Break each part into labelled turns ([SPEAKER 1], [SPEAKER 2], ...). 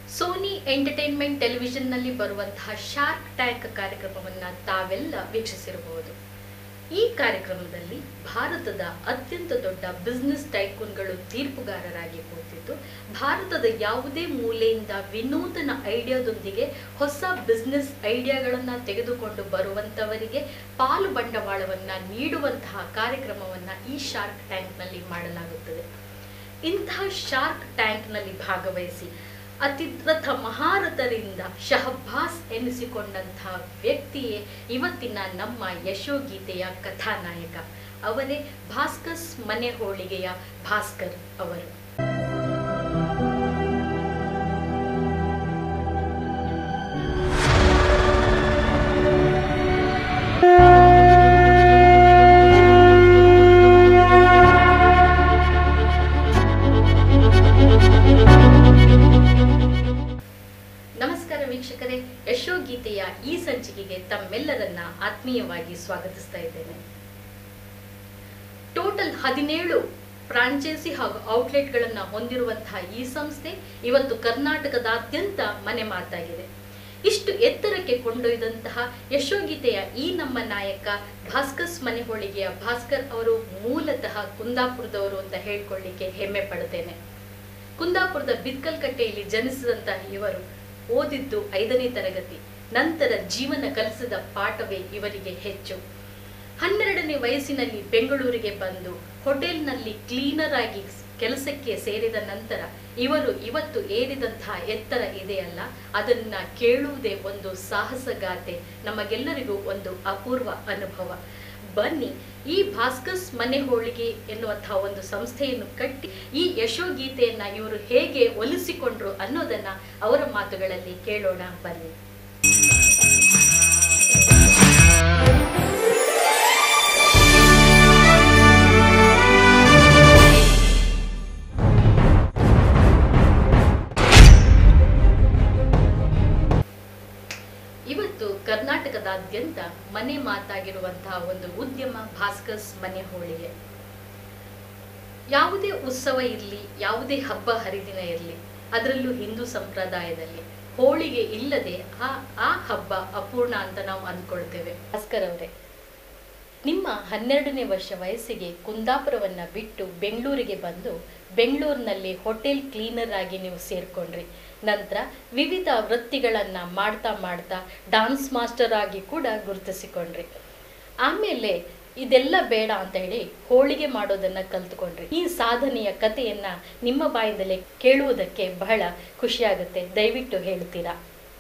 [SPEAKER 1] Sony entertainment ಟೆಲಿವಿಷನ್ನಲ್ಲಿ ಬರುವಂತಹ shark tank ಕಾರ್ಯಕ್ರಮವನ್ನ ತಾವೆಲ್ಲ ವೀಕ್ಷಿಸಿರಬಹುದು ಈ ಕಾರ್ಯಕ್ರಮದಲ್ಲಿ ಭಾರತದ ಅತ್ಯಂತ ದೊಡ್ಡ ಬಿಸ್ನೆಸ್ ಟೈಕೂನ್ಗಳು ತೀರ್ಪುಗಾರರಾಗಿ ಕೂತಿದ್ದು ಭಾರತದ ಯಾವುದೇ ಮೂಲೆಯಿಂದ ವಿನೂತನ ಐಡಿಯಾದೊಂದಿಗೆ ಹೊಸ ಬಿಸ್ನೆಸ್ ಐಡಿಯಾಗಳನ್ನ ತೆಗೆದುಕೊಂಡು ಬರುವಂತವರಿಗೆ ಪಾಲು ಬಂಡವಾಳವನ್ನ ನೀಡುವಂತಹ ಕಾರ್ಯಕ್ರಮವನ್ನ ಈ ಶಾರ್ಕ್ ಟ್ಯಾಂಕ್ನಲ್ಲಿ ಮಾಡಲಾಗುತ್ತದೆ ಇಂತಹ ಶಾರ್ಕ್ ಟ್ಯಾಂಕ್ನಲ್ಲಿ ಭಾಗವಹಿಸಿ ಅತಿರಥ ಮಹಾರಥರಿಂದ ಶಹಬ್ಬಾಸ್ ಎನಿಸಿಕೊಂಡಂತಹ ವ್ಯಕ್ತಿಯೇ ಇವತ್ತಿನ ನಮ್ಮ ಯಶೋಗೀತೆಯ ಕಥಾನಾಯಕ ಅವರೇ ಭಾಸ್ಕರ್ಸ್ ಮನೆ ಹೋಳಿಗೆಯ ಭಾಸ್ಕರ್ ಅವರು ನಮಸ್ಕಾರ ವೀಕ್ಷಕರೇ ಯಶೋಗೀತೆಯ ಈ ಸಂಚಿಕೆಗೆ ತಮ್ಮೆಲ್ಲರನ್ನ ಆತ್ಮೀಯವಾಗಿ ಸ್ವಾಗತಿಸ್ತಾ ಇದ್ದೇನೆ ಟೋಟಲ್ ಹದಿನೇಳು ಫ್ರಾಂಚೈಸಿ ಹಾಗೂ ಔಟ್ಲೆಟ್ಗಳನ್ನು ಹೊಂದಿರುವಂತಹ ಈ ಸಂಸ್ಥೆ ಇವತ್ತು ಕರ್ನಾಟಕದಾದ್ಯಂತ ಮನೆ ಮಾತಾಗಿದೆ ಇಷ್ಟು ಎತ್ತರಕ್ಕೆ ಕೊಂಡೊಯ್ದಂತಹ ಯಶೋಗೀತೆಯ ಈ ನಮ್ಮ ನಾಯಕ ಭಾಸ್ಕರ್ಸ್ ಮನೆ ಹೋಳಿಗೆಯ ಭಾಸ್ಕರ್ ಅವರು ಮೂಲತಃ ಕುಂದಾಪುರದವರು ಅಂತ ಹೇಳ್ಕೊಳ್ಳಿಕ್ಕೆ ಹೆಮ್ಮೆ ಪಡ್ತೇನೆ ಕುಂದಾಪುರದ ಬಿತ್ಕಲ್ಕಟ್ಟೆಯಲ್ಲಿ ಜನಿಸಿದಂತಹ ಇವರು ಓದಿದ್ದು ಐದನೇ ತರಗತಿ ನಂತರ ಜೀವನ ಕಲಿಸಿದ ಪಾಠವೇ ಇವರಿಗೆ ಹೆಚ್ಚು ಹನ್ನೆರಡನೇ ವಯಸ್ಸಿನಲ್ಲಿ ಬೆಂಗಳೂರಿಗೆ ಬಂದು ಹೋಟೆಲ್ನಲ್ಲಿ ಕ್ಲೀನರ್ ಆಗಿ ಕೆಲಸಕ್ಕೆ ಸೇರಿದ ನಂತರ ಇವರು ಇವತ್ತು ಏರಿದಂತಹ ಎತ್ತರ ಇದೆಯಲ್ಲ ಅದನ್ನ ಕೇಳುವುದೇ ಒಂದು ಸಾಹಸಗಾಥೆ ನಮಗೆಲ್ಲರಿಗೂ ಒಂದು ಅಪೂರ್ವ ಅನುಭವ ಬನ್ನಿ ಈ ಭಾಸ್ಕರ್ಸ್ ಮನೆ ಹೋಳಿಗೆ ಎನ್ನುವಂತಹ ಒಂದು ಸಂಸ್ಥೆಯನ್ನು ಕಟ್ಟಿ ಈ ಯಶೋಗೀತೆಯನ್ನ ಇವರು ಹೇಗೆ ಒಲಿಸಿಕೊಂಡ್ರು ಅನ್ನೋದನ್ನ ಅವರ ಮಾತುಗಳಲ್ಲಿ ಕೇಳೋಣ ಬನ್ನಿ ಇವತ್ತು ಕರ್ನಾಟಕದಾದ್ಯಂತ ಮನೆ ಮಾತಾಗಿರುವಂತಹ ಒಂದು ಉದ್ಯಮ ಭಾಸ್ಕರ್ಸ್ ಮನೆ ಹೋಳಿಗೆ ಯಾವುದೇ ಉತ್ಸವ ಇರಲಿ ಯಾವುದೇ ಹಬ್ಬ ಹರಿದಿನ ಇರಲಿ ಅದರಲ್ಲೂ ಹಿಂದೂ ಸಂಪ್ರದಾಯದಲ್ಲಿ ಹೋಳಿಗೆ ಇಲ್ಲದೆ ಆ ಆ ಹಬ್ಬ ಅಪೂರ್ಣ ಅಂತ ನಾವು ಅಂದ್ಕೊಳ್ತೇವೆ ಭಾಸ್ಕರ್ ಅವರೇ ನಿಮ್ಮ ಹನ್ನೆರಡನೇ ವರ್ಷ ವಯಸ್ಸಿಗೆ ಕುಂದಾಪುರವನ್ನ ಬಿಟ್ಟು ಬೆಂಗಳೂರಿಗೆ ಬಂದು ಬೆಂಗಳೂರಿನಲ್ಲಿ ಹೋಟೆಲ್ ಕ್ಲೀನರ್ ಆಗಿ ನೀವು ಸೇರ್ಕೊಂಡ್ರಿ ನಂತರ ವಿವಿಧ ವೃತ್ತಿಗಳನ್ನ ಮಾಡ್ತಾ ಮಾಡ್ತಾ ಡಾನ್ಸ್ ಮಾಸ್ಟರ್ ಆಗಿ ಕೂಡ ಗುರುತಿಸಿಕೊಂಡ್ರಿ ಆಮೇಲೆ ಇದೆಲ್ಲ ಬೇಡ ಅಂತ ಹೇಳಿ ಹೋಳಿಗೆ ಮಾಡೋದನ್ನ ಕಲ್ತ್ಕೊಂಡ್ರಿ ಈ ಸಾಧನೆಯ ಕಥೆಯನ್ನ ನಿಮ್ಮ ಬಾಯಿಂದಲೇ ಕೇಳುವುದಕ್ಕೆ ಬಹಳ ಖುಷಿಯಾಗುತ್ತೆ ದಯವಿಟ್ಟು ಹೇಳ್ತೀರಾ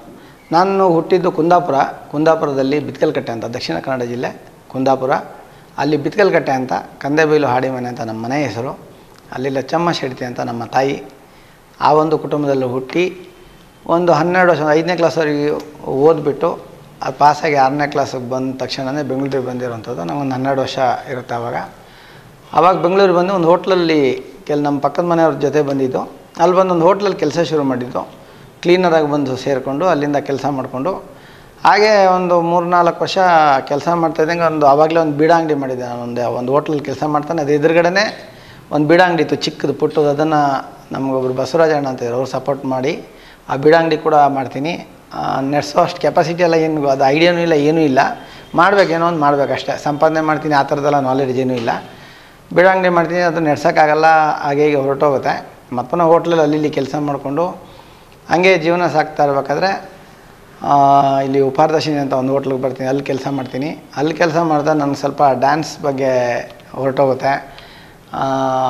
[SPEAKER 2] ನಾನು ಹುಟ್ಟಿದ್ದು ಕುಂದಾಪುರ ಕುಂದಾಪುರದಲ್ಲಿ ಬಿತ್ಕಲ್ಕಟ್ಟೆ ಅಂತ ದಕ್ಷಿಣ ಕನ್ನಡ ಜಿಲ್ಲೆ ಕುಂದಾಪುರ ಅಲ್ಲಿ ಬಿತ್ಕಲ್ಕಟ್ಟೆ ಅಂತ ಕಂದೆಬೈಲು ಹಾಡಿಮನೆ ಅಂತ ನಮ್ಮ ಮನೆ ಹೆಸರು ಅಲ್ಲಿ ಲಚ್ಚಮ್ಮ ಶೆಡ್ತಿ ಅಂತ ನಮ್ಮ ತಾಯಿ ಆ ಒಂದು ಕುಟುಂಬದಲ್ಲಿ ಹುಟ್ಟಿ ಒಂದು ಹನ್ನೆರಡು ವರ್ಷ ಐದನೇ ಕ್ಲಾಸ್ವರೆಗೆ ಓದ್ಬಿಟ್ಟು ಅದು ಪಾಸಾಗಿ ಆರನೇ ಕ್ಲಾಸಿಗೆ ಬಂದ ತಕ್ಷಣವೇ ಬೆಂಗಳೂರಿಗೆ ಬಂದಿರೋಂಥದ್ದು ನಂಗೊಂದು ಹನ್ನೆರಡು ವರ್ಷ ಇರುತ್ತೆ ಆವಾಗ ಆವಾಗ ಬೆಂಗಳೂರಿಗೆ ಬಂದು ಒಂದು ಹೋಟ್ಲಲ್ಲಿ ಕೆಲ ನಮ್ಮ ಪಕ್ಕದ ಮನೆಯವ್ರ ಜೊತೆ ಬಂದಿದ್ದು ಅಲ್ಲಿ ಬಂದು ಒಂದು ಹೋಟ್ಲಲ್ಲಿ ಕೆಲಸ ಶುರು ಮಾಡಿದ್ದು ಕ್ಲೀನರಾಗಿ ಬಂದು ಸೇರಿಕೊಂಡು ಅಲ್ಲಿಂದ ಕೆಲಸ ಮಾಡಿಕೊಂಡು ಹಾಗೆ ಒಂದು ಮೂರು ನಾಲ್ಕು ವರ್ಷ ಕೆಲಸ ಮಾಡ್ತಾಯಿದ್ದಂಗೆ ಒಂದು ಆವಾಗಲೇ ಒಂದು ಬೀಡ ಅಂಗಡಿ ಮಾಡಿದ್ದೆ ನಾನು ಒಂದು ಒಂದು ಹೋಟ್ಲಲ್ಲಿ ಕೆಲಸ ಮಾಡ್ತಾನೆ ಅದು ಎದುರುಗಡೆನೇ ಒಂದು ಬೀಡ ಅಂಗಡಿ ಇತ್ತು ಚಿಕ್ಕದು ಪುಟ್ಟದು ಅದನ್ನು ನಮಗೊಬ್ರು ಬಸವರಾಜ ಅಣ್ಣ ಅಂತ ಇದ್ರು ಅವ್ರು ಸಪೋರ್ಟ್ ಮಾಡಿ ಆ ಬೀಡ ಅಂಗಡಿ ಕೂಡ ಮಾಡ್ತೀನಿ ಆ, ನಡೆಸೋ ಅಷ್ಟು ಕೆಪಾಸಿಟಿ ಎಲ್ಲ ಏನು ಅದು ಐಡಿಯಾನೂ ಇಲ್ಲ ಏನೂ ಇಲ್ಲ ಮಾಡಬೇಕೇನೋ ಒಂದು ಮಾಡಬೇಕಷ್ಟೇ ಸಂಪಾದನೆ ಮಾಡ್ತೀನಿ ಆ ಥರದ್ದೆಲ್ಲ ನಾಲೆಡ್ಜ್ ಏನೂ ಇಲ್ಲ ಬೀಡ ಅಂಗಡಿ ಮಾಡ್ತೀನಿ ಅದು ನಡ್ಸೋಕ್ಕಾಗಲ್ಲ ಹಾಗೆ ಹೀಗೆ ಹೊರಟೋಗುತ್ತೆ ಮತ್ತೆ ನಾವು ಹೋಟ್ಲಲ್ಲಿ ಅಲ್ಲಿ ಇಲ್ಲಿ ಕೆಲಸ ಮಾಡಿಕೊಂಡು ಹಂಗೆ ಜೀವನ ಸಾಕ್ತಾ ಇರಬೇಕಾದ್ರೆ ಆ, ಇಲ್ಲಿ ಉಪಾರದರ್ಶಿನಿ ಅಂತ ಒಂದು ಹೋಟ್ಲಿಗೆ ಬರ್ತೀನಿ ಅಲ್ಲಿ ಕೆಲಸ ಮಾಡ್ತೀನಿ ಅಲ್ಲಿ ಕೆಲಸ ಮಾಡ್ತಾ ನನಗೆ ಸ್ವಲ್ಪ ಡ್ಯಾನ್ಸ್ ಬಗ್ಗೆ ಹೊರಟೋಗುತ್ತೆ ಆ,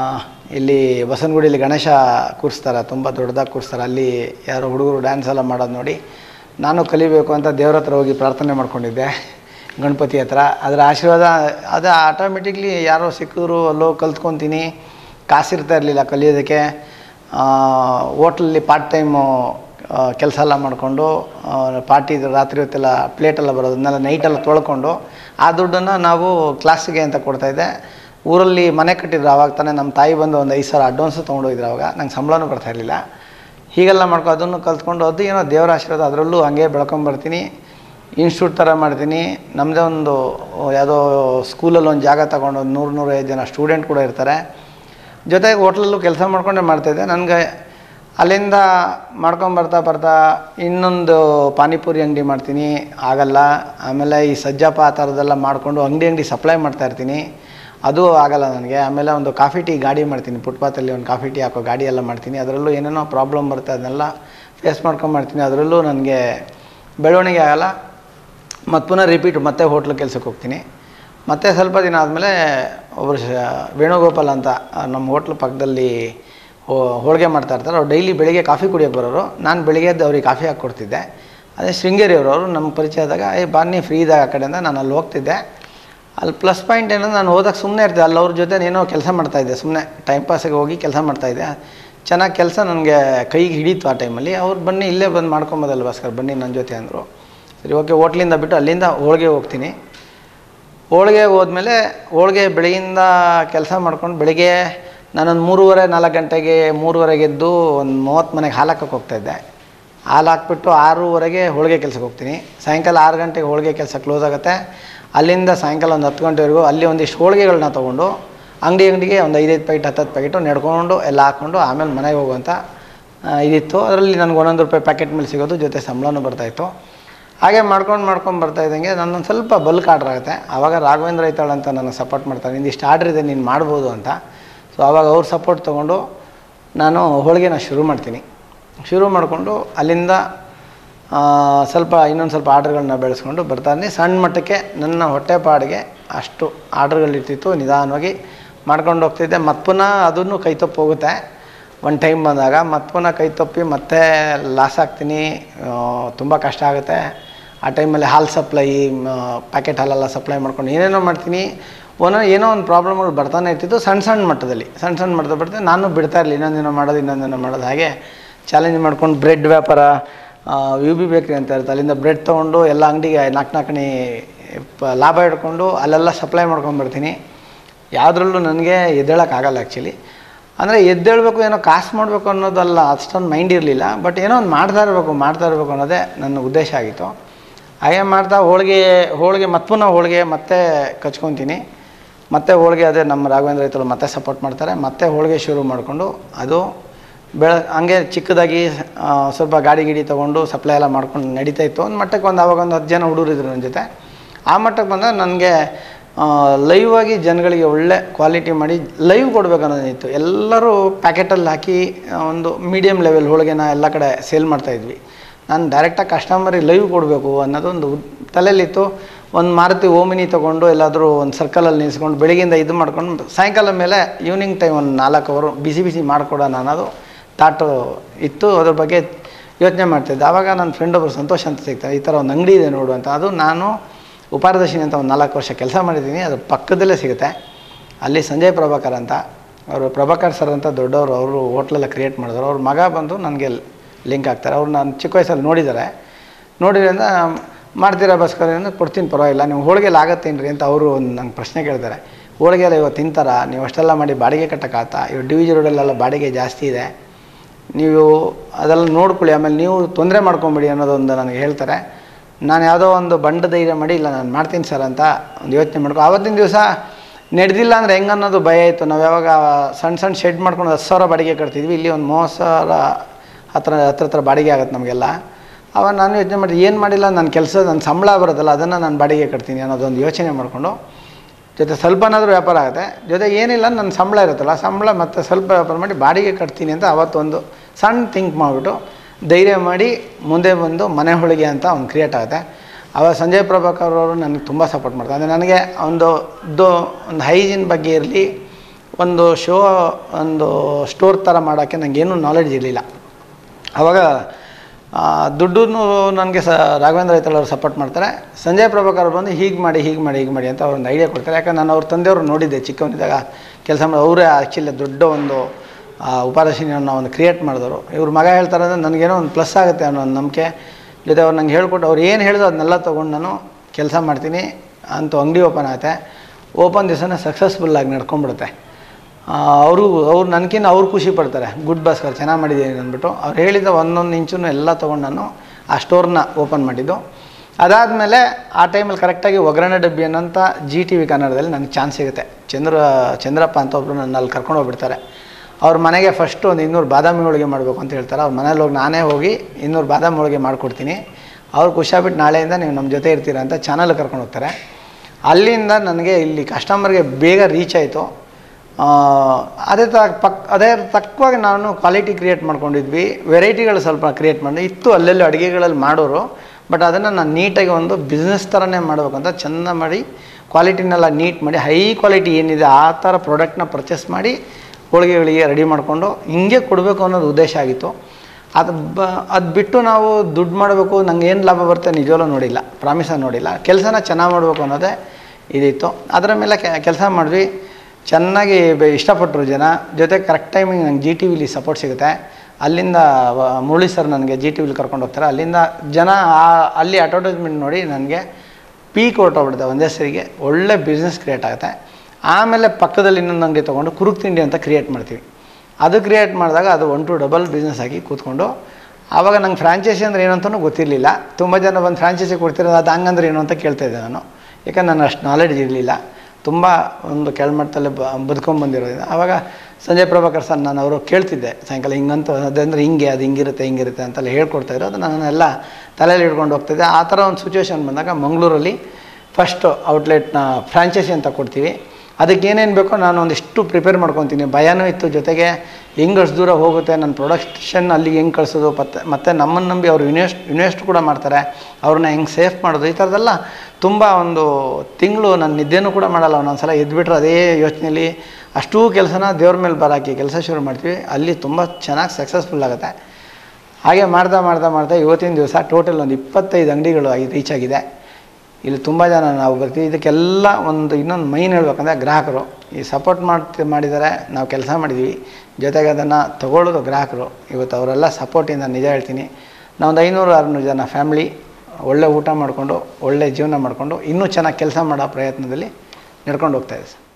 [SPEAKER 2] ಇಲ್ಲಿ ಬಸವನಗುಡಿಯಲ್ಲಿ ಗಣೇಶ ಕೂರಿಸ್ತಾರೆ ತುಂಬ ದೊಡ್ಡದಾಗಿ ಕೂರಿಸ್ತಾರೆ ಅಲ್ಲಿ ಯಾರೋ ಹುಡುಗರು ಡ್ಯಾನ್ಸ್ ಎಲ್ಲ ಮಾಡೋದು ನೋಡಿ ನಾನು ಕಲಿಬೇಕು ಅಂತ ದೇವ್ರ ಹತ್ರ ಹೋಗಿ ಪ್ರಾರ್ಥನೆ ಮಾಡ್ಕೊಂಡಿದ್ದೆ ಗಣಪತಿ ಹತ್ರ ಅದರ ಆಶೀರ್ವಾದ ಅದು ಆಟೋಮೆಟಿಕ್ಲಿ ಯಾರೋ ಸಿಕ್ಕಿದ್ರು ಅಲ್ಲೋ ಕಲ್ತ್ಕೊತೀನಿ ಕಾಸಿರ್ತಾ ಇರಲಿಲ್ಲ ಕಲಿಯೋದಕ್ಕೆ ಹೋಟ್ಲಲ್ಲಿ ಪಾರ್ಟ್ ಟೈಮು ಕೆಲಸ ಎಲ್ಲ ಮಾಡಿಕೊಂಡು ಪಾರ್ಟಿ ರಾತ್ರಿ ಹೊತ್ತೆಲ್ಲ ಪ್ಲೇಟೆಲ್ಲ ಬರೋದು ಅದನ್ನೆಲ್ಲ ನೈಟೆಲ್ಲ ತೊಳ್ಕೊಂಡು ಆ ದುಡ್ಡನ್ನು ನಾವು ಕ್ಲಾಸಿಗೆ ಅಂತ ಕೊಡ್ತಾಯಿದ್ದೆ ಊರಲ್ಲಿ ಮನೆ ಕಟ್ಟಿದ್ರು ಆವಾಗ ತಾನೇ ನಮ್ಮ ತಾಯಿ ಬಂದು ಒಂದು ಐದು ಸಾವಿರ ಅಡ್ವಾನ್ಸು ತೊಗೊಂಡೋಗಿದ್ರು ಅವಾಗ ನಂಗೆ ಸಂಬಳನೂ ಬರ್ತಾ ಇರಲಿಲ್ಲ ಹೀಗೆಲ್ಲ ಮಾಡ್ಕೊ ಅದನ್ನು ಕಲ್ತ್ಕೊಂಡು ಅದು ಏನೋ ದೇವರ ಆಶೀರ್ವಾದ ಅದರಲ್ಲೂ ಹಂಗೆ ಬೆಳ್ಕೊಂಬರ್ತೀನಿ ಇನ್ಸ್ಟಿಟ್ಯೂಟ್ ಥರ ಮಾಡ್ತೀನಿ ನಮ್ಮದೇ ಒಂದು ಯಾವುದೋ ಸ್ಕೂಲಲ್ಲಿ ಒಂದು ಜಾಗ ತಗೊಂಡು ಒಂದು ನೂರು ನೂರೈದು ಜನ ಸ್ಟೂಡೆಂಟ್ ಕೂಡ ಇರ್ತಾರೆ ಜೊತೆಗೆ ಹೋಟ್ಲಲ್ಲೂ ಕೆಲಸ ಮಾಡ್ಕೊಂಡೇ ಮಾಡ್ತಾಯಿದ್ದೆ ನನಗೆ ಅಲ್ಲಿಂದ ಮಾಡ್ಕೊಂಡು ಬರ್ತಾ ಬರ್ತಾ ಇನ್ನೊಂದು ಪಾನಿಪುರಿ ಅಂಗಡಿ ಮಾಡ್ತೀನಿ ಆಗಲ್ಲ ಆಮೇಲೆ ಈ ಸಜ್ಜಪ್ಪ ಆ ಥರದ್ದೆಲ್ಲ ಮಾಡಿಕೊಂಡು ಅಂಗಡಿ ಅಂಗಡಿ ಸಪ್ಲೈ ಮಾಡ್ತಾ ಇರ್ತೀನಿ ಅದು ಆಗಲ್ಲ ನನಗೆ ಆಮೇಲೆ ಒಂದು ಕಾಫಿ ಟೀ ಗಾಡಿ ಮಾಡ್ತೀನಿ ಫುಟ್ಪಾತಲ್ಲಿ ಒಂದು ಕಾಫಿ ಟೀ ಹಾಕೋ ಗಾಡಿ ಎಲ್ಲ ಮಾಡ್ತೀನಿ ಅದರಲ್ಲೂ ಏನೇನೋ ಪ್ರಾಬ್ಲಮ್ ಬರುತ್ತೆ ಅದನ್ನೆಲ್ಲ ಫೇಸ್ ಮಾಡ್ಕೊಂಡು ಮಾಡ್ತೀನಿ ಅದರಲ್ಲೂ ನನಗೆ ಬೆಳವಣಿಗೆ ಆಗಲ್ಲ ಮತ್ತು ಪುನಃ ರಿಪೀಟ್ ಮತ್ತೆ ಹೋಟ್ಲ್ ಕೆಲಸಕ್ಕೆ ಹೋಗ್ತೀನಿ ಮತ್ತೆ ಸ್ವಲ್ಪ ದಿನ ಆದಮೇಲೆ ಒಬ್ಬರು ಶ ವೇಣುಗೋಪಾಲ್ ಅಂತ ಆ, ನಮ್ಮ ಹೋಟ್ಲ್ ಪಕ್ಕದಲ್ಲಿ ಹೋ- ಹೋಳಿಗೆ ಮಾಡ್ತಾ ಇರ್ತಾರೆ ಅವ್ರು ಡೈಲಿ ಬೆಳಿಗ್ಗೆ ಕಾಫಿ ಕುಡಿಯೋಕೆ ಬರೋರು ನಾನು ಬೆಳಿಗ್ಗೆ ಎದ್ದು ಅವ್ರಿಗೆ ಕಾಫಿ ಹಾಕಿ ಕೊಡ್ತಿದ್ದೆ ಅದೇ ಶೃಂಗೇರಿಯವರು ಅವರು ನಮ್ಗೆ ಪರಿಚಯ ಆದಾಗ ಏ ಬನ್ನಿ ಫ್ರೀ ಇದ್ದಾಗ ಆ ಕಡೆಯಿಂದ ನಾನು ಅಲ್ಲಿ ಹೋಗ್ತಿದ್ದೆ ಅಲ್ಲಿ ಪ್ಲಸ್ ಪಾಯಿಂಟ್ ಏನಂದ್ರೆ ನಾನು ಹೋದಾಗ ಸುಮ್ಮನೆ ಇರ್ತಿದ್ದೆ ಅಲ್ಲಿ ಅವ್ರ ಜೊತೆ ಏನೋ ಕೆಲಸ ಮಾಡ್ತಾಯಿದ್ದೆ ಸುಮ್ಮನೆ ಟೈಮ್ ಪಾಸಿಗೆ ಹೋಗಿ ಕೆಲಸ ಮಾಡ್ತಾಯಿದ್ದೆ ಚೆನ್ನಾಗಿ ಕೆಲಸ ನನಗೆ ಕೈಗೆ ಹಿಡೀತು ಆ ಟೈಮಲ್ಲಿ ಅವ್ರು ಬನ್ನಿ ಇಲ್ಲೇ ಬಂದು ಮಾಡ್ಕೊಬೋದಲ್ಲ ಭಾಸ್ಕರ್ ಬನ್ನಿ ನನ್ನ ಜೊತೆ ಅಂದರು ಸರಿ ಓಕೆ ಹೋಟ್ಲಿಂದ ಬಿಟ್ಟು ಅಲ್ಲಿಂದ ಹೋಳಿಗೆ ಹೋಗ್ತೀನಿ ಹೋಳಿಗೆ ಹೋದ್ಮೇಲೆ ಹೋಳಿಗೆ ಬೆಳಗಿಂದ ಕೆಲಸ ಮಾಡ್ಕೊಂಡು ಬೆಳಿಗ್ಗೆ ನಾನೊಂದು ಮೂರುವರೆ ನಾಲ್ಕು ಗಂಟೆಗೆ ಮೂರುವರೆಗೆ ಎದ್ದು ಒಂದು ಮೂವತ್ತು ಮನೆಗೆ ಹಾಲು ಹಾಕಕ್ಕೆ ಹೋಗ್ತಾಯಿದ್ದೆ ಹಾಲು ಹಾಕ್ಬಿಟ್ಟು ಆರೂವರೆಗೆ ಹೋಳಿಗೆ ಕೆಲಸಕ್ಕೆ ಹೋಗ್ತೀನಿ ಸಾಯಂಕಾಲ ಆರು ಗಂಟೆಗೆ ಹೋಳಿಗೆ ಕೆಲಸ ಕ್ಲೋಸ್ ಆಗುತ್ತೆ ಅಲ್ಲಿಂದ ಸಾಯಂಕಾಲ ಒಂದು ಹತ್ತು ಗಂಟೆವರೆಗೂ ಅಲ್ಲಿ ಒಂದಿಷ್ಟು ಹೋಳಿಗೆಗಳನ್ನ ತೊಗೊಂಡು ಅಂಗಡಿ ಅಂಗಡಿಗೆ ಒಂದು ಐದೈದು ಪ್ಯಾಕೆಟ್ ಹತ್ತತ್ತು ಪ್ಯಾಕೆಟು ನೆಡ್ಕೊಂಡು ಎಲ್ಲ ಹಾಕ್ಕೊಂಡು ಆಮೇಲೆ ಮನೆಗೆ ಹೋಗುವಂಥ ಆ, ಇದಿತ್ತು ಅದರಲ್ಲಿ ನನಗೆ ಒಂದೊಂದು ರೂಪಾಯಿ ಪ್ಯಾಕೆಟ್ ಮೇಲೆ ಸಿಗೋದು ಜೊತೆ ಸಂಬಳನೂ ಬರ್ತಾಯಿತ್ತು ಹಾಗೆ ಮಾಡ್ಕೊಂಡು ಮಾಡ್ಕೊಂಡು ಬರ್ತಾ ಇದ್ದಂಗೆ ನನ್ನೊಂದು ಸ್ವಲ್ಪ ಬಲ್ಕ್ ಆರ್ಡ್ರ್ ಆಗುತ್ತೆ ಆವಾಗ ರಾಘವೇಂದ್ರ ಐತಾಳ್ ಅಂತ ನನಗೆ ಸಪೋರ್ಟ್ ಮಾಡ್ತಾರೆ ನಿಂದು ಇಷ್ಟು ಆರ್ಡ್ರ್ ಇದೆ ನೀನು ಮಾಡ್ಬೋದು ಅಂತ ಸೊ ಆವಾಗ ಅವ್ರ ಸಪೋರ್ಟ್ ತೊಗೊಂಡು ನಾನು ಹೋಳಿಗೆನ ಶುರು ಮಾಡ್ತೀನಿ ಶುರು ಮಾಡಿಕೊಂಡು ಅಲ್ಲಿಂದ ಆ, ಸ್ವಲ್ಪ ಇನ್ನೊಂದು ಸ್ವಲ್ಪ ಆರ್ಡ್ರ್ಗಳನ್ನ ಬೆಳೆಸ್ಕೊಂಡು ಬರ್ತಾ ಇದ್ದೀನಿ ಸಣ್ಣ ಮಟ್ಟಕ್ಕೆ ನನ್ನ ಹೊಟ್ಟೆಪಾಡಿಗೆ ಅಷ್ಟು ಆರ್ಡ್ರ್ಗಳಿರ್ತಿತ್ತು ನಿಧಾನವಾಗಿ ಮಾಡ್ಕೊಂಡು ಹೋಗ್ತಿದ್ದೆ ಮತ್ತು ಪುನಃ ಅದನ್ನು ಕೈ ತಪ್ಪು ಹೋಗುತ್ತೆ ಒಂದು ಟೈಮ್ ಬಂದಾಗ ಮತ್ತೆ ಪುನಃ ಕೈ ತಪ್ಪಿ ಮತ್ತೆ ಲಾಸ್ ಆಗ್ತೀನಿ ತುಂಬ ಕಷ್ಟ ಆಗುತ್ತೆ ಆ ಟೈಮಲ್ಲಿ ಹಾಲು ಸಪ್ಲೈ ಪ್ಯಾಕೆಟ್ ಹಾಲೆಲ್ಲ ಸಪ್ಲೈ ಮಾಡ್ಕೊಂಡು ಏನೇನೋ ಮಾಡ್ತೀನಿ ಒಂದೊಂದು ಏನೋ ಒಂದು ಪ್ರಾಬ್ಲಮ್ಗಳು ಬರ್ತಾನೆ ಇರ್ತಿತ್ತು ಸಣ್ಣ ಸಣ್ಣ ಮಟ್ಟದಲ್ಲಿ ಸಣ್ಣ ಸಣ್ಣ ಮಟ್ಟದ ಬರ್ತಾ ನಾನು ಬಿಡ್ತಾ ಇರಲಿಲ್ಲ ಇನ್ನೊಂದಿನ ಮಾಡೋದು ಇನ್ನೊಂದಿನ ಮಾಡೋದು ಹಾಗೆ ಚಾಲೆಂಜ್ ಮಾಡ್ಕೊಂಡು ಬ್ರೆಡ್ ವ್ಯಾಪಾರ ಯು ಬಿ ಬೇಕ್ರಿ ಅಂತ ಇರುತ್ತೆ ಅಲ್ಲಿಂದ ಬ್ರೆಡ್ ತೊಗೊಂಡು ಎಲ್ಲ ಅಂಗಡಿಗೆ ನಾಲ್ಕು ನಾಲ್ಕಣಿ ಪ ಲಾಭ ಹಿಡ್ಕೊಂಡು ಅಲ್ಲೆಲ್ಲ ಸಪ್ಲೈ ಮಾಡ್ಕೊಂಡು ಬರ್ತೀನಿ ಯಾವುದ್ರಲ್ಲೂ ನನಗೆ ಎದ್ದೇಳೋಕ್ಕಾಗಲ್ಲ ಆ್ಯಕ್ಚುಲಿ ಅಂದರೆ ಎದ್ದೇಳಬೇಕು ಏನೋ ಕಾಸು ಮಾಡಬೇಕು ಅನ್ನೋದಲ್ಲ ಅಷ್ಟೊಂದು ಮೈಂಡ್ ಇರಲಿಲ್ಲ ಬಟ್ ಏನೋ ಒಂದು ಮಾಡ್ತಾ ಇರಬೇಕು ಮಾಡ್ತಾ ಇರಬೇಕು ಅನ್ನೋದೇ ನನ್ನ ಉದ್ದೇಶ ಆಗಿತ್ತು ಹಾಗೆ ಮಾಡ್ತಾ ಹೋಳಿಗೆ ಹೋಳಿಗೆ ಮತ್ತೆ ಪುನಃ ಹೋಳಿಗೆ ಮತ್ತೆ ಕಚ್ಕೊತೀನಿ ಮತ್ತೆ ಹೋಳಿಗೆ ಅದೇ ನಮ್ಮ ರಾಘವೇಂದ್ರ ರೈತರು ಮತ್ತೆ ಸಪೋರ್ಟ್ ಮಾಡ್ತಾರೆ ಮತ್ತೆ ಹೋಳಿಗೆ ಶುರು ಮಾಡಿಕೊಂಡು ಅದು ಬೆಳ ಹಂಗೆ ಚಿಕ್ಕದಾಗಿ ಆ, ಸ್ವಲ್ಪ ಗಾಡಿ ಗಿಡಿ ತೊಗೊಂಡು ಸಪ್ಲೈ ಎಲ್ಲ ಮಾಡ್ಕೊಂಡು ನಡೀತಾ ಇತ್ತು ಒಂದು ಮಟ್ಟಕ್ಕೆ ಒಂದು ಆವಾಗ ಒಂದು ಹತ್ತು ಜನ ಹುಡುಗರು ಇದ್ರು ನನ್ನ ಜೊತೆ ಆ ಮಟ್ಟಕ್ಕೆ ಬಂದಾಗ ನನಗೆ ಲೈವ್ ಆಗಿ ಜನಗಳಿಗೆ ಒಳ್ಳೆ ಕ್ವಾಲಿಟಿ ಮಾಡಿ ಲೈವ್ ಕೊಡ್ಬೇಕು ಅನ್ನೋದಿತ್ತು ಎಲ್ಲರೂ ಪ್ಯಾಕೆಟಲ್ಲಿ ಹಾಕಿ ಆ, ಒಂದು ಮೀಡಿಯಮ್ ಲೆವೆಲ್ ಹೋಳಿಗೆನ ಎಲ್ಲ ಕಡೆ ಸೇಲ್ ಮಾಡ್ತಾಯಿದ್ವಿ ನಾನು ಡೈರೆಕ್ಟಾಗಿ ಕಸ್ಟಮರಿಗೆ ಲೈವ್ ಕೊಡಬೇಕು ಅನ್ನೋದೊಂದು ಉದ್- ತಲೆಯಲ್ಲಿತ್ತು ಒಂದು ಮಾರುತಿ ಓಮಿನಿ ತೊಗೊಂಡು ಎಲ್ಲಾದರೂ ಒಂದು ಸರ್ಕಲಲ್ಲಿ ನಿಲ್ಸ್ಕೊಂಡು ಬೆಳಗ್ಗಿಂದ ಇದು ಮಾಡ್ಕೊಂಡು ಸಾಯಂಕಾಲ ಮೇಲೆ ಈವ್ನಿಂಗ್ ಟೈಮ್ ಒಂದು ನಾಲ್ಕು ಅವರು ಬಿಸಿ ಬಿಸಿ ಮಾಡಿಕೊಡೋಣ ಅನ್ನೋದು ಥಾಟು ಇತ್ತು ಅದ್ರ ಬಗ್ಗೆ ಯೋಚನೆ ಮಾಡ್ತಿದ್ದೆ ಆವಾಗ ನನ್ನ ಫ್ರೆಂಡ್ ಒಬ್ಬರು ಸಂತೋಷ ಅಂತ ಸಿಗ್ತಾರೆ ಈ ಥರ ಒಂದು ಅಂಗಡಿ ಇದೆ ನೋಡು ಅಂತ ಅದು ನಾನು ಉಪಾರದರ್ಶಿನಿ ಅಂತ ಒಂದು ನಾಲ್ಕು ವರ್ಷ ಕೆಲಸ ಮಾಡಿದ್ದೀನಿ ಅದ್ರ ಪಕ್ಕದಲ್ಲೇ ಸಿಗುತ್ತೆ ಅಲ್ಲಿ ಸಂಜಯ್ ಪ್ರಭಾಕರ್ ಅಂತ ಅವರು ಪ್ರಭಾಕರ್ ಸರ್ ಅಂತ ದೊಡ್ಡವರು ಅವರು ಹೋಟ್ಲೆಲ್ಲ ಕ್ರಿಯೇಟ್ ಮಾಡಿದ್ರು ಅವ್ರ ಮಗ ಬಂದು ನನಗೆ ಲಿಂಕ್ ಆಗ್ತಾರೆ ಅವ್ರು ನಾನು ಚಿಕ್ಕ ವಯಸ್ಸಲ್ಲಿ ನೋಡಿದ್ದಾರೆ ನೋಡಿದ್ರಿಂದ ಮಾಡ್ತೀರಾ ಭಾಸ್ಕರ್ ಅಂದರೆ ಕೊಡ್ತೀನಿ ಪರವಾಗಿಲ್ಲ ನೀವು ಹೋಳಿಗೆಲ್ಲ ಆಗತ್ತೇನ್ರಿ ಅಂತ ಅವರು ಒಂದು ನಂಗೆ ಪ್ರಶ್ನೆ ಕೇಳ್ತಾರೆ ಹೋಳಿಗೆ ಎಲ್ಲ ಇವತ್ತು ತಿಂತಾರ ನೀವು ಅಷ್ಟೆಲ್ಲ ಮಾಡಿ ಬಾಡಿಗೆ ಕಟ್ಟಕ್ಕಾಗ್ತಾ ಇವಾಗ ಡಿ ವಿ ಜಿ ರೋಡಲ್ಲೆಲ್ಲ ಬಾಡಿಗೆ ಜಾಸ್ತಿ ಇದೆ ನೀವು ಅದೆಲ್ಲ ನೋಡ್ಕೊಳ್ಳಿ ಆಮೇಲೆ ನೀವು ತೊಂದರೆ ಮಾಡ್ಕೊಂಬಿಡಿ ಅನ್ನೋದೊಂದು ನನಗೆ ಹೇಳ್ತಾರೆ ನಾನು ಯಾವುದೋ ಒಂದು ಬಂಡ ಧೈರ್ಯ ಮಾಡಿ ಇಲ್ಲ ನಾನು ಮಾಡ್ತೀನಿ ಸರ್ ಅಂತ ಒಂದು ಯೋಚನೆ ಮಾಡ್ಕೊ ಆವತ್ತಿನ ದಿವಸ ನಡೆದಿಲ್ಲ ಅಂದರೆ ಹೆಂಗೆ ಅನ್ನೋದು ಭಯ ಇತ್ತು ನಾವು ಯಾವಾಗ ಸಣ್ಣ ಸಣ್ಣ ಶೆಡ್ ಮಾಡ್ಕೊಂಡು ಹತ್ತು ಸಾವಿರ ಬಾಡಿಗೆ ಕಟ್ತಿದ್ವಿ ಇಲ್ಲಿ ಒಂದು ಮೂವತ್ತು ಸಾವಿರ ಹತ್ರ ಹತ್ರ ಹತ್ರ ಬಾಡಿಗೆ ಆಗುತ್ತೆ ನಮಗೆಲ್ಲ ಅವಾಗ ನಾನು ಯೋಚನೆ ಮಾಡಿ ಏನು ಮಾಡಿಲ್ಲ ನನ್ನ ಕೆಲಸ ನನ್ನ ಸಂಬಳ ಬರುತ್ತಲ್ಲ ಅದನ್ನು ನಾನು ಬಾಡಿಗೆ ಕಟ್ತೀನಿ ಅನ್ನೋದೊಂದು ಯೋಚನೆ ಮಾಡಿಕೊಂಡು ಜೊತೆ ಸ್ವಲ್ಪನಾದರೂ ವ್ಯಾಪಾರ ಆಗುತ್ತೆ ಜೊತೆಗೆ ಏನಿಲ್ಲ ನನ್ನ ಸಂಬಳ ಇರುತ್ತಲ್ಲ ಸಂಬಳ ಮತ್ತು ಸ್ವಲ್ಪ ವ್ಯಾಪಾರ ಮಾಡಿ ಬಾಡಿಗೆ ಕಟ್ತೀನಿ ಅಂತ ಅವತ್ತೊಂದು ಸಣ್ಣ ಥಿಂಕ್ ಮಾಡಿಬಿಟ್ಟು ಧೈರ್ಯ ಮಾಡಿ ಮುಂದೆ ಬಂದು ಮನೆ ಹೋಳಿಗೆ ಅಂತ ಒಂದು ಕ್ರಿಯೇಟ್ ಆಗುತ್ತೆ ಆವಾಗ ಸಂಜಯ್ ಪ್ರಭಾಕರ್ ಅವರು ನನಗೆ ತುಂಬ ಸಪೋರ್ಟ್ ಮಾಡ್ತಾರೆ ಅಂದರೆ ನನಗೆ ಒಂದು ದೊ ಒಂದು ಹೈಜೀನ್ ಬಗ್ಗೆ ಇರಲಿ ಒಂದು ಶೋ ಒಂದು ಸ್ಟೋರ್ ಥರ ಮಾಡೋಕ್ಕೆ ನನಗೇನು ನಾಲೆಡ್ಜ್ ಇರಲಿಲ್ಲ ಆವಾಗ ದುಡ್ಡು ನನಗೆ ಸ ರಾಘವೇಂದ್ರ ರೈತಲ್ ಅವರು ಸಪೋರ್ಟ್ ಮಾಡ್ತಾರೆ ಸಂಜಯ್ ಪ್ರಭಾಕರ್ ಅವ್ರು ಬಂದು ಹೀಗೆ ಮಾಡಿ ಹೀಗೆ ಮಾಡಿ ಹೀಗೆ ಮಾಡಿ ಅಂತ ಅವ್ರೊಂದು ಐಡಿಯಾ ಕೊಡ್ತಾರೆ ಯಾಕಂದ್ರೆ ನಾನು ಅವ್ರ ತಂದೆಯವರು ನೋಡಿದ್ದೆ ಚಿಕ್ಕವನಿದ್ದಾಗ ಕೆಲಸ ಮಾಡಿ ಅವರೇ ಆ್ಯಕ್ಚುಲಿ ದೊಡ್ಡ ಒಂದು ಉಪಾದಶಿನಿಯನ್ನು ಒಂದು ಕ್ರಿಯೇಟ್ ಮಾಡಿದವರು ಇವ್ರ ಮಗ ಹೇಳ್ತಾರೆ ಅಂದರೆ ನನಗೇನೋ ಒಂದು ಪ್ಲಸ್ ಆಗುತ್ತೆ ಅನ್ನೋ ಒಂದು ನಂಬಿಕೆ ಜೊತೆ ಅವ್ರು ನಂಗೆ ಹೇಳ್ಕೊಟ್ಟು ಅವ್ರು ಏನು ಹೇಳಿದ್ರು ಅದನ್ನೆಲ್ಲ ತೊಗೊಂಡು ನಾನು ಕೆಲಸ ಮಾಡ್ತೀನಿ ಅಂತ ಅಂಗಡಿ ಓಪನ್ ಆಗುತ್ತೆ ಓಪನ್ ದಿವಸನೇ ಸಕ್ಸಸ್ಫುಲ್ಲಾಗಿ ನಡ್ಕೊಂಡ್ಬಿಡುತ್ತೆ ಅವರು ಅವ್ರು ನನಗಿನ್ನ ಅವ್ರು ಖುಷಿ ಪಡ್ತಾರೆ ಗುಡ್ ಭಾಸ್ಕರ್ ಚೆನ್ನಾಗಿ ಮಾಡಿದ್ದೀನಿ ಅಂದ್ಬಿಟ್ಟು ಅವ್ರು ಹೇಳಿದ ಒಂದೊಂದು ಇಂಚು ಎಲ್ಲ ತೊಗೊಂಡು ನಾನು ಆ ಸ್ಟೋರ್ನ ಓಪನ್ ಮಾಡಿದ್ದು ಅದಾದಮೇಲೆ ಆ ಟೈಮಲ್ಲಿ ಕರೆಕ್ಟಾಗಿ ಒಗ್ಗರಣೆ ಡಬ್ಬಿ ಅನ್ನೋಂಥ ಜಿ ಟಿ ವಿ ಕನ್ನಡದಲ್ಲಿ ನನಗೆ ಚಾನ್ಸ್ ಸಿಗುತ್ತೆ ಚಂದ್ರ ಚಂದ್ರಪ್ಪ ಅಂತ ಒಬ್ಬರು ನನ್ನ ಅಲ್ಲಿ ಕರ್ಕೊಂಡು ಹೋಗ್ಬಿಡ್ತಾರೆ ಅವ್ರ ಮನೆಗೆ ಫಸ್ಟ್ ಒಂದು ಇನ್ನೂರು ಬಾದಾಮಿ ಹೋಳಿಗೆ ಮಾಡಬೇಕು ಅಂತ ಹೇಳ್ತಾರೆ ಅವ್ರ ಮನೇಲಿ ಹೋಗಿ ನಾನೇ ಹೋಗಿ ಇನ್ನೂರು ಬಾದಾಮಿ ಹೋಳಿಗೆ ಮಾಡಿಕೊಡ್ತೀನಿ ಅವ್ರು ಖುಷಿಯಾಗ್ಬಿಟ್ಟು ನಾಳೆಯಿಂದ ನೀವು ನಮ್ಮ ಜೊತೆ ಇರ್ತೀರಾ ಅಂತ ಚಾನಲ್ ಕರ್ಕೊಂಡು ಹೋಗ್ತಾರೆ ಅಲ್ಲಿಂದ ನನಗೆ ಇಲ್ಲಿ ಕಸ್ಟಮರ್ಗೆ ಬೇಗ ರೀಚ್ ಆಯಿತು ಅದೇ ತ ಪಕ್ ಅದೇ ತಕ್ಕವಾಗಿ ನಾನು ಕ್ವಾಲಿಟಿ ಕ್ರಿಯೇಟ್ ಮಾಡ್ಕೊಂಡಿದ್ವಿ ವೆರೈಟಿಗಳು ಸ್ವಲ್ಪ ಕ್ರಿಯೇಟ್ ಮಾಡಿ ಇತ್ತು ಅಲ್ಲೆಲ್ಲಿ ಅಡುಗೆಗಳಲ್ಲಿ ಮಾಡೋರು ಬಟ್ ಅದನ್ನು ನಾನು ನೀಟಾಗಿ ಒಂದು ಬಿಸ್ನೆಸ್ ಥರನೇ ಮಾಡ್ಬೇಕಂತ ಚೆಂದ ಮಾಡಿ ಕ್ವಾಲಿಟಿನೆಲ್ಲ ನೀಟ್ ಮಾಡಿ ಹೈ ಕ್ವಾಲಿಟಿ ಏನಿದೆ ಆ ಥರ ಪ್ರಾಡಕ್ಟ್ನ ಪರ್ಚೇಸ್ ಮಾಡಿ ಹೋಳಿಗೆಗಳಿಗೆ ರೆಡಿ ಮಾಡಿಕೊಂಡು ಹಿಂಗೆ ಕೊಡಬೇಕು ಅನ್ನೋದು ಉದ್ದೇಶ ಆಗಿತ್ತು ಅದು ಬ ಅದು ಬಿಟ್ಟು ನಾವು ದುಡ್ಡು ಮಾಡಬೇಕು ನಂಗೆ ಏನು ಲಾಭ ಬರುತ್ತೆ ನಿಜವಲ್ಲೂ ನೋಡಿಲ್ಲ ಪ್ರಾಮಿಸ ನೋಡಿಲ್ಲ ಕೆಲಸನ ಚೆನ್ನಾಗಿ ಮಾಡಬೇಕು ಅನ್ನೋದೇ ಇದಿತ್ತು ಅದರ ಮೇಲೆ ಕೆಲಸ ಮಾಡಿದ್ವಿ ಚೆನ್ನಾಗಿ ಬೆ- ಇಷ್ಟಪಟ್ಟರು ಜನ ಜೊತೆ ಕರೆಕ್ಟ್ ಟೈಮಿಗೆ ನಂಗೆ ಜಿ ಟಿ ವಿಲಿ ಸಪೋರ್ಟ್ ಸಿಗುತ್ತೆ ಅಲ್ಲಿಂದ ವ- ಮುರಳಿ ಸರ್ ನನಗೆ ಜಿ ಟಿ ವಿಲಿ ಕರ್ಕೊಂಡು ಹೋಗ್ತಾರೆ ಅಲ್ಲಿಂದ ಜನ ಆ- ಅಲ್ಲಿ ಅಡ್ವರ್ಟೈಸ್ಮೆಂಟ್ ನೋಡಿ ನನಗೆ ಪೀಕ್ ಹೊರಟೋಗ್ಬಿಡುತ್ತೆ ಒಂದೇ ಸರಿಗೆ ಒಳ್ಳೆ ಬಿಸ್ನೆಸ್ ಕ್ರಿಯೇಟ್ ಆಗುತ್ತೆ ಆಮೇಲೆ ಪಕ್ಕದಲ್ಲಿ ಇನ್ನೊಂದು ಅಂಗಡಿ ತೊಗೊಂಡು ಕುರುಕ್ ತಿಂಡಿ ಅಂತ ಕ್ರಿಯೇಟ್ ಮಾಡ್ತೀವಿ ಅದು ಕ್ರಿಯೇಟ್ ಮಾಡಿದಾಗ ಅದು ಒನ್ ಟು ಡಬಲ್ ಬಿಸ್ನೆಸ್ ಆಗಿ ಕೂತ್ಕೊಂಡು ಆವಾಗ ನಂಗೆ ಫ್ರಾಂಚೈಸಿ ಅಂದರೆ ಏನು ಅಂತಲೂ ಗೊತ್ತಿರಲಿಲ್ಲ ತುಂಬ ಜನ ಬಂದು ಫ್ರಾಂಚೈಸಿ ಕೊಡ್ತಿರೋದು ಅದು ಹಂಗಂದ್ರೆ ಏನು ಅಂತ ಕೇಳ್ತಾ ಇದ್ದೆ ನಾನು ಯಾಕಂದ್ರೆ ನಾನು ಅಷ್ಟು ನಾಲೆಡ್ಜ್ ಇರಲಿಲ್ಲ ತುಂಬ ಒಂದು ಕೆಳಮಟ್ಟದಲ್ಲಿ ಬ ಬದುಕೊಂಬಂದಿರೋದ್ರಿಂದ ಆವಾಗ ಸಂಜಯ್ ಪ್ರಭಾಕರ್ ಸರ್ ನಾನು ಅವರು ಕೇಳ್ತಿದ್ದೆ ಸಾಯಂಕಾಲ ಹಿಂಗಂತ ಅದಂದ್ರೆ ಹಿಂಗೆ ಅದು ಹಿಂಗಿರುತ್ತೆ ಹಿಂಗಿರುತ್ತೆ ಅಂತೆಲ್ಲ ಹೇಳ್ಕೊಡ್ತಾಯಿದ್ರು ಅದು ನಾನೆಲ್ಲ ತಲೆಯಲ್ಲಿ ಹಿಡ್ಕೊಂಡು ಹೋಗ್ತಿದ್ದೆ ಆ ಥರ ಒಂದು ಸಿಚುವೇಶನ್ ಬಂದಾಗ ಮಂಗಳೂರಲ್ಲಿ ಫಸ್ಟು ಔಟ್ಲೆಟ್ನ ಫ್ರಾಂಚೈಸಿ ಅಂತ ಕೊಡ್ತೀವಿ ಅದಕ್ಕೆ ಏನೇನು ಬೇಕೋ ನಾನು ಒಂದಿಷ್ಟು ಪ್ರಿಪೇರ್ ಮಾಡ್ಕೊತೀನಿ ಭಯನೂ ಇತ್ತು ಜೊತೆಗೆ ಹೆಂಗೆ ಅಷ್ಟು ದೂರ ಹೋಗುತ್ತೆ ನನ್ನ ಪ್ರೊಡಕ್ಷನ್ ಅಲ್ಲಿಗೆ ಹೆಂಗೆ ಕಳಿಸೋದು ಮತ್ತೆ ಮತ್ತು ನಮ್ಮನ್ನು ನಂಬಿ ಅವರು ಇನ್ವೆಸ್ಟ್ ಇನ್ವೆಸ್ಟ್ ಕೂಡ ಮಾಡ್ತಾರೆ ಅವ್ರನ್ನ ಹೆಂಗೆ ಸೇಫ್ ಮಾಡೋದು ಈ ಥರದ್ದೆಲ್ಲ ತುಂಬ ಒಂದು ತಿಂಗಳು ನಾನು ನಿದ್ದೆನೂ ಕೂಡ ಮಾಡಲ್ಲ ಒಂದೊಂದು ಸಲ ಎದ್ಬಿಟ್ರೆ ಅದೇ ಯೋಚನೆಯಲ್ಲಿ ಅಷ್ಟೂ ಕೆಲಸನ ದೇವ್ರ ಮೇಲೆ ಬರಾಕಿ ಕೆಲಸ ಶುರು ಮಾಡ್ತೀವಿ ಅಲ್ಲಿ ತುಂಬ ಚೆನ್ನಾಗಿ ಸಕ್ಸಸ್ಫುಲ್ ಆಗುತ್ತೆ ಹಾಗೆ ಮಾಡ್ತಾ ಮಾಡ್ತಾ ಮಾಡ್ತಾ ಇವತ್ತಿನ ದಿವಸ ಟೋಟಲ್ ಒಂದು ಇಪ್ಪತ್ತೈದು ಅಂಗಡಿಗಳು ಆಗಿ ರೀಚ್ ಆಗಿದೆ ಇಲ್ಲಿ ತುಂಬ ಜನ ನಾವು ಬರ್ತೀವಿ ಇದಕ್ಕೆಲ್ಲ ಒಂದು ಇನ್ನೊಂದು ಮೈನ್ ಹೇಳ್ಬೇಕಂದ್ರೆ ಗ್ರಾಹಕರು ಈ ಸಪೋರ್ಟ್ ಮಾಡ್ತಿ ಮಾಡಿದ್ದಾರೆ ನಾವು ಕೆಲಸ ಮಾಡಿದ್ದೀವಿ ಜೊತೆಗೆ ಅದನ್ನು ತಗೊಳ್ಳೋದು ಗ್ರಾಹಕರು ಇವತ್ತು ಅವರೆಲ್ಲ ಸಪೋರ್ಟಿಂದ ನಿಜ ಹೇಳ್ತೀನಿ ನಾವೊಂದು ಐನೂರು ಆರುನೂರು ಜನ ಫ್ಯಾಮ್ಲಿ ಒಳ್ಳೆ ಊಟ ಮಾಡಿಕೊಂಡು ಒಳ್ಳೆ ಜೀವನ ಮಾಡಿಕೊಂಡು ಇನ್ನೂ ಚೆನ್ನಾಗಿ ಕೆಲಸ ಮಾಡೋ ಪ್ರಯತ್ನದಲ್ಲಿ ನಡ್ಕೊಂಡು ಹೋಗ್ತಾ ಇದೆ ಸರ್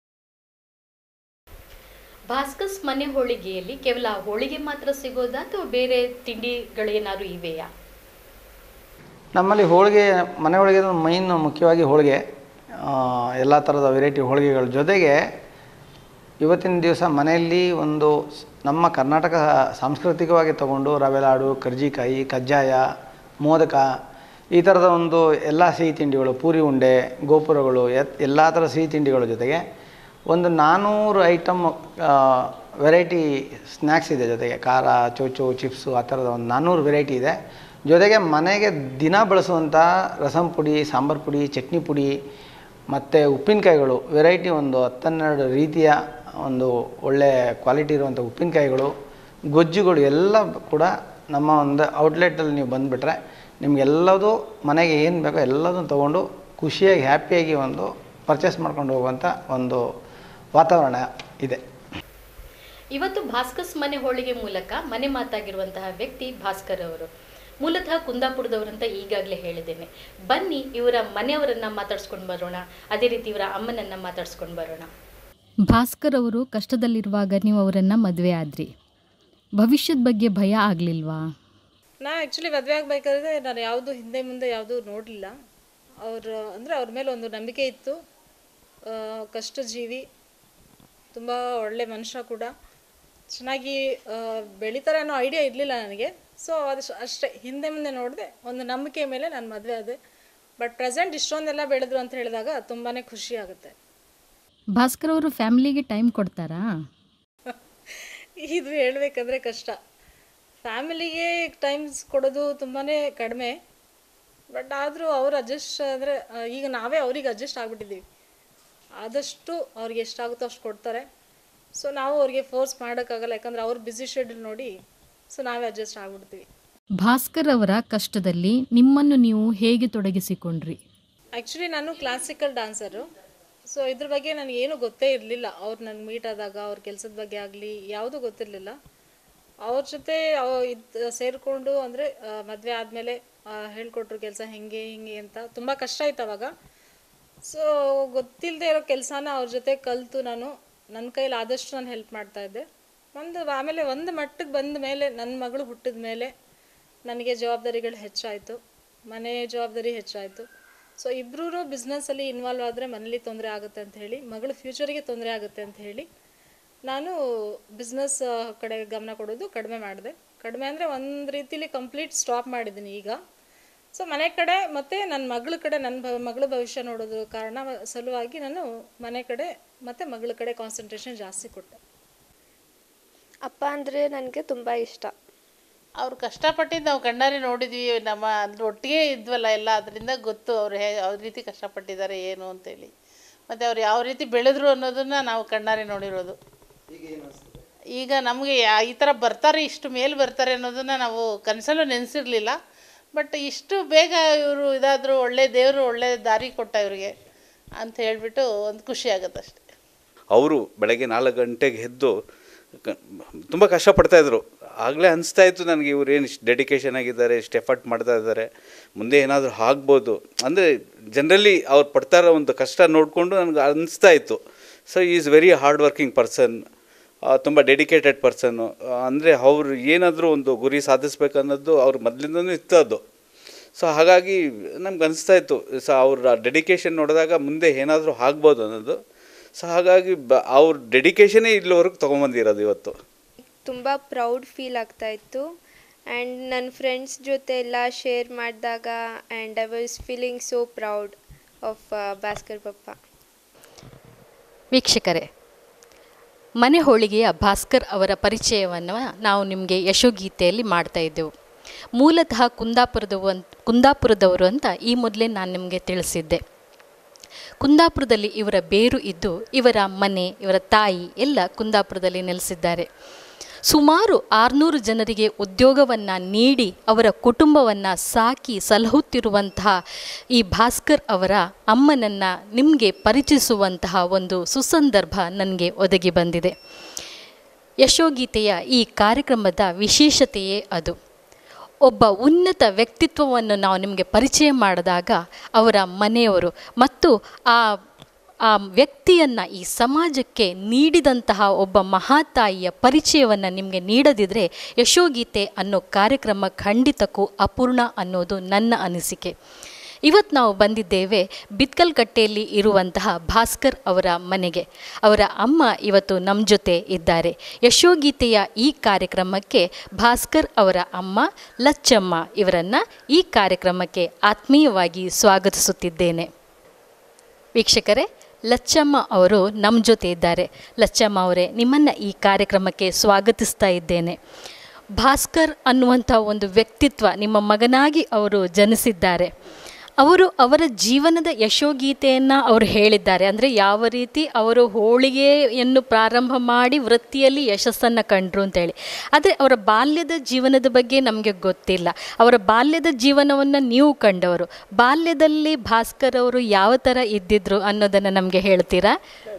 [SPEAKER 1] ಭಾಸ್ಕಸ್ ಮನೆ ಹೋಳಿಗೆಯಲ್ಲಿ ಕೇವಲ ಹೋಳಿಗೆ ಮಾತ್ರ ಸಿಗೋದಾ ಅಥವಾ ಬೇರೆ ತಿಂಡಿಗಳೇನಾದ್ರು ಇವೆಯಾ
[SPEAKER 2] ನಮ್ಮಲ್ಲಿ ಹೋಳಿಗೆ ಮನೆ ಹೋಳಿಗೆ ಮೈನ್ ಮುಖ್ಯವಾಗಿ ಹೋಳಿಗೆ ಎಲ್ಲ ಥರದ ವೆರೈಟಿ ಹೋಳಿಗೆಗಳ ಜೊತೆಗೆ ಇವತ್ತಿನ ದಿವಸ ಮನೆಯಲ್ಲಿ ಒಂದು ಸ್- ನಮ್ಮ ಕರ್ನಾಟಕ ಸಾಂಸ್ಕೃತಿಕವಾಗಿ ತಗೊಂಡು ರವೆ ಲಾಡು ಕರ್ಜಿಕಾಯಿ ಕಜ್ಜಾಯ ಮೋದಕ ಈ ಥರದ ಒಂದು ಎಲ್ಲ ಸಿಹಿ ತಿಂಡಿಗಳು ಪೂರಿ ಉಂಡೆ ಗೋಪುರಗಳು ಎತ್ ಎಲ್ಲ ಥರ ಸಿಹಿ ತಿಂಡಿಗಳ ಜೊತೆಗೆ ಒಂದು ನಾನ್ನೂರು ಐಟಮ್ ವೆರೈಟಿ ಸ್ನ್ಯಾಕ್ಸ್ ಇದೆ ಜೊತೆಗೆ ಖಾರ ಚೋಚು ಚಿಪ್ಸು ಆ ಥರದ ಒಂದು ನಾನ್ನೂರು ವೆರೈಟಿ ಇದೆ ಜೊತೆಗೆ ಮನೆಗೆ ದಿನ ಬಳಸುವಂಥ ರಸಂ ಪುಡಿ ಸಾಂಬಾರು ಪುಡಿ ಚಟ್ನಿ ಪುಡಿ ಮತ್ತು ಉಪ್ಪಿನಕಾಯಿಗಳು ವೆರೈಟಿ ಒಂದು ಹತ್ತನ್ನೆರಡು ರೀತಿಯ ಒಂದು ಒಳ್ಳೆ ಕ್ವಾಲಿಟಿ ಇರುವಂಥ ಉಪ್ಪಿನಕಾಯಿಗಳು ಗೊಜ್ಜುಗಳು ಎಲ್ಲ ಕೂಡ ನಮ್ಮ ಒಂದು ಔಟ್ಲೆಟಲ್ಲಿ ನೀವು ಬಂದುಬಿಟ್ರೆ ನಿಮಗೆಲ್ಲದೂ ಮನೆಗೆ ಏನು ಬೇಕೋ ಎಲ್ಲದನ್ನು ತೊಗೊಂಡು ಖುಷಿಯಾಗಿ ಹ್ಯಾಪಿಯಾಗಿ ಒಂದು ಪರ್ಚೇಸ್ ಮಾಡ್ಕೊಂಡು ಹೋಗುವಂಥ ಒಂದು ವಾತಾವರಣ ಇದೆ
[SPEAKER 1] ಇವತ್ತು ಭಾಸ್ಕಸ್ ಮನೆ ಹೋಳಿಗೆ ಮೂಲಕ ಮನೆ ಮಾತಾಗಿರುವಂತಹ ವ್ಯಕ್ತಿ ಭಾಸ್ಕರ್ ಅವರು ಮೂಲತಃ ಕುಂದಾಪುರದವರಂತ ಈಗಾಗಲೇ ಹೇಳಿದ್ದೇನೆ ಬನ್ನಿ ಇವರ ಮನೆಯವರನ್ನ ಮಾತಾಡ್ಸ್ಕೊಂಡು ಬರೋಣ ಅದೇ ರೀತಿ ಇವರ ಅಮ್ಮನನ್ನ ಮಾತಾಡ್ಸ್ಕೊಂಡು ಬರೋಣ
[SPEAKER 3] ಭಾಸ್ಕರ್ ಅವರು ಕಷ್ಟದಲ್ಲಿರುವಾಗ ನೀವು ಅವರನ್ನು ಮದುವೆ ಆದ್ರಿ ಭವಿಷ್ಯದ ಬಗ್ಗೆ ಭಯ ಆಗಲಿಲ್ವಾ
[SPEAKER 4] ನಾ ಆ್ಯಕ್ಚುಲಿ ಮದುವೆ ಆಗಬೇಕಾದ್ರೆ ನಾನು ಯಾವುದು ಹಿಂದೆ ಮುಂದೆ ಯಾವುದು ನೋಡಲಿಲ್ಲ ಅವ್ರ ಅಂದರೆ ಅವ್ರ ಮೇಲೆ ಒಂದು ನಂಬಿಕೆ ಇತ್ತು ಆ, ಕಷ್ಟಜೀವಿ ತುಂಬ ಒಳ್ಳೆ ಮನುಷ್ಯ ಕೂಡ ಚೆನ್ನಾಗಿ ಆ, ಬೆಳೀತಾರೆ ಅನ್ನೋ ಐಡಿಯಾ ಇರಲಿಲ್ಲ ನನಗೆ ಸೊ ಅದು ಅಷ್ಟೇ ಹಿಂದೆ ಮುಂದೆ ನೋಡಿದೆ ಒಂದು ನಂಬಿಕೆ ಮೇಲೆ ನಾನು ಮದುವೆ ಆದೆ ಬಟ್ ಪ್ರೆಸೆಂಟ್ ಇಷ್ಟೊಂದೆಲ್ಲ ಬೆಳೆದ್ರು ಅಂತ ಹೇಳಿದಾಗ ತುಂಬಾ ಖುಷಿ ಆಗುತ್ತೆ
[SPEAKER 3] ಭಾಸ್ಕರ್ ಅವರು ಫ್ಯಾಮಿಲಿಗೆ ಟೈಮ್ ಕೊಡ್ತಾರಾ
[SPEAKER 4] ಇದು ಹೇಳಬೇಕಂದ್ರೆ ಕಷ್ಟ ಫ್ಯಾಮಿಲಿಗೆ ಟೈಮ್ಸ್ ಕೊಡೋದು ತುಂಬಾ ಕಡಿಮೆ ಬಟ್ ಆದರೂ ಅವ್ರು ಅಡ್ಜಸ್ಟ್ ಅಂದರೆ ಈಗ ನಾವೇ ಅವ್ರಿಗೆ ಅಡ್ಜಸ್ಟ್ ಆಗಿಬಿಟ್ಟಿದ್ದೀವಿ ಆದಷ್ಟು ಅವ್ರಿಗೆ ಎಷ್ಟಾಗುತ್ತೋ ಅಷ್ಟು ಕೊಡ್ತಾರೆ ಸೊ ನಾವು ಅವ್ರಿಗೆ ಫೋರ್ಸ್ ಮಾಡೋಕ್ಕಾಗಲ್ಲ ಯಾಕಂದ್ರೆ ಅವ್ರ ಬ್ಯುಸಿ ಶೆಡ್ಯೂಲ್ ನೋಡಿ ಸೊ ನಾವೇ ಅಡ್ಜಸ್ಟ್ ಆಗಿಬಿಡ್ತೀವಿ
[SPEAKER 3] ಭಾಸ್ಕರ್ ಅವರ ಕಷ್ಟದಲ್ಲಿ ನಿಮ್ಮನ್ನು ನೀವು ಹೇಗೆ ತೊಡಗಿಸಿಕೊಂಡ್ರಿ
[SPEAKER 4] ಆ್ಯಕ್ಚುಲಿ ನಾನು ಕ್ಲಾಸಿಕಲ್ ಡಾನ್ಸರು ಸೊ ಇದ್ರ ಬಗ್ಗೆ ನನಗೆ ಏನೂ ಗೊತ್ತೇ ಇರಲಿಲ್ಲ ಅವ್ರು ನನಗೆ ಮೀಟ್ ಆದಾಗ ಅವ್ರ ಕೆಲಸದ ಬಗ್ಗೆ ಆಗಲಿ ಯಾವುದೂ ಗೊತ್ತಿರಲಿಲ್ಲ ಅವ್ರ ಜೊತೆ ಅವ ಇದು ಸೇರಿಕೊಂಡು ಅಂದರೆ ಮದುವೆ ಆದಮೇಲೆ ಹೇಳ್ಕೊಟ್ರು ಕೆಲಸ ಹೆಂಗೆ ಹಿಂಗೆ ಅಂತ ತುಂಬ ಕಷ್ಟ ಆಯ್ತು ಅವಾಗ ಸೊ ಗೊತ್ತಿಲ್ಲದೆ ಇರೋ ಕೆಲಸನ ಅವ್ರ ಜೊತೆ ಕಲಿತು ನಾನು ನನ್ನ ಕೈಲಿ ಆದಷ್ಟು ನಾನು ಹೆಲ್ಪ್ ಮಾಡ್ತಾ ಇದ್ದೆ ಒಂದು ಆಮೇಲೆ ಒಂದು ಮಟ್ಟಕ್ಕೆ ಬಂದ ಮೇಲೆ ನನ್ನ ಮಗಳು ಹುಟ್ಟಿದ ಮೇಲೆ ನನಗೆ ಜವಾಬ್ದಾರಿಗಳು ಹೆಚ್ಚಾಯಿತು ಮನೆ ಜವಾಬ್ದಾರಿ ಹೆಚ್ಚಾಯಿತು ಸೊ ಇಬ್ಬರೂ ಬಿಸ್ನೆಸ್ಸಲ್ಲಿ ಇನ್ವಾಲ್ವ್ ಆದರೆ ಮನೇಲಿ ತೊಂದರೆ ಆಗುತ್ತೆ ಅಂತ ಹೇಳಿ ಮಗಳ ಫ್ಯೂಚರಿಗೆ ತೊಂದರೆ ಆಗುತ್ತೆ ಅಂತ ಹೇಳಿ ನಾನು ಬಿಸ್ನೆಸ್ ಕಡೆ ಗಮನ ಕೊಡೋದು ಕಡಿಮೆ ಮಾಡಿದೆ ಕಡಿಮೆ ಅಂದರೆ ಒಂದು ರೀತಿಲಿ ಕಂಪ್ಲೀಟ್ ಸ್ಟಾಪ್ ಮಾಡಿದ್ದೀನಿ ಈಗ ಸೊ ಮನೆ ಕಡೆ ಮತ್ತು ನನ್ನ ಮಗಳ ಕಡೆ ನನ್ನ ಭ ಮಗಳ ಭವಿಷ್ಯ ನೋಡೋದು ಕಾರಣ ಸಲುವಾಗಿ ನಾನು ಮನೆ ಕಡೆ ಮತ್ತು ಮಗಳ ಕಡೆ ಕಾನ್ಸಂಟ್ರೇಷನ್ ಜಾಸ್ತಿ ಕೊಟ್ಟೆ
[SPEAKER 5] ಅಪ್ಪ ಅಂದರೆ ನನಗೆ ತುಂಬ ಇಷ್ಟ
[SPEAKER 6] ಅವ್ರು ಕಷ್ಟಪಟ್ಟಿದ್ದು ನಾವು ಕಣ್ಣಾರೆ ನೋಡಿದ್ವಿ ನಮ್ಮ ಅದ್ರ ಒಟ್ಟಿಗೆ ಇದ್ವಲ್ಲ ಎಲ್ಲ ಅದರಿಂದ ಗೊತ್ತು ಅವ್ರು ಹೇ ಯಾವ ರೀತಿ ಕಷ್ಟಪಟ್ಟಿದ್ದಾರೆ ಏನು ಅಂತೇಳಿ ಮತ್ತು ಅವ್ರು ಯಾವ ರೀತಿ ಬೆಳೆದ್ರು ಅನ್ನೋದನ್ನ ನಾವು ಕಣ್ಣಾರೆ ನೋಡಿರೋದು ಈಗ ನಮಗೆ ಈ ಥರ ಬರ್ತಾರೆ ಇಷ್ಟು ಮೇಲೆ ಬರ್ತಾರೆ ಅನ್ನೋದನ್ನ ನಾವು ಕನಸಲ್ಲೂ ನೆನೆಸಿರ್ಲಿಲ್ಲ ಬಟ್ ಇಷ್ಟು ಬೇಗ ಇವರು ಇದಾದರೂ ಒಳ್ಳೆ ದೇವರು ಒಳ್ಳೆ ದಾರಿ ಕೊಟ್ಟ ಇವ್ರಿಗೆ ಅಂತ ಹೇಳಿಬಿಟ್ಟು ಒಂದು ಖುಷಿ ಆಗುತ್ತೆ ಅಷ್ಟೆ
[SPEAKER 7] ಅವರು ಬೆಳಗ್ಗೆ ನಾಲ್ಕು ಗಂಟೆಗೆ ಎದ್ದು ತುಂಬ ಕಷ್ಟಪಡ್ತಾಯಿದ್ರು ಆಗಲೇ ಅನಿಸ್ತಾ ಇತ್ತು ನನಗೆ ಇವ್ರು ಏನು ಇಷ್ಟು ಡೆಡಿಕೇಶನ್ ಆಗಿದ್ದಾರೆ ಇಷ್ಟು ಎಫರ್ಟ್ ಮಾಡ್ತಾ ಇದ್ದಾರೆ ಮುಂದೆ ಏನಾದರೂ ಆಗ್ಬೋದು ಅಂದರೆ ಜನರಲಿ ಅವ್ರು ಪಡ್ತಾ ಇರೋ ಒಂದು ಕಷ್ಟ ನೋಡಿಕೊಂಡು ನನಗೆ ಅನಿಸ್ತಾ ಇತ್ತು so is very hard working person ತುಂಬ ಡೆಡಿಕೇಟೆಡ್ ಪರ್ಸನ್ನು ಅಂದರೆ ಅವರು ಏನಾದರೂ ಒಂದು ಗುರಿ ಸಾಧಿಸ್ಬೇಕು ಅನ್ನೋದು ಅವ್ರ ಮೊದಲಿಂದನೂ ಇತ್ತು ಅದು ಸೊ ಹಾಗಾಗಿ ನಮ್ಗೆ ಅನಿಸ್ತಾ ಇತ್ತು ಸೊ ಅವ್ರ ಡೆಡಿಕೇಶನ್ ನೋಡಿದಾಗ ಮುಂದೆ ಏನಾದರೂ ಆಗ್ಬೋದು ಅನ್ನೋದು ಸೊ ಹಾಗಾಗಿ ಬ ಅವ್ರ ಡೆಡಿಕೇಶನೇ ಇಲ್ಲಿವರೆಗೂ ತೊಗೊಂಬಂದಿರೋದು ಇವತ್ತು
[SPEAKER 5] ತುಂಬ ಪ್ರೌಡ್ ಫೀಲ್ ಆಗ್ತಾ ಇತ್ತು ಆ್ಯಂಡ್ ನನ್ನ ಫ್ರೆಂಡ್ಸ್ ಜೊತೆ ಎಲ್ಲ ಶೇರ್ ಮಾಡಿದಾಗ and I was feeling so proud of Bhaskar ಪಪ್ಪ
[SPEAKER 1] ವೀಕ್ಷಕರೇ ಮನೆ ಹೋಳಿಗೆಯ ಭಾಸ್ಕರ್ ಅವರ ಪರಿಚಯವನ್ನು ನಾವು ನಿಮಗೆ ಯಶೋಗೀತೆಯಲ್ಲಿ ಮಾಡ್ತಾ ಇದ್ದೆವು ಮೂಲತಃ ಕುಂದಾಪುರದವು ಅಂತ ಕುಂದಾಪುರದವರು ಅಂತ ಈ ಮೊದಲೇ ನಾನು ನಿಮಗೆ ತಿಳಿಸಿದ್ದೆ ಕುಂದಾಪುರದಲ್ಲಿ ಇವರ ಬೇರು ಇದ್ದು ಇವರ ಮನೆ ಇವರ ತಾಯಿ ಎಲ್ಲ ಕುಂದಾಪುರದಲ್ಲಿ ನೆಲೆಸಿದ್ದಾರೆ ಸುಮಾರು ಆರುನೂರು ಜನರಿಗೆ ಉದ್ಯೋಗವನ್ನು ನೀಡಿ ಅವರ ಕುಟುಂಬವನ್ನು ಸಾಕಿ ಸಲಹುತ್ತಿರುವಂತಹ ಈ ಭಾಸ್ಕರ್ ಅವರ ಅಮ್ಮನನ್ನು ನಿಮಗೆ ಪರಿಚಯಿಸುವಂತಹ ಒಂದು ಸುಸಂದರ್ಭ ನನಗೆ ಒದಗಿ ಬಂದಿದೆ ಯಶೋಗೀತೆಯ ಈ ಕಾರ್ಯಕ್ರಮದ ವಿಶೇಷತೆಯೇ ಅದು ಒಬ್ಬ ಉನ್ನತ ವ್ಯಕ್ತಿತ್ವವನ್ನು ನಾವು ನಿಮಗೆ ಪರಿಚಯ ಮಾಡಿದಾಗ ಅವರ ಮನೆಯವರು ಮತ್ತು ಆ ಆ ವ್ಯಕ್ತಿಯನ್ನು ಈ ಸಮಾಜಕ್ಕೆ ನೀಡಿದಂತಹ ಒಬ್ಬ ಮಹಾತಾಯಿಯ ಪರಿಚಯವನ್ನು ನಿಮಗೆ ನೀಡದಿದ್ದರೆ ಯಶೋಗೀತೆ ಅನ್ನೋ ಕಾರ್ಯಕ್ರಮ ಖಂಡಿತಕ್ಕೂ ಅಪೂರ್ಣ ಅನ್ನೋದು ನನ್ನ ಅನಿಸಿಕೆ ಇವತ್ತು ನಾವು ಬಂದಿದ್ದೇವೆ ಬಿತ್ಕಲ್ಕಟ್ಟೆಯಲ್ಲಿ ಇರುವಂತಹ ಭಾಸ್ಕರ್ ಅವರ ಮನೆಗೆ ಅವರ ಅಮ್ಮ ಇವತ್ತು ನಮ್ಮ ಜೊತೆ ಇದ್ದಾರೆ ಯಶೋಗೀತೆಯ ಈ ಕಾರ್ಯಕ್ರಮಕ್ಕೆ ಭಾಸ್ಕರ್ ಅವರ ಅಮ್ಮ ಲಚ್ಚಮ್ಮ ಇವರನ್ನು ಈ ಕಾರ್ಯಕ್ರಮಕ್ಕೆ ಆತ್ಮೀಯವಾಗಿ ಸ್ವಾಗತಿಸುತ್ತಿದ್ದೇನೆ ವೀಕ್ಷಕರೇ ಲಚ್ಚಮ್ಮ ಅವರು ನಮ್ಮ ಜೊತೆ ಇದ್ದಾರೆ ಲಚ್ಚಮ್ಮ ಅವರೇ ನಿಮ್ಮನ್ನು ಈ ಕಾರ್ಯಕ್ರಮಕ್ಕೆ ಸ್ವಾಗತಿಸ್ತಾ ಇದ್ದೇನೆ ಭಾಸ್ಕರ್ ಅನ್ನುವಂಥ ಒಂದು ವ್ಯಕ್ತಿತ್ವ ನಿಮ್ಮ ಮಗನಾಗಿ ಅವರು ಜನಿಸಿದ್ದಾರೆ ಅವರು ಅವರ ಜೀವನದ ಯಶೋಗೀತೆಯನ್ನು ಅವರು ಹೇಳಿದ್ದಾರೆ ಅಂದರೆ ಯಾವ ರೀತಿ ಅವರು ಹೋಳಿಗೆಯನ್ನು ಪ್ರಾರಂಭ ಮಾಡಿ ವೃತ್ತಿಯಲ್ಲಿ ಯಶಸ್ಸನ್ನು ಕಂಡ್ರು ಅಂತೇಳಿ ಆದರೆ ಅವರ ಬಾಲ್ಯದ ಜೀವನದ ಬಗ್ಗೆ ನಮಗೆ ಗೊತ್ತಿಲ್ಲ ಅವರ ಬಾಲ್ಯದ ಜೀವನವನ್ನು ನೀವು ಕಂಡವರು ಬಾಲ್ಯದಲ್ಲಿ ಭಾಸ್ಕರ್ ಅವರು ಯಾವ ಥರ ಇದ್ದಿದ್ರು ಅನ್ನೋದನ್ನು ನಮಗೆ ಹೇಳ್ತೀರಾ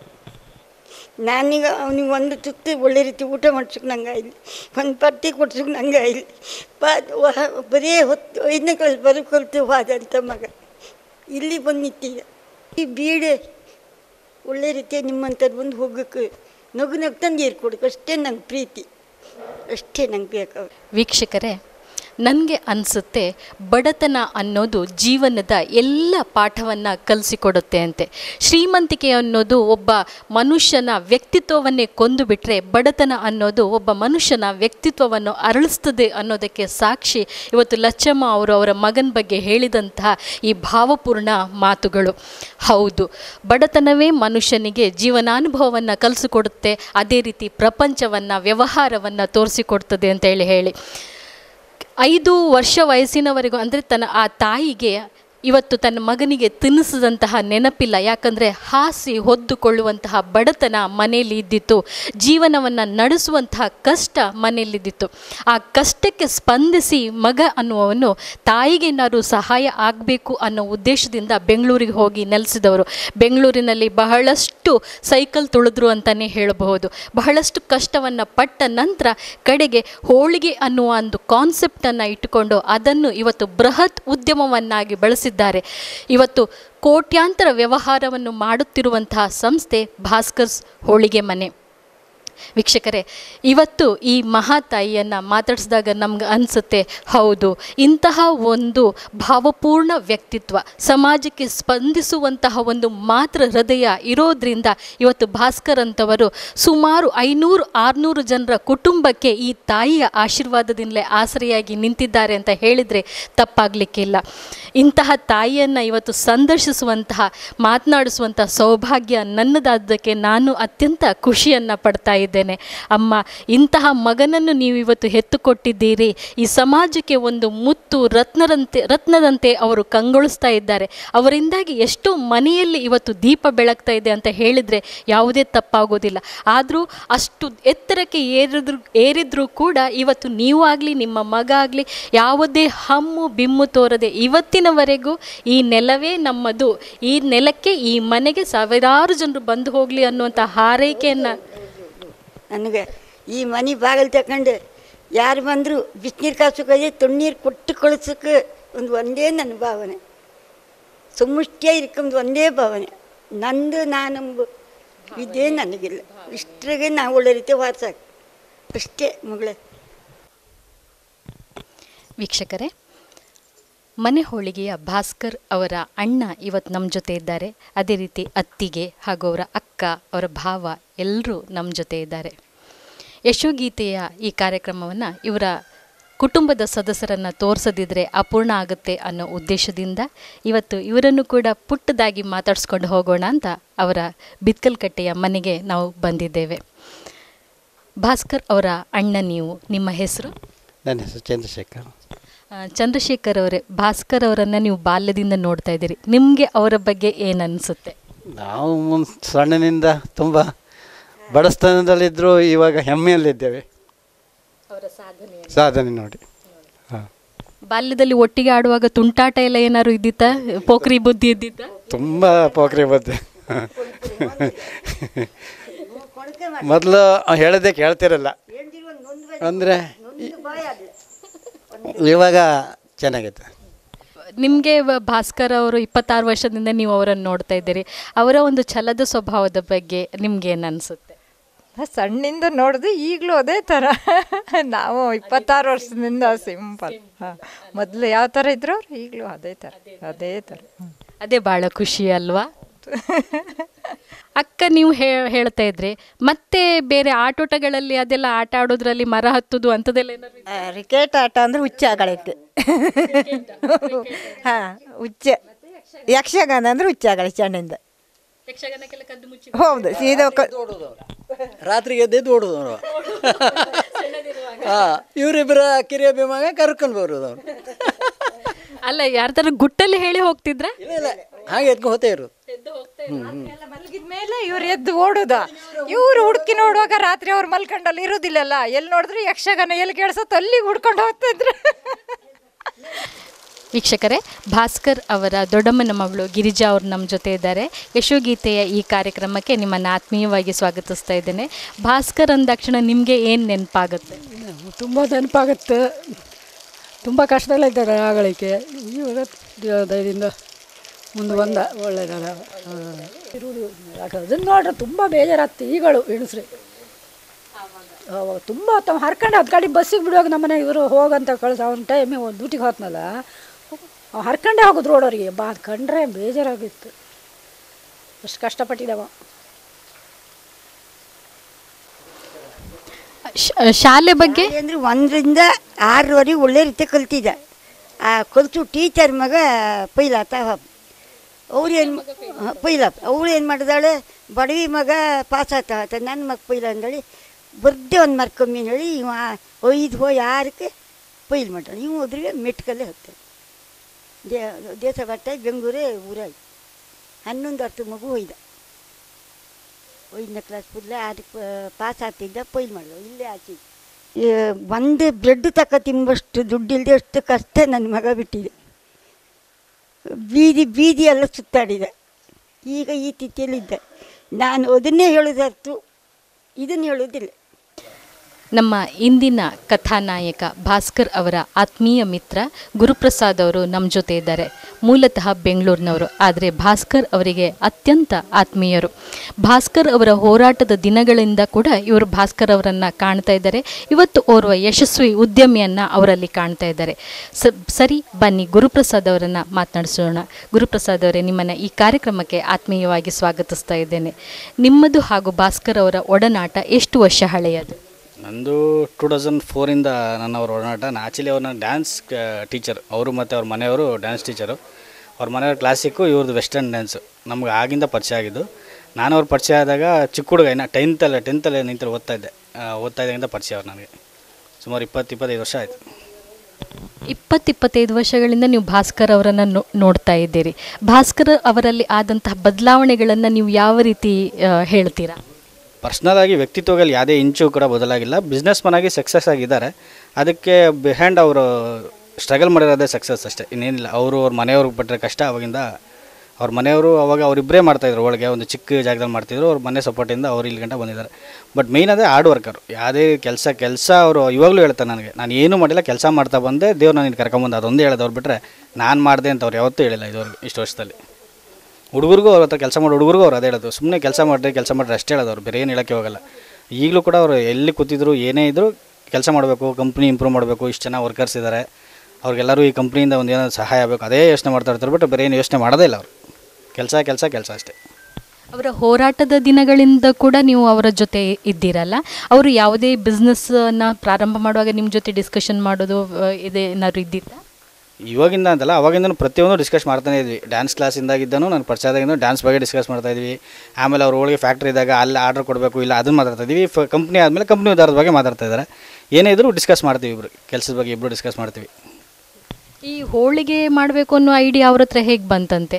[SPEAKER 8] ನಾನೀಗ ಅವನಿಗೆ ಒಂದು ತುತ್ತು ಒಳ್ಳೆ ರೀತಿ ಊಟ ಮಾಡ್ಸೋಕೆ ನಂಗೆ ಇಲ್ಲಿ ಒಂದು ಪಟ್ಟಿ ಕೊಡ್ಸೋಕೆ ನಂಗೆ ಇಲ್ಲಿ ಬಾ ವ- ಬರೀ ಹೊತ್ತು ಐದನೇ ಕ್ಲಾಸ್ ಬರೋ ಕಲಿತು ಹೋದಂಥ ಮಗ ಇಲ್ಲಿ ಬಂದು ನಿಂತಿದ್ದ ಈ ಬೀಡೆ ಒಳ್ಳೆ ರೀತಿಯ ನಿಮ್ಮಂಥದ್ದು ಬಂದು ಹೋಗೋಕ್ಕೆ ನಗು ನಗ್ತಂದು ಏರ್ ಕೊಡಕ್ಕೆ ಅಷ್ಟೇ ನಂಗೆ ಪ್ರೀತಿ ಅಷ್ಟೇ ನಂಗೆ ಬೇಕು
[SPEAKER 1] ವೀಕ್ಷಕರೇ ನನಗೆ ಅನಿಸುತ್ತೆ ಬಡತನ ಅನ್ನೋದು ಜೀವನದ ಎಲ್ಲ ಪಾಠವನ್ನು ಕಲಿಸಿಕೊಡುತ್ತೆ ಅಂತೆ ಶ್ರೀಮಂತಿಕೆ ಅನ್ನೋದು ಒಬ್ಬ ಮನುಷ್ಯನ ವ್ಯಕ್ತಿತ್ವವನ್ನೇ ಕೊಂದು ಬಿಟ್ಟರೆ ಬಡತನ ಅನ್ನೋದು ಒಬ್ಬ ಮನುಷ್ಯನ ವ್ಯಕ್ತಿತ್ವವನ್ನು ಅರಳಿಸ್ತದೆ ಅನ್ನೋದಕ್ಕೆ ಸಾಕ್ಷಿ ಇವತ್ತು ಲಚ್ಚಮ್ಮ ಅವರು ಅವರ ಮಗನ ಬಗ್ಗೆ ಹೇಳಿದಂತಹ ಈ ಭಾವಪೂರ್ಣ ಮಾತುಗಳು ಹೌದು ಬಡತನವೇ ಮನುಷ್ಯನಿಗೆ ಜೀವನಾನುಭವವನ್ನು ಕಲಿಸಿಕೊಡುತ್ತೆ ಅದೇ ರೀತಿ ಪ್ರಪಂಚವನ್ನು ವ್ಯವಹಾರವನ್ನು ತೋರಿಸಿಕೊಡ್ತದೆ ಅಂತ ಹೇಳಿ ಹೇಳಿ ಐದು ವರ್ಷ ವಯಸ್ಸಿನವರೆಗೂ ಅಂದರೆ ತನ್ನ ಆ ತಾಯಿಗೆ ಇವತ್ತು ತನ್ನ ಮಗನಿಗೆ ತಿನ್ನಿಸಿದಂತಹ ನೆನಪಿಲ್ಲ ಯಾಕಂದರೆ ಹಾಸಿ ಹೊದ್ದುಕೊಳ್ಳುವಂತಹ ಬಡತನ ಮನೆಯಲ್ಲಿ ಇದ್ದಿತ್ತು ಜೀವನವನ್ನು ನಡೆಸುವಂತಹ ಕಷ್ಟ ಮನೆಯಲ್ಲಿದ್ದಿತ್ತು ಆ ಕಷ್ಟಕ್ಕೆ ಸ್ಪಂದಿಸಿ ಮಗ ಅನ್ನುವವನು ತಾಯಿಗೆ ಏನಾದ್ರು ಸಹಾಯ ಆಗಬೇಕು ಅನ್ನೋ ಉದ್ದೇಶದಿಂದ ಬೆಂಗಳೂರಿಗೆ ಹೋಗಿ ನೆಲೆಸಿದವರು ಬೆಂಗಳೂರಿನಲ್ಲಿ ಬಹಳಷ್ಟು ಸೈಕಲ್ ತುಳಿದ್ರು ಅಂತಲೇ ಹೇಳಬಹುದು ಬಹಳಷ್ಟು ಕಷ್ಟವನ್ನು ಪಟ್ಟ ನಂತರ ಕಡೆಗೆ ಹೋಳಿಗೆ ಅನ್ನುವ ಒಂದು ಕಾನ್ಸೆಪ್ಟನ್ನು ಇಟ್ಟುಕೊಂಡು ಅದನ್ನು ಇವತ್ತು ಬೃಹತ್ ಉದ್ಯಮವನ್ನಾಗಿ ಬಳಸಿದ್ದಾರೆ ಇವತ್ತು ಕೋಟ್ಯಾಂತರ ವ್ಯವಹಾರವನ್ನು ಮಾಡುತ್ತಿರುವಂತಹ ಸಂಸ್ಥೆ ಭಾಸ್ಕರ್ಸ್ ಹೋಳಿಗೆ ಮನೆ ವೀಕ್ಷಕರೇ ಇವತ್ತು ಈ ಮಹಾತಾಯಿಯನ್ನು ಮಾತಾಡಿಸಿದಾಗ ನಮ್ಗೆ ಅನಿಸುತ್ತೆ ಹೌದು ಇಂತಹ ಒಂದು ಭಾವಪೂರ್ಣ ವ್ಯಕ್ತಿತ್ವ ಸಮಾಜಕ್ಕೆ ಸ್ಪಂದಿಸುವಂತಹ ಒಂದು ಮಾತ್ರ ಹೃದಯ ಇರೋದ್ರಿಂದ ಇವತ್ತು ಭಾಸ್ಕರ್ ಅಂತವರು ಸುಮಾರು ಐನೂರು ಆರುನೂರು ಜನರ ಕುಟುಂಬಕ್ಕೆ ಈ ತಾಯಿಯ ಆಶೀರ್ವಾದದಿಂದಲೇ ಆಸರೆಯಾಗಿ ನಿಂತಿದ್ದಾರೆ ಅಂತ ಹೇಳಿದರೆ ತಪ್ಪಾಗಲಿಕ್ಕಿಲ್ಲ ಇಂತಹ ತಾಯಿಯನ್ನು ಇವತ್ತು ಸಂದರ್ಶಿಸುವಂತಹ ಮಾತನಾಡಿಸುವಂತಹ ಸೌಭಾಗ್ಯ ನನ್ನದಾದ್ದಕ್ಕೆ ನಾನು ಅತ್ಯಂತ ಖುಷಿಯನ್ನು ಪಡ್ತಾ ಇದ್ದೇನೆ ಅಮ್ಮ ಇಂತಹ ಮಗನನ್ನು ನೀವು ಇವತ್ತು ಹೆತ್ತುಕೊಟ್ಟಿದ್ದೀರಿ ಈ ಸಮಾಜಕ್ಕೆ ಒಂದು ಮುತ್ತು ರತ್ನರಂತೆ ರತ್ನದಂತೆ ಅವರು ಕಂಗೊಳಿಸ್ತಾ ಇದ್ದಾರೆ ಅವರಿಂದಾಗಿ ಎಷ್ಟೋ ಮನೆಯಲ್ಲಿ ಇವತ್ತು ದೀಪ ಬೆಳಗ್ತಾ ಇದೆ ಅಂತ ಹೇಳಿದರೆ ಯಾವುದೇ ತಪ್ಪಾಗೋದಿಲ್ಲ ಆದರೂ ಅಷ್ಟು ಎತ್ತರಕ್ಕೆ ಏರಿದ್ರು ಏರಿದ್ರೂ ಕೂಡ ಇವತ್ತು ನೀವು ಆಗಲಿ ನಿಮ್ಮ ಮಗ ಆಗಲಿ ಯಾವುದೇ ಹಮ್ಮು ಬಿಮ್ಮು ತೋರದೆ ಇವತ್ತಿನವರೆಗೂ ಈ ನೆಲವೇ ನಮ್ಮದು ಈ ನೆಲಕ್ಕೆ ಈ ಮನೆಗೆ ಸಾವಿರಾರು ಜನರು ಬಂದು ಹೋಗಲಿ ಅನ್ನುವಂಥ ಹಾರೈಕೆಯನ್ನು
[SPEAKER 8] ನನಗೆ ಈ ಮನೆ ಬಾಗಿಲು ತಗೊಂಡು ಯಾರು ಬಂದರೂ ಬಿಸಿನೀರು ಕಾಸೋಕೆ ತಣ್ಣೀರು ಕೊಟ್ಟು ಕಳ್ಸೋಕೆ ಒಂದು ಒಂದೇ ನನ್ನ ಭಾವನೆ ಸುಮ್ಮುಷ್ಟಿಯ ಇರ್ಕೊಂಡು ಒಂದೇ ಭಾವನೆ ನಂದು ನಾನಂಬ ಇದೇ ನನಗಿಲ್ಲ ಇಷ್ಟರಿಗೆ ನಾವು ಒಳ್ಳೆ ರೀತಿ ವಾರ್ಸಾಕು ಅಷ್ಟೇ ಮಗಳೇ
[SPEAKER 1] ವೀಕ್ಷಕರೇ ಮನೆ ಹೋಳಿಗೆಯ ಭಾಸ್ಕರ್ ಅವರ ಅಣ್ಣ ಇವತ್ತು ನಮ್ಮ ಜೊತೆ ಇದ್ದಾರೆ ಅದೇ ರೀತಿ ಅತ್ತಿಗೆ ಹಾಗೂ ಅವರ ಅಕ್ಕ ಅವರ ಭಾವ ಎಲ್ಲರೂ ನಮ್ಮ ಜೊತೆ ಇದ್ದಾರೆ ಯಶೋಗೀತೆಯ ಈ ಕಾರ್ಯಕ್ರಮವನ್ನು ಇವರ ಕುಟುಂಬದ ಸದಸ್ಯರನ್ನು ತೋರಿಸದಿದ್ದರೆ ಅಪೂರ್ಣ ಆಗುತ್ತೆ ಅನ್ನೋ ಉದ್ದೇಶದಿಂದ ಇವತ್ತು ಇವರನ್ನು ಕೂಡ ಪುಟ್ಟದಾಗಿ ಮಾತಾಡಿಸ್ಕೊಂಡು ಹೋಗೋಣ ಅಂತ ಅವರ ಬಿತ್ಕಲ್ಕಟ್ಟೆಯ ಮನೆಗೆ ನಾವು ಬಂದಿದ್ದೇವೆ ಭಾಸ್ಕರ್ ಅವರ ಅಣ್ಣ ನೀವು ನಿಮ್ಮ ಹೆಸರು
[SPEAKER 9] ನನ್ನ ಹೆಸರು ಚಂದ್ರಶೇಖರ್
[SPEAKER 1] ಆ, ಚಂದ್ರಶೇಖರ್ ಅವರೇ ಭಾಸ್ಕರ್ ಅವರನ್ನು ನೀವು ಬಾಲ್ಯದಿಂದ ನೋಡ್ತಾ ಇದ್ದೀರಿ ನಿಮಗೆ ಅವರ ಬಗ್ಗೆ ಏನು ಅನಿಸುತ್ತೆ
[SPEAKER 9] ನಾವು ಮುನ್ ಸಣ್ಣನಿಂದ ತುಂಬ ಬಡಸ್ತನದಲ್ಲಿದ್ದರೂ ಇವಾಗ ಹೆಮ್ಮೆಯಲ್ಲಿದ್ದೇವೆ ಸಾಧನೆ ನೋಡಿ ಹಾಂ
[SPEAKER 1] ಬಾಲ್ಯದಲ್ಲಿ ಒಟ್ಟಿಗೆ ಆಡುವಾಗ ತುಂಟಾಟ ಎಲ್ಲ ಏನಾದ್ರು ಇದ್ದಿತ್ತ ಪೋಖ್ರಿ ಬುದ್ಧಿ ಇದ್ದಿತ್ತ
[SPEAKER 9] ತುಂಬ ಪೋಖ್ರಿ ಬದ್ದೆ ಮೊದಲು ಹೇಳೋದೇ ಕೇಳ್ತಿರಲ್ಲ ಅಂದರೆ ಇವಾಗ ಚೆನ್ನಾಗೈತೆ
[SPEAKER 1] ನಿಮಗೆ ಭಾಸ್ಕರ್ ಅವರು ಇಪ್ಪತ್ತಾರು ವರ್ಷದಿಂದ ನೀವು ಅವರನ್ನು ನೋಡ್ತಾ ಇದ್ದೀರಿ ಅವರ ಒಂದು ಛಲದ ಸ್ವಭಾವದ ಬಗ್ಗೆ ನಿಮ್ಗೆ ಏನು ಅನಿಸುತ್ತೆ
[SPEAKER 10] ಸಣ್ಣಿಂದ ನೋಡಿದ್ರೆ ಈಗಲೂ ಅದೇ ಥರ ನಾವು ಇಪ್ಪತ್ತಾರು ವರ್ಷದಿಂದ ಸಿಂಪಲ್ ಹಾಂ ಮೊದಲು ಯಾವ ಥರ ಇದ್ರು ಅವ್ರು ಈಗಲೂ ಅದೇ ಥರ ಅದೇ ಥರ ಹ್ಮ್.
[SPEAKER 1] ಅದೇ ಭಾಳ ಖುಷಿ ಅಲ್ವಾ ಅಕ್ಕ ನೀವು ಹೇ- ಹೇಳ್ತಾ ಇದ್ರಿ ಮತ್ತೆ ಬೇರೆ ಆಟೋಟಗಳಲ್ಲಿ ಅದೆಲ್ಲ ಆಟ ಆಡೋದ್ರಲ್ಲಿ ಮರ ಹತ್ತುದು ಅಂಥದ್ದೆಲ್ಲ ಏನಾದ್ರು
[SPEAKER 11] ಆ, ಕ್ರಿಕೆಟ್ ಆಟ ಅಂದ್ರೆ ಹುಚ್ಚ ಆಗಳಕ್ಕೆ ಹಾಂ ಹುಚ್ಚ ಯಕ್ಷಗಾನ ಅಂದ್ರೆ ಹುಚ್ಚ ಆಗಳ ಚೆಂಡಿಂದ ಹೌದು ಸೀದಾ ಕ-
[SPEAKER 12] ರಾತ್ರಿಗೆ ಎದ್ದೆದ್ದು ಓಡೋದು ಅವರು ಹಾಂ ಇವರಿಬ್ಬರ ಕಿರಿಯ ಭೀಮಾಗ ಕರ್ಕೊಂಡು ಬರೋದು ಅವ್ರು
[SPEAKER 1] ಅಲ್ಲ ಯಾರ್ದಾರ ಗುಟ್ಟಲ್ಲಿ ಹೇಳಿ ಹೋಗ್ತಿದ್ರ
[SPEAKER 12] ಇಲ್ಲ ಇಲ್ಲ ಹಾಗೆ ಎತ್ಕೊಂಡು ಹೋಗ್ತಾ ಇರೋದು
[SPEAKER 10] ಮಲಗಿದ ಮೇಲೆ ಇವ್ರು ಎದ್ದು ಓಡುದ ಇವ್ರು ಹುಡುಕಿ ನೋಡುವಾಗ ರಾತ್ರಿ ಅವ್ರು ಮಲ್ಕೊಂಡಲ್ಲಿ ಇರೋದಿಲ್ಲಲ್ಲ ಎಲ್ಲಿ ನೋಡಿದ್ರೆ ಯಕ್ಷಗಾನ ಎಲ್ಲಿ ಕೇಳಿಸುತ್ತೋ ಅಲ್ಲಿಗೆ ಹುಡ್ಕೊಂಡು ಹೋಗ್ತಾ ಇದ್ರು
[SPEAKER 1] ವೀಕ್ಷಕರೇ ಭಾಸ್ಕರ್ ಅವರ ದೊಡ್ಡಮ್ಮನ ಮಗಳು ಗಿರಿಜಾ ಅವರು ನಮ್ಮ ಜೊತೆ ಇದ್ದಾರೆ ಯಶೋಗೀತೆಯ ಈ ಕಾರ್ಯಕ್ರಮಕ್ಕೆ ನಿಮ್ಮನ್ನು ಆತ್ಮೀಯವಾಗಿ ಸ್ವಾಗತಿಸ್ತಾ ಇದ್ದೇನೆ ಭಾಸ್ಕರ್ ಅಂದಾಕ್ಷಣ ನಿಮಗೆ ಏನು ನೆನಪಾಗುತ್ತೆ
[SPEAKER 13] ತುಂಬ ನೆನಪಾಗುತ್ತೆ ತುಂಬ ಕಷ್ಟದಲ್ಲಿದ್ದಾರೆ ಆಗಳಿಕೆ ಇವಾಗ ದಯದಿಂದ ಮುಂದೆ ಬಂದ ಒಳ್ಳೆಯದ ಇರುವುದು ಅದನ್ನು ನೋಡ್ರೆ ತುಂಬ ಬೇಜಾರಾಗ್ತಿ ಈಗಳು ಎಣಿಸ್ರಿ ಅವಾಗ ತುಂಬ ತಮ್ಮ ಹರ್ಕೊಂಡು ಹತ್ತು ಗಾಡಿ ಬಸ್ಸಿಗೆ ಬಿಡುವಾಗ ನಮ್ಮನೆ ಇವರು ಹೋಗಂತ ಕಳ್ಸ ಅವ್ನ ಟೈಮಿಗೆ ಒಂದು ಡ್ಯೂಟಿಗೆ ಹೋತ್ನಲ್ಲ ಅವ್ ಹರ್ಕೊಂಡೇ ಹೋಗೋದು ರೋಡವ್ರಿಗೆ ಬಾ ಅದ್ ಕಂಡ್ರೆ ಬೇಜಾರಾಗಿತ್ತು ಅಷ್ಟು ಕಷ್ಟಪಟ್ಟಿದ್ದವ
[SPEAKER 1] ಶ- ಶಾಲೆ ಬಗ್ಗೆ
[SPEAKER 8] ಅಂದರೆ ಒಂದರಿಂದ ಆರರವರೆಗೆ ಒಳ್ಳೆ ರೀತಿ ಕಲ್ತಿದ್ದ ಆ ಕಲ್ತು ಟೀಚರ್ ಮಗ ಪೈಲಾತ ಅವ್ರು ಏನು ಪೈಲಾಪ್ ಅವಳು ಏನು ಮಾಡಿದಾಳೆ ಬಡವಿ ಮಗ ಪಾಸ್ ಆತ ಆತ ನನ್ನ ಮಗ ಪೈಲ ಅಂದಳಿ ಬರ್ದೆ ಒಂದು ಮಾರ್ಕ್ ಕಮ್ಮಿ ಹೇಳಿ ಇವ ಒಯ್ದು ಹೋಗಿ ಯಾರಕ್ಕೆ ಪೈಲ್ ಮಾಡ್ತಾಳೆ ಇವು ಹೋದ್ರಿಗೆ ಮೆಟ್ಕಲ್ಲೇ ಹೋಗ್ತಾನೆ ದೇ ದೇಶ ಬಟ್ಟ ಬೆಂಗಳೂರೇ ಊರಾಗಿ ಹನ್ನೊಂದು ವರ್ಷದ ಮಗು ಒಯ್ದ ಐದನೇ ಕ್ಲಾಸ್ ಕೂದಲೇ ಅದಕ್ಕೆ ಪಾಸ್ ಆಗ್ತಿದ್ದ ಪೈಲ್ ಮಾಡಿದ ಇಲ್ಲೇ ಆಚೆ ಒಂದು ಬ್ರೆಡ್ ತಕ ತಿಂಬಷ್ಟು ದುಡ್ಡಿಲ್ಲದೆ ಅಷ್ಟು ಕಷ್ಟ ನನ್ನ ಮಗ ಬಿಟ್ಟಿದೆ ಬೀದಿ ಬೀದಿ ಎಲ್ಲ ಸುತ್ತಾಡಿದೆ ಈಗ ಈ ತಿಥಿಯಲ್ಲಿದ್ದೆ ನಾನು ಅದನ್ನೇ ಹೇಳೋದರ್ತು ಇದನ್ನು ಹೇಳೋದಿಲ್ಲ
[SPEAKER 3] ನಮ್ಮ ಇಂದಿನ ಕಥಾನಾಯಕ ಭಾಸ್ಕರ್ ಅವರ ಆತ್ಮೀಯ ಮಿತ್ರ ಗುರುಪ್ರಸಾದ್ ಅವರು ನಮ್ಮ ಜೊತೆ ಇದ್ದಾರೆ ಮೂಲತಃ ಬೆಂಗಳೂರಿನವರು ಆದರೆ ಭಾಸ್ಕರ್ ಅವರಿಗೆ ಅತ್ಯಂತ ಆತ್ಮೀಯರು ಭಾಸ್ಕರ್ ಅವರ ಹೋರಾಟದ ದಿನಗಳಿಂದ ಕೂಡ ಇವರು ಭಾಸ್ಕರ್ ಅವರನ್ನು ಕಾಣ್ತಾ ಇದ್ದಾರೆ ಇವತ್ತು ಓರ್ವ ಯಶಸ್ವಿ ಉದ್ಯಮಿಯನ್ನು ಅವರಲ್ಲಿ ಕಾಣ್ತಾ ಇದ್ದಾರೆ ಸ ಸರಿ ಬನ್ನಿ ಗುರುಪ್ರಸಾದ್ ಅವರನ್ನು ಮಾತನಾಡಿಸೋಣ ಗುರುಪ್ರಸಾದ್ ಅವರೇ ನಿಮ್ಮನ್ನು ಈ ಕಾರ್ಯಕ್ರಮಕ್ಕೆ ಆತ್ಮೀಯವಾಗಿ ಸ್ವಾಗತಿಸ್ತಾ ಇದ್ದೇನೆ ನಿಮ್ಮದು ಹಾಗೂ ಭಾಸ್ಕರ್ ಅವರ ಒಡನಾಟ ಎಷ್ಟು ವರ್ಷ ಹಳೆಯದು
[SPEAKER 14] ನಂದು ಟೂ ತೌಸಂಡ್ ಫೋರಿಂದ ನನ್ನ ಅವ್ರ ಒಡನಾಟ ನಾನು ಆ್ಯಕ್ಚುಲಿ ಅವ್ರನ್ನ ಡ್ಯಾನ್ಸ್ ಟೀಚರ್ ಅವರು ಮತ್ತು ಅವ್ರ ಮನೆಯವರು ಡ್ಯಾನ್ಸ್ ಟೀಚರು ಅವ್ರ ಮನೆಯವ್ರ ಕ್ಲಾಸಿಕ್ಕು ಇವ್ರದ್ದು ವೆಸ್ಟರ್ನ್ ಡ್ಯಾನ್ಸು ನಮ್ಗೆ ಆಗಿಂದ ಪರಿಚಯ ಆಗಿದ್ದು ನಾನು ಅವ್ರ ಪರಿಚಯ ಆದಾಗ ಚಿಕ್ಕ ಹುಡುಗ ಇನ್ನು ಟೆಂತಲ್ಲಿ ಟೆಂತಲ್ಲಿ ನಿಂತಲ್ಲಿ ಓದ್ತಾ ಇದ್ದೆ ಆ, ಓದ್ತಾ ಇದ್ದಾಗಿಂದ ಪರಿಚಯ ಅವ್ರು ನನಗೆ ಸುಮಾರು ಇಪ್ಪತ್ತು ಇಪ್ಪತ್ತೈದು ವರ್ಷ ಆಯಿತು
[SPEAKER 3] ಇಪ್ಪತ್ತಿಪ್ಪತ್ತೈದು ವರ್ಷಗಳಿಂದ ನೀವು ಭಾಸ್ಕರ್ ಅವರನ್ನು ನೋ ನೋಡ್ತಾ ಇದ್ದೀರಿ ಭಾಸ್ಕರ್ ಅವರಲ್ಲಿ ಆದಂತಹ ಬದಲಾವಣೆಗಳನ್ನು ನೀವು ಯಾವ ರೀತಿ ಆ, ಹೇಳ್ತೀರಾ
[SPEAKER 14] ಪರ್ಸ್ನಲ್ ಆಗಿ ವ್ಯಕ್ತಿತ್ವದಲ್ಲಿ ಯಾವುದೇ ಇಂಚು ಕೂಡ ಬದಲಾಗಿಲ್ಲ ಬಿಸ್ನೆಸ್ ಮನ್ ಆಗಿ ಸಕ್ಸಸ್ ಆಗಿದ್ದಾರೆ ಅದಕ್ಕೆ ಬಿಹ್ಯಾಂಡ್ ಅವರು ಸ್ಟ್ರಗಲ್ ಮಾಡಿರೋದೇ ಸಕ್ಸಸ್ ಅಷ್ಟೇ ಇನ್ನೇನಿಲ್ಲ ಅವರು ಅವ್ರ ಮನೆಯವ್ರಿಗೆ ಪಟ್ಟರೆ ಕಷ್ಟ ಅವಾಗಿಂದ ಅವ್ರ ಮನೆಯವರು ಅವಾಗ ಅವರಿಬ್ಬರೇ ಮಾಡ್ತಾಯಿದ್ರು ಒಳಗೆ ಒಂದು ಚಿಕ್ಕ ಜಾಗದಲ್ಲಿ ಮಾಡ್ತಿದ್ರು ಅವ್ರ ಮನೆ ಸಪೋರ್ಟಿಂದ ಅವ್ರು ಇಲ್ಲಿ ಗಂಟ ಬಂದಿದ್ದಾರೆ ಬಟ್ ಮೇಯ್ನ್ ಅದೇ ಹಾರ್ಡ್ ವರ್ಕರು ಯಾವುದೇ ಕೆಲಸ ಕೆಲಸ ಅವರು ಇವಾಗಲೂ ಹೇಳ್ತಾರೆ ನನಗೆ ನಾನು ಏನೂ ಮಾಡಿಲ್ಲ ಕೆಲಸ ಮಾಡ್ತಾ ಬಂದೆ ದೇವ್ರು ನಾನು ಕರ್ಕೊಂಬಂದು ಅದೊಂದೇ ಹೇಳೋದು ಅವ್ರು ಬಿಟ್ಟರೆ ನಾನು ಮಾಡಿದೆ ಅಂತ ಅವ್ರು ಯಾವತ್ತೂ ಹೇಳಿಲ್ಲ ಇದುವರೆಗೂ ಇಷ್ಟು ವರ್ಷದಲ್ಲಿ ಹುಡುಗರಿಗೂ ಅವ್ರ ಹತ್ರ ಕೆಲಸ ಮಾಡೋ ಹುಡುಗರಿಗೂ ಅವ್ರು ಅದೇ ಹೇಳೋದು ಸುಮ್ಮನೆ ಕೆಲಸ ಮಾಡಿರಿ ಕೆಲಸ ಮಾಡಿರಿ ಅಷ್ಟೇ ಹೇಳೋದು ಅವ್ರು ಬೇರೆ ಏನು ಹೇಳೋಕ್ಕೆ ಹೋಗಲ್ಲ ಈಗಲೂ ಕೂಡ ಅವರು ಎಲ್ಲಿ ಕೂತಿದ್ರು ಏನೇ ಇದ್ದರೂ ಕೆಲಸ ಮಾಡಬೇಕು ಕಂಪ್ನಿ ಇಂಪ್ರೂವ್ ಮಾಡಬೇಕು ಇಷ್ಟು ಜನ ವರ್ಕರ್ಸ್ ಇದ್ದಾರೆ ಅವ್ರಿಗೆಲ್ಲರೂ ಈ ಕಂಪ್ನಿಯಿಂದ ಒಂದು ಏನಾದ್ರು ಸಹಾಯ ಆಗಬೇಕು ಅದೇ ಯೋಚನೆ ಮಾಡ್ತಾ ಇರ್ತಾರೆ ಬಟ್ ಬೇರೆ ಏನು ಯೋಚನೆ ಮಾಡೋದೇ ಇಲ್ಲ ಅವರು ಕೆಲಸ ಕೆಲಸ ಕೆಲಸ ಅಷ್ಟೇ
[SPEAKER 3] ಅವರ ಹೋರಾಟದ ದಿನಗಳಿಂದ ಕೂಡ ನೀವು ಅವರ ಜೊತೆ ಇದ್ದೀರಲ್ಲ ಅವರು ಯಾವುದೇ ಬಿಸ್ನೆಸ್ನ ಪ್ರಾರಂಭ ಮಾಡುವಾಗ ನಿಮ್ಮ ಜೊತೆ ಡಿಸ್ಕಷನ್ ಮಾಡೋದು ಆ, ಇದೆ ಏನಾದ್ರು ಇದ್ದಿತ್ತಾ
[SPEAKER 14] ಇವಾಗಿಂದ ಅಂತಲ್ಲ ಅವಾಗಿಂದನೂ ಪ್ರತಿಯೊಂದು ಡಿಸ್ಕಸ್ ಮಾಡ್ತಾನೆ ಇದ್ವಿ ಡ್ಯಾನ್ಸ್ ಕ್ಲಾಸಿಂದಾಗಿದ್ದನು ನಾನು ಪರಿಚಯದಾಗಿಂದ ಡ್ಯಾನ್ಸ್ ಬಗ್ಗೆ ಡಿಸ್ಕಸ್ ಮಾಡ್ತಾ ಇದ್ವಿ ಆಮೇಲೆ ಅವ್ರ ಒಳಗೆ ಫ್ಯಾಕ್ಟ್ರಿ ಇದ್ದಾಗ ಅಲ್ಲಿ ಆರ್ಡರ್ ಕೊಡಬೇಕು ಇಲ್ಲ ಅದನ್ನು ಮಾತಾಡ್ತಾ ಇದ್ವಿ ಫ ಕಂಪ್ನಿ ಆದಮೇಲೆ ಕಂಪ್ನಿ ಉದಾರದ ಬಗ್ಗೆ ಮಾತಾಡ್ತಾ ಇದ್ದಾರೆ ಏನೇ ಇದ್ರೂ ಡಿಸ್ಕಸ್ ಮಾಡ್ತೀವಿ ಇಬ್ಬರು ಕೆಲಸದ ಬಗ್ಗೆ ಇಬ್ಬರು ಡಿಸ್ಕಸ್ ಮಾಡ್ತೀವಿ
[SPEAKER 3] ಈ ಹೋಳಿಗೆ ಮಾಡಬೇಕು ಅನ್ನೋ ಐಡಿಯಾ ಅವ್ರ ಹತ್ರ ಹೇಗೆ ಬಂತಂತೆ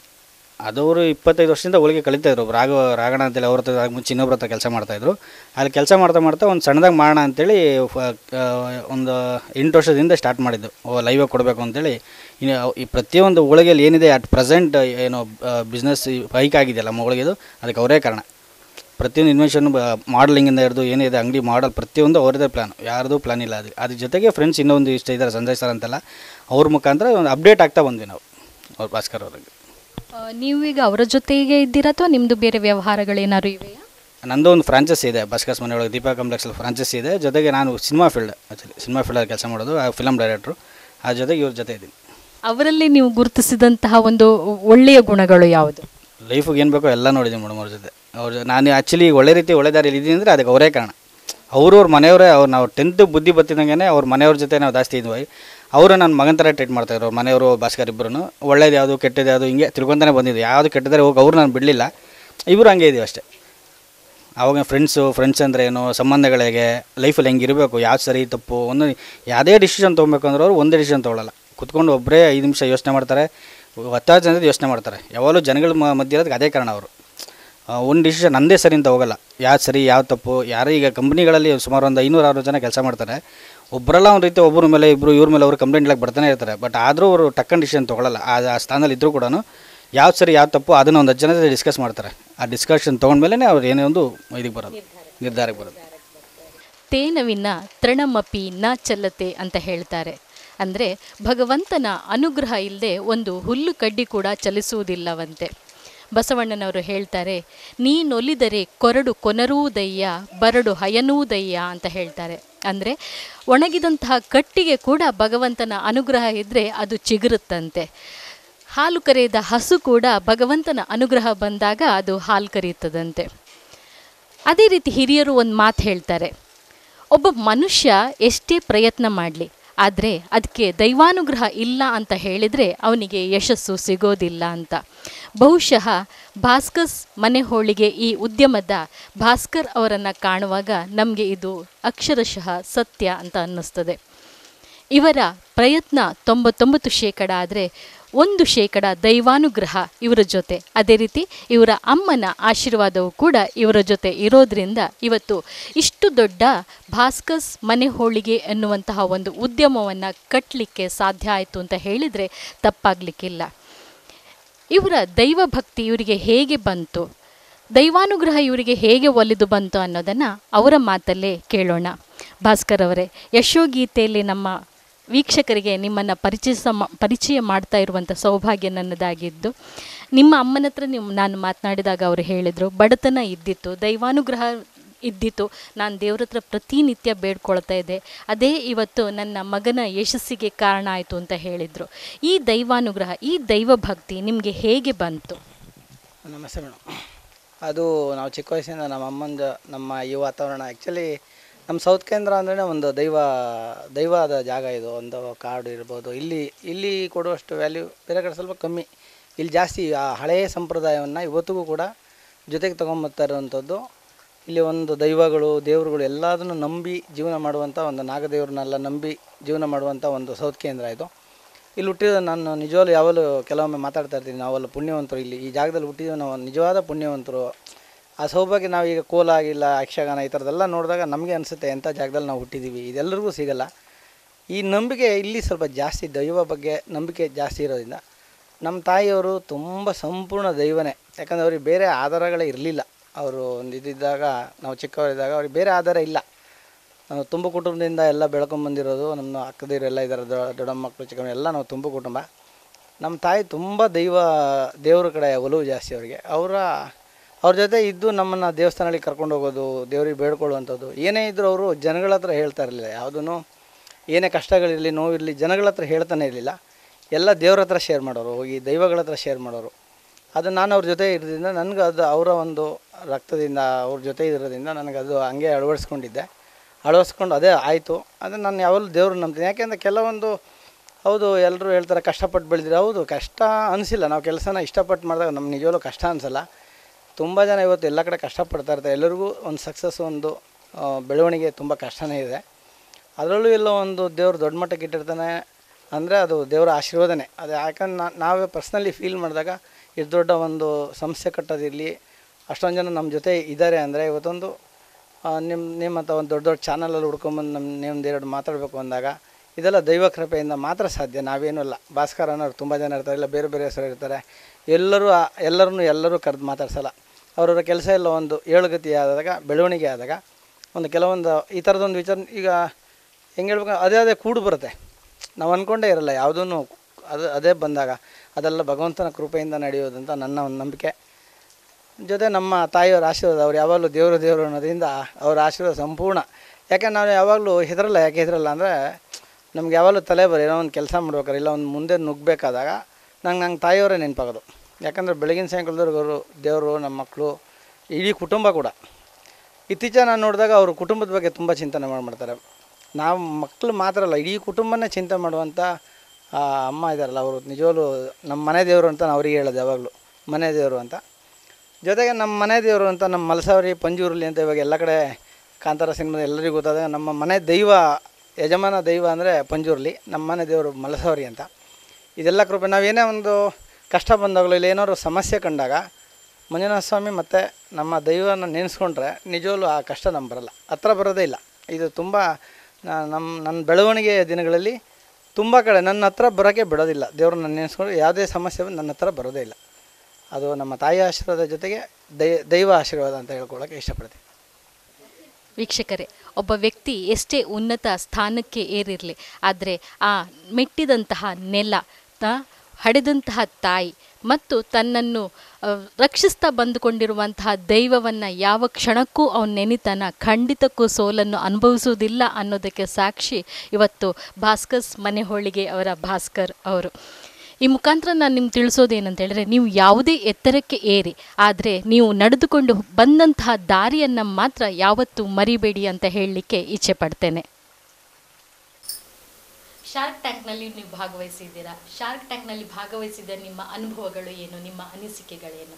[SPEAKER 14] ಅದವರು ಇಪ್ಪತ್ತೈದು ವರ್ಷದಿಂದ ಹೋಳಿಗೆ ಕಲಿತಾ ಇದ್ರು ರಾಘ ರಾಗಣ ಅಂತೇಳಿ ಅವ್ರ ಹತ್ರ ಆಗ ಮುಂಚೆ ಇನ್ನೊಬ್ರ ಹತ್ರ ಕೆಲಸ ಮಾಡ್ತಾಯಿದ್ರು ಅಲ್ಲಿ ಕೆಲಸ ಮಾಡ್ತಾ ಮಾಡ್ತಾ ಒಂದು ಸಣ್ಣದಾಗಿ ಮಾಡೋಣ ಅಂತೇಳಿ ಫ- ಆ, ಒಂದು ಎಂಟು ವರ್ಷದಿಂದ ಸ್ಟಾರ್ಟ್ ಮಾಡಿದ್ದು ಓ ಲೈವಾಗಿ ಕೊಡಬೇಕು ಅಂತೇಳಿ ಇನ್ನು ಅವ್- ಈ ಪ್ರತಿಯೊಂದು ಹೋಳಿಗೆಯಲ್ಲಿ ಏನಿದೆ ಅಟ್ ಪ್ರೆಸೆಂಟ್ ಏನೋ ಬಿಸ್ನೆಸ್ ಹೈಕ್ ಆಗಿದೆಯಲ್ಲ ನಮ್ಮ ಹೋಳಿಗೆದು ಅದಕ್ಕೆ ಅವರೇ ಕಾರಣ ಪ್ರತಿಯೊಂದು ಇನ್ವೆನ್ಷನ್ ಮಾಡಲಿಂಗಿಂದ ಹಿಡಿದು ಏನಿದೆ ಅಂಗಡಿ ಮಾಡಲ್ ಪ್ರತಿಯೊಂದು ಅವ್ರದ್ದೇ ಪ್ಲ್ಯಾನ್ ಯಾರ್ದು ಪ್ಲ್ಯಾನ್ ಇಲ್ಲ ಅದು ಅದ್ರ ಜೊತೆಗೆ ಫ್ರೆಂಡ್ಸ್ ಇನ್ನೊಂದು ಇಷ್ಟ ಇದ್ದಾರೆ ಸಂಜಯ್ ಸರ್ ಅಂತೆಲ್ಲ ಅವ್ರ ಮುಖಾಂತರ ಒಂದು ಅಪ್ಡೇಟ್ ಆಗ್ತಾ ಬಂದ್ವಿ ನಾವು ಅವ್ರ ಭಾಸ್ಕರ್ ಅವ್ರಿಗೆ
[SPEAKER 3] ಆ, ನೀವೀಗ ಅವರ ಜೊತೆಗೆ ಇದ್ದೀರಾ ಅಥವಾ ನಿಮ್ಮದು ಬೇರೆ ವ್ಯವಹಾರಗಳೇನಾದ್ರು ಇವೆಯಾ
[SPEAKER 14] ನಂದು ಒಂದು ಫ್ರಾಂಚೈಸಿ ಇದೆ ಭಾಸ್ಕರ್ಸ್ ಮನೆಯೊಳಗೆ ದೀಪಾ ಕಾಂಪ್ಲೆಕ್ಸಲ್ಲಿ ಫ್ರಾಂಚೈಸಿ ಇದೆ ಜೊತೆಗೆ ನಾನು ಸಿನಿಮಾ ಫೀಲ್ಡ್ ಆ್ಯಕ್ಚುಲಿ ಸಿನಿಮಾ ಫೀಲ್ಡಲ್ಲಿ ಕೆಲಸ ಮಾಡೋದು ಫಿಲಮ್ ಡೈರೆಕ್ಟ್ರು ಆ ಜೊತೆಗೆ ಇವ್ರ ಜೊತೆ ಇದ್ದೀನಿ
[SPEAKER 3] ಅವರಲ್ಲಿ ನೀವು ಗುರುತಿಸಿದಂತಹ ಒಂದು ಒಳ್ಳೆಯ ಗುಣಗಳು ಯಾವುದು
[SPEAKER 14] ಲೈಫಿಗೆ ಏನು ಬೇಕೋ ಎಲ್ಲ ನೋಡಿದ್ದೀನಿ ಮೇಡಮ್ ಅವ್ರ ಜೊತೆ ಅವ್ರ ಜೊ- ನಾನು ಆ್ಯಕ್ಚುಲಿ ಒಳ್ಳೆ ರೀತಿ ಒಳ್ಳೆ ದಾರಿಯಲ್ಲಿ ಇದ್ದೀನಿ ಅಂದರೆ ಅದಕ್ಕೆ ಅವರೇ ಕಾರಣ ಅವರು ಅವ್ರ ಮನೆಯವರೇ ಅವ್ರು ನಾವು ಟೆಂತ್ ಬುದ್ಧಿ ಬತ್ತಿದಂಗೆ ಅವ್ರ ಮನೆಯವ್ರ ಜೊತೆ ನಾವು ಜಾಸ್ತಿ ಇದ್ವಿ ಅವರು ನನ್ನ ಮಗನ ಥರ ಟ್ರೀಟ್ ಮಾಡ್ತಾಯಿದ್ರು ಅವ್ರ ಮನೆಯವರು ಭಾಸ್ಕರ್ ಇಬ್ಬರು ಒಳ್ಳೇದು ಯಾವುದು ಕೆಟ್ಟದ್ದು ಯಾವುದು ಹಿಂಗೆ ತಿಳ್ಕೊತಾನೆ ಬಂದಿದ್ದು ಯಾವುದು ಕೆಟ್ಟದರೆ ಹೋಗಿ ಅವ್ರು ನಾನು ಬಿಡಲಿಲ್ಲ ಇಬ್ಬರು ಹಂಗೆ ಇದೀವಿ ಅಷ್ಟೇ ಆವಾಗ ಫ್ರೆಂಡ್ಸು ಫ್ರೆಂಡ್ಸ್ ಅಂದರೆ ಏನು ಸಂಬಂಧಗಳಿಗೆ ಲೈಫಲ್ಲಿ ಹೆಂಗೆ ಇರಬೇಕು ಯಾವ್ದು ಸರಿ ತಪ್ಪು ಒಂದು ಯಾವುದೇ ಡಿಸಿಷನ್ ತೊಗೊಬೇಕು ಅಂದ್ರೆ ಅವರು ಒಂದೇ ಡಿಸಿಷನ್ ತೊಗೊಳ್ಳಲ್ಲ ಕುತ್ಕೊಂಡು ಒಬ್ಬರೇ ಐದು ನಿಮಿಷ ಯೋಚನೆ ಮಾಡ್ತಾರೆ ಹತ್ತಾರು ಜನದ ಯೋಚನೆ ಮಾಡ್ತಾರೆ ಯಾವಾಗಲೂ ಜನಗಳ ಮ- ಮಧ್ಯೆ ಇರೋದಕ್ಕೆ ಅದೇ ಕಾರಣ ಅವರು ಒಂದು ಡಿಸಿಷನ್ ನಂದೇ ಸರಿ ಅಂತ ಹೋಗಲ್ಲ ಯಾವ್ದು ಸರಿ ಯಾವ್ದು ತಪ್ಪು ಯಾರು ಈಗ ಕಂಪ್ನಿಗಳಲ್ಲಿ ಸುಮಾರು ಒಂದು ಐನೂರು ಆರು ಜನ ಕೆಲಸ ಮಾಡ್ತಾರೆ ಒಬ್ಬರೆಲ್ಲ ಒಂದು ರೀತಿ ಒಬ್ಬರ ಮೇಲೆ ಇಬ್ಬರು ಇವ್ರ ಮೇಲೆ ಅವರು ಕಂಪ್ಲೇಂಟ್ ಇಲ್ಲಕ್ಕೆ ಬರ್ತಾನೆ ಇರ್ತಾರೆ ಬಟ್ ಆದರೂ ಅವರು ಟಕ್ಕನ್ ಡಿಸಿಷನ್ ತೊಗೊಳ್ಳಲ್ಲ ಆ ಆ ಸ್ಥಾನದಲ್ಲಿ ಇದ್ದರೂ ಕೂಡ ಯಾವ್ದು ಸರಿ ಯಾವ್ದು ತಪ್ಪು ಅದನ್ನು ಒಂದು ಹತ್ತು ಜನ ಜೊತೆ ಡಿಸ್ಕಸ್ ಮಾಡ್ತಾರೆ ಆ ಡಿಸ್ಕಷನ್ ತೊಗೊಂಡ್ಮೇಲೆ ಅವ್ರು ಏನೇ ಒಂದು ಇದಕ್ಕೆ ಬರೋದು ನಿರ್ಧಾರಕ್ಕೆ ಬರೋದು
[SPEAKER 3] ತೇನವಿನ ತೃಣಮಪಿ ನ ಚಲ್ಲತೆ ಅಂತ ಹೇಳ್ತಾರೆ ಅಂದರೆ ಭಗವಂತನ ಅನುಗ್ರಹ ಇಲ್ಲದೆ ಒಂದು ಹುಲ್ಲು ಕಡ್ಡಿ ಕೂಡ ಚಲಿಸುವುದಿಲ್ಲವಂತೆ ಬಸವಣ್ಣನವರು ಹೇಳ್ತಾರೆ ನೀನೊಲಿದರೆ ಕೊರಡು ಕೊನರುವುದಯ್ಯ ಬರಡು ಹಯನುವುದಯ್ಯ ಅಂತ ಹೇಳ್ತಾರೆ ಅಂದರೆ ಒಣಗಿದಂತಹ ಕಟ್ಟಿಗೆ ಕೂಡ ಭಗವಂತನ ಅನುಗ್ರಹ ಇದ್ದರೆ ಅದು ಚಿಗುರುತ್ತಂತೆ ಹಾಲು ಕರೆಯದ ಹಸು ಕೂಡ ಭಗವಂತನ ಅನುಗ್ರಹ ಬಂದಾಗ ಅದು ಹಾಲು ಕರೆಯುತ್ತದಂತೆ ಅದೇ ರೀತಿ ಹಿರಿಯರು ಒಂದು ಮಾತು ಹೇಳ್ತಾರೆ ಒಬ್ಬ ಮನುಷ್ಯ ಎಷ್ಟೇ ಪ್ರಯತ್ನ ಮಾಡಲಿ ಆದರೆ ಅದಕ್ಕೆ ದೈವಾನುಗ್ರಹ ಇಲ್ಲ ಅಂತ ಹೇಳಿದರೆ ಅವನಿಗೆ ಯಶಸ್ಸು ಸಿಗೋದಿಲ್ಲ ಅಂತ ಬಹುಶಃ ಭಾಸ್ಕರ್ಸ್ ಮನೆ ಹೋಳಿಗೆ ಈ ಉದ್ಯಮದ ಭಾಸ್ಕರ್ ಅವರನ್ನು ಕಾಣುವಾಗ ನಮಗೆ ಇದು ಅಕ್ಷರಶಃ ಸತ್ಯ ಅಂತ ಅನ್ನಿಸ್ತದೆ ಇವರ ಪ್ರಯತ್ನ ತೊಂಬತ್ತೊಂಬತ್ತು ಶೇಕಡ ಆದರೆ ಒಂದು ಶೇಕಡ ದೈವಾನುಗ್ರಹ ಇವರ ಜೊತೆ ಅದೇ ರೀತಿ ಇವರ ಅಮ್ಮನ ಆಶೀರ್ವಾದವು ಕೂಡ ಇವರ ಜೊತೆ ಇರೋದ್ರಿಂದ ಇವತ್ತು ಇಷ್ಟು ದೊಡ್ಡ ಭಾಸ್ಕರ್ಸ್ ಮನೆ ಹೋಳಿಗೆ ಎನ್ನುವಂತಹ ಒಂದು ಉದ್ಯಮವನ್ನು ಕಟ್ಟಲಿಕ್ಕೆ ಸಾಧ್ಯ ಆಯಿತು ಅಂತ ಹೇಳಿದರೆ ತಪ್ಪಾಗಲಿಕ್ಕಿಲ್ಲ ಇವರ ದೈವ ಭಕ್ತಿ ಇವರಿಗೆ ಹೇಗೆ ಬಂತು ದೈವಾನುಗ್ರಹ ಇವರಿಗೆ ಹೇಗೆ ಒಲಿದು ಬಂತು ಅನ್ನೋದನ್ನು ಅವರ ಮಾತಲ್ಲೇ ಕೇಳೋಣ ಭಾಸ್ಕರ್ ಅವರೇ ಯಶೋಗೀತೆಯಲ್ಲಿ ನಮ್ಮ ವೀಕ್ಷಕರಿಗೆ ನಿಮ್ಮನ್ನು ಪರಿಚಯಿಸ ಮ- ಪರಿಚಯ ಮಾಡ್ತಾ ಇರುವಂಥ ಸೌಭಾಗ್ಯ ನನ್ನದಾಗಿದ್ದು ನಿಮ್ಮ ಅಮ್ಮನ ಹತ್ರ ನೀವು ನಾನು ಮಾತನಾಡಿದಾಗ ಅವರು ಹೇಳಿದರು ಬಡತನ ಇದ್ದಿತ್ತು ದೈವಾನುಗ್ರಹ ಇದ್ದಿತ್ತು ನಾನು ದೇವ್ರ ಹತ್ರ ಪ್ರತಿನಿತ್ಯ ಬೇಡ್ಕೊಳ್ತಾ ಇದ್ದೆ ಅದೇ ಇವತ್ತು ನನ್ನ ಮಗನ ಯಶಸ್ಸಿಗೆ ಕಾರಣ ಆಯಿತು ಅಂತ ಹೇಳಿದರು ಈ ದೈವಾನುಗ್ರಹ ಈ ದೈವ ಭಕ್ತಿ ನಿಮಗೆ ಹೇಗೆ ಬಂತು
[SPEAKER 2] ನಮಸ್ತೆ ಮೇಡಮ್ ಅದು ನಾವು ಚಿಕ್ಕ ವಯಸ್ಸಿಂದ ನಮ್ಮ ಅಮ್ಮಂದ ನಮ್ಮ ಈ ವಾತಾವರಣ ಆ್ಯಕ್ಚುಲಿ ನಮ್ಮ ಸೌತ್ ಕೇಂದ್ರ ಅಂದ್ರೆ ಒಂದು ದೈವ ದೈವದ ಜಾಗ ಇದು ಒಂದು ಕಾಡು ಇರ್ಬೋದು ಇಲ್ಲಿ ಇಲ್ಲಿ ಕೊಡುವಷ್ಟು ವ್ಯಾಲ್ಯೂ ಬೇರೆ ಕಡೆ ಸ್ವಲ್ಪ ಕಮ್ಮಿ ಇಲ್ಲಿ ಜಾಸ್ತಿ ಆ ಹಳೆಯ ಸಂಪ್ರದಾಯವನ್ನು ಇವತ್ತಿಗೂ ಕೂಡ ಜೊತೆಗೆ ತೊಗೊಂಬರ್ತಾ ಇರುವಂಥದ್ದು ಇಲ್ಲಿ ಒಂದು ದೈವಗಳು ದೇವರುಗಳು ಎಲ್ಲದನ್ನು ನಂಬಿ ಜೀವನ ಮಾಡುವಂಥ ಒಂದು ನಾಗದೇವ್ರನ್ನೆಲ್ಲ ನಂಬಿ ಜೀವನ ಮಾಡುವಂಥ ಒಂದು ಸೌತ್ ಕೇಂದ್ರ ಇದು ಇಲ್ಲಿ ಹುಟ್ಟಿದ ನಾನು ನಿಜವಾಗ್ಲೂ ಯಾವಾಗಲೂ ಕೆಲವೊಮ್ಮೆ ಮಾತಾಡ್ತಾ ಇರ್ತೀನಿ ನಾವೆಲ್ಲ ಪುಣ್ಯವಂತರು ಇಲ್ಲಿ ಈ ಜಾಗದಲ್ಲಿ ಹುಟ್ಟಿದ ನಾವು ನಿಜವಾದ ಪುಣ್ಯವಂತರು ಆ ಸೌಭಾಗ್ಯ ನಾವೀಗ ಕೋಲ ಆಗಿಲ್ಲ ಯಕ್ಷಗಾನ ಈ ಥರದ್ದೆಲ್ಲ ನೋಡಿದಾಗ ನಮಗೆ ಅನಿಸುತ್ತೆ ಎಂಥ ಜಾಗದಲ್ಲಿ ನಾವು ಹುಟ್ಟಿದ್ದೀವಿ ಇದೆಲ್ಲರಿಗೂ ಸಿಗಲ್ಲ ಈ ನಂಬಿಕೆ ಇಲ್ಲಿ ಸ್ವಲ್ಪ ಜಾಸ್ತಿ ದೈವ ಬಗ್ಗೆ ನಂಬಿಕೆ ಜಾಸ್ತಿ ಇರೋದ್ರಿಂದ ನಮ್ಮ ತಾಯಿಯವರು ತುಂಬ ಸಂಪೂರ್ಣ ದೈವನೇ ಯಾಕಂದರೆ ಅವ್ರಿಗೆ ಬೇರೆ ಆಧಾರಗಳೇ ಇರಲಿಲ್ಲ ಅವರು ಒಂದು ಇದ್ದಿದ್ದಾಗ ನಾವು ಚಿಕ್ಕವರಿದ್ದಾಗ ಅವ್ರಿಗೆ ಬೇರೆ ಆಧಾರ ಇಲ್ಲ ನಾವು ತುಂಬ ಕುಟುಂಬದಿಂದ ಎಲ್ಲ ಬೆಳ್ಕೊಂಬಂದಿರೋದು ನಮ್ಮ ಅಕ್ಕದಿರು ಎಲ್ಲ ಇದ್ದಾರೆ ದೊ- ದೊಡ್ಡಮ್ಮ ಮಕ್ಕಳು ಚಿಕ್ಕಮ್ಮ ಎಲ್ಲ ನಾವು ತುಂಬ ಕುಟುಂಬ ನಮ್ಮ ತಾಯಿ ತುಂಬ ದೈವ ದೇವ್ರ ಕಡೆ ಒಲವು ಜಾಸ್ತಿ ಅವರಿಗೆ ಅವರ ಅವ್ರ ಜೊತೆ ಇದ್ದು ನಮ್ಮನ್ನು ದೇವಸ್ಥಾನಗಳಿಗೆ ಕರ್ಕೊಂಡು ಹೋಗೋದು ದೇವ್ರಿಗೆ ಬೇಡ್ಕೊಳ್ಳುವಂಥದ್ದು ಏನೇ ಇದ್ದರೂ ಅವರು ಜನಗಳ ಹತ್ರ ಹೇಳ್ತಾ ಇರಲಿಲ್ಲ ಯಾವುದೂ ಏನೇ ಕಷ್ಟಗಳಿರಲಿ ನೋವಿರಲಿ ಜನಗಳ ಹತ್ರ ಹೇಳ್ತಾನೆ ಇರಲಿಲ್ಲ ಎಲ್ಲ ದೇವ್ರ ಹತ್ರ ಶೇರ್ ಮಾಡೋರು ಹೋಗಿ ದೈವಗಳ ಹತ್ರ ಶೇರ್ ಮಾಡೋರು ಅದು ನಾನು ಅವ್ರ ಜೊತೆ ಇರೋದ್ರಿಂದ ನನಗೆ ಅದು ಅವರ ಒಂದು ರಕ್ತದಿಂದ ಅವ್ರ ಜೊತೆ ಇರೋದ್ರಿಂದ ನನಗೆ ಅದು ಹಂಗೆ ಅಳವಡಿಸ್ಕೊಂಡಿದ್ದೆ ಅಳವಡಿಸ್ಕೊಂಡು ಅದೇ ಆಯಿತು ಅದು ನಾನು ಯಾವಾಗಲೂ ದೇವ್ರು ನಂಬ್ತೀನಿ ಯಾಕೆಂದರೆ ಕೆಲವೊಂದು ಹೌದು ಎಲ್ಲರೂ ಹೇಳ್ತಾರೆ ಕಷ್ಟಪಟ್ಟು ಬೆಳೆದಿರಿ ಹೌದು ಕಷ್ಟ ಅನಿಸಿಲ್ಲ ನಾವು ಕೆಲಸನ ಇಷ್ಟಪಟ್ಟು ಮಾಡಿದಾಗ ನಮ್ಗೆ ನಿಜವಾಗ್ಲೂ ಕಷ್ಟ ಅನಿಸಲ್ಲ ತುಂಬ ಜನ ಇವತ್ತು ಎಲ್ಲ ಕಡೆ ಕಷ್ಟಪಡ್ತಾ ಇರ್ತಾರೆ ಎಲ್ಲರಿಗೂ ಒಂದು ಸಕ್ಸಸ್ ಒಂದು ಆ, ಬೆಳವಣಿಗೆ ತುಂಬ ಕಷ್ಟನೇ ಇದೆ ಅದರಲ್ಲೂ ಎಲ್ಲೋ ಒಂದು ದೇವ್ರು ದೊಡ್ಡ ಮಟ್ಟಕ್ಕೆ ಇಟ್ಟಿರ್ತಾನೆ ಅಂದರೆ ಅದು ದೇವರ ಆಶೀರ್ವಾದನೆ ಅದು ಯಾಕಂದ್ರೆ ನಾ- ನಾವೇ ಪರ್ಸ್ನಲಿ ಫೀಲ್ ಮಾಡಿದಾಗ ಇಷ್ಟು ದೊಡ್ಡ ಒಂದು ಸಂಸ್ಥೆ ಕಟ್ಟೋದಿರಲಿ ಅಷ್ಟೊಂದು ಜನ ನಮ್ಮ ಜೊತೆ ಇದ್ದಾರೆ ಅಂದರೆ ಇವತ್ತೊಂದು ಆ, ನಿಮ್ಮ ನಿಮ್ಮ ಹತ್ರ ಒಂದು ದೊಡ್ಡ ದೊಡ್ಡ ಚಾನಲಲ್ಲಿ ಹುಡ್ಕೊಂಬಂದು ನಮ್ಮ ನಿಮ್ದು ಎರಡು ಮಾತಾಡಬೇಕು ಅಂದಾಗ ಇದೆಲ್ಲ ದೈವ ಕೃಪೆಯಿಂದ ಮಾತ್ರ ಸಾಧ್ಯ ನಾವೇನೂ ಅಲ್ಲ ಭಾಸ್ಕರ್ ಅನ್ನೋರು ತುಂಬ ಜನ ಇರ್ತಾರೆ ಇಲ್ಲ ಬೇರೆ ಬೇರೆ ಹೆಸರು ಇರ್ತಾರೆ ಎಲ್ಲರೂ ಆ- ಎಲ್ಲರನ್ನೂ ಎಲ್ಲರೂ ಕರೆದು ಮಾತಾಡ್ಸಲ್ಲ ಅವರವರ ಕೆಲಸ ಎಲ್ಲ ಒಂದು ಏಳುಗತಿ ಆದಾಗ ಬೆಳವಣಿಗೆ ಆದಾಗ ಒಂದು ಕೆಲವೊಂದು ಈ ಥರದೊಂದು ವಿಚಾರ ಈಗ ಹೆಂಗೆ ಹೇಳ್ಬೇಕು ಅದೇ ಅದೇ ಕೂಡು ಬರುತ್ತೆ ನಾವು ಅಂದ್ಕೊಂಡೇ ಇರಲ್ಲ ಯಾವುದೂ ಅದು ಅದೇ ಬಂದಾಗ ಅದೆಲ್ಲ ಭಗವಂತನ ಕೃಪೆಯಿಂದ ನಡೆಯೋದಂತ ನನ್ನ ಒಂದು ನಂಬಿಕೆ ಜೊತೆ ನಮ್ಮ ತಾಯಿಯವರ ಆಶೀರ್ವಾದ ಅವ್ರು ಯಾವಾಗಲೂ ದೇವರು ದೇವರು ಅನ್ನೋದ್ರಿಂದ ಅವ್ರ ಆಶೀರ್ವಾದ ಸಂಪೂರ್ಣ ಯಾಕೆ ನಾವು ಯಾವಾಗಲೂ ಹೆದರಲ್ಲ ಯಾಕೆ ಹೆದರಲ್ಲ ಅಂದರೆ ನಮ್ಗೆ ಯಾವಾಗಲೂ ತಲೆ ಬರೋ ಏನೋ ಒಂದು ಕೆಲಸ ಮಾಡ್ಬೇಕಾದ್ರೆ ಇಲ್ಲ ಒಂದು ಮುಂದೆ ನುಗ್ಗಬೇಕಾದಾಗ ನಂಗೆ ನಂಗೆ ತಾಯಿಯವರೇ ನೆನಪಾಗೋದು ಯಾಕಂದರೆ ಬೆಳಗಿನ ಸಾಯಂಕಾಲದವ್ರಿಗೆ ಅವರು ದೇವರು ನಮ್ಮ ಮಕ್ಕಳು ಇಡೀ ಕುಟುಂಬ ಕೂಡ ಇತ್ತೀಚೆಗೆ ನಾನು ನೋಡಿದಾಗ ಅವರು ಕುಟುಂಬದ ಬಗ್ಗೆ ತುಂಬ ಚಿಂತನೆ ಮಾಡಿ ಮಾಡ್ತಾರೆ ನಾವು ಮಕ್ಕಳು ಮಾತ್ರ ಅಲ್ಲ ಇಡೀ ಕುಟುಂಬನೇ ಚಿಂತೆ ಮಾಡುವಂಥ ಆ, ಅಮ್ಮ ಇದ್ದಾರಲ್ಲ ಅವರು ನಿಜವಾಗ್ಲೂ ನಮ್ಮ ಮನೆ ದೇವರು ಅಂತ ನಾನು ಅವರಿಗೆ ಹೇಳೋದು ಯಾವಾಗಲೂ ಮನೆ ದೇವರು ಅಂತ ಜೊತೆಗೆ ನಮ್ಮ ಮನೆ ದೇವರು ಅಂತ ನಮ್ಮ ಮಲಸಾವರಿ ಪಂಜೂರಲ್ಲಿ ಅಂತ ಇವಾಗ ಎಲ್ಲ ಕಡೆ ಕಾಂತಾರ ಸಿನಿಮಾ ಎಲ್ಲರಿಗೂ ಗೊತ್ತಾದಾಗ ನಮ್ಮ ಮನೆ ದೈವ ಯಜಮಾನ ದೈವ ಅಂದರೆ ಪಂಜೂರ್ಲಿ ನಮ್ಮ ಮನೆ ದೇವರು ಮಲಸಾವರಿ ಅಂತ ಇದೆಲ್ಲ ಕೃಪೆ ನಾವೇನೇ ಒಂದು ಕಷ್ಟ ಬಂದಾಗಲೂ ಇಲ್ಲ ಏನಾದ್ರು ಸಮಸ್ಯೆ ಕಂಡಾಗ ಮಂಜುನಾಥ ಸ್ವಾಮಿ ಮತ್ತು ನಮ್ಮ ದೈವನ ನೆನೆಸ್ಕೊಂಡ್ರೆ ನಿಜವಾಗ್ಲೂ ಆ ಕಷ್ಟ ನಮ್ಗೆ ಬರಲ್ಲ ಹತ್ರ ಬರೋದೇ ಇಲ್ಲ ಇದು ತುಂಬ ನಾ- ನಮ್ಮ ನನ್ನ ಬೆಳವಣಿಗೆಯ ದಿನಗಳಲ್ಲಿ ತುಂಬ ಕಡೆ ನನ್ನ ಹತ್ರ ಬರೋಕ್ಕೆ ಬಿಡೋದಿಲ್ಲ ದೇವ್ರನ್ನ ನೆನೆಸ್ಕೊಂಡು ಯಾವುದೇ ಸಮಸ್ಯೆ ಬಂದು ನನ್ನ ಹತ್ರ ಬರೋದೇ ಇಲ್ಲ ಅದು ನಮ್ಮ ತಾಯಿ ಆಶೀರ್ವಾದ ಜೊತೆಗೆ ದೈ ದೈವ ಆಶೀರ್ವಾದ ಅಂತ ಹೇಳ್ಕೊಳ್ಳೋಕೆ ಇಷ್ಟಪಡ್ತೀನಿ
[SPEAKER 3] ವೀಕ್ಷಕರೇ ಒಬ್ಬ ವ್ಯಕ್ತಿ ಎಷ್ಟೇ ಉನ್ನತ ಸ್ಥಾನಕ್ಕೆ ಏರಿರಲಿ ಆದರೆ ಆ ಮೆಟ್ಟಿದಂತಹ ನೆಲ ತ ಹಡೆದಂತಹ ತಾಯಿ ಮತ್ತು ತನ್ನನ್ನು ಆ, ರಕ್ಷಿಸ್ತಾ ಬಂದುಕೊಂಡಿರುವಂತಹ ದೈವವನ್ನು ಯಾವ ಕ್ಷಣಕ್ಕೂ ಅವನು ನೆನಿತಾನ ಖಂಡಿತಕ್ಕೂ ಸೋಲನ್ನು ಅನುಭವಿಸುವುದಿಲ್ಲ ಅನ್ನೋದಕ್ಕೆ ಸಾಕ್ಷಿ ಇವತ್ತು ಭಾಸ್ಕರ್ಸ್ ಮನೆ ಹೋಳಿಗೆ ಅವರ ಭಾಸ್ಕರ್ ಅವರು ಈ ಮುಖಾಂತರ ನಾನು ನಿಮ್ಗೆ ತಿಳಿಸೋದೇನಂತ ಹೇಳಿದ್ರೆ ನೀವು ಯಾವುದೇ ಎತ್ತರಕ್ಕೆ ಏರಿ ಆದರೆ ನೀವು ನಡೆದುಕೊಂಡು ಬಂದಂತಹ ದಾರಿಯನ್ನು ಮಾತ್ರ ಯಾವತ್ತೂ ಮರಿಬೇಡಿ ಅಂತ ಹೇಳಲಿಕ್ಕೆ ಇಚ್ಛೆ ಪಡ್ತೇನೆ ಶಾರ್ಕ್ ಟ್ಯಾಂಕ್ನಲ್ಲಿ ನೀವು ಭಾಗವಹಿಸಿದ್ದೀರಾ ಶಾರ್ಕ್ ಟ್ಯಾಂಕ್ನಲ್ಲಿ ಭಾಗವಹಿಸಿದ ನಿಮ್ಮ ಅನುಭವಗಳು ಏನು ನಿಮ್ಮ ಅನಿಸಿಕೆಗಳೇನು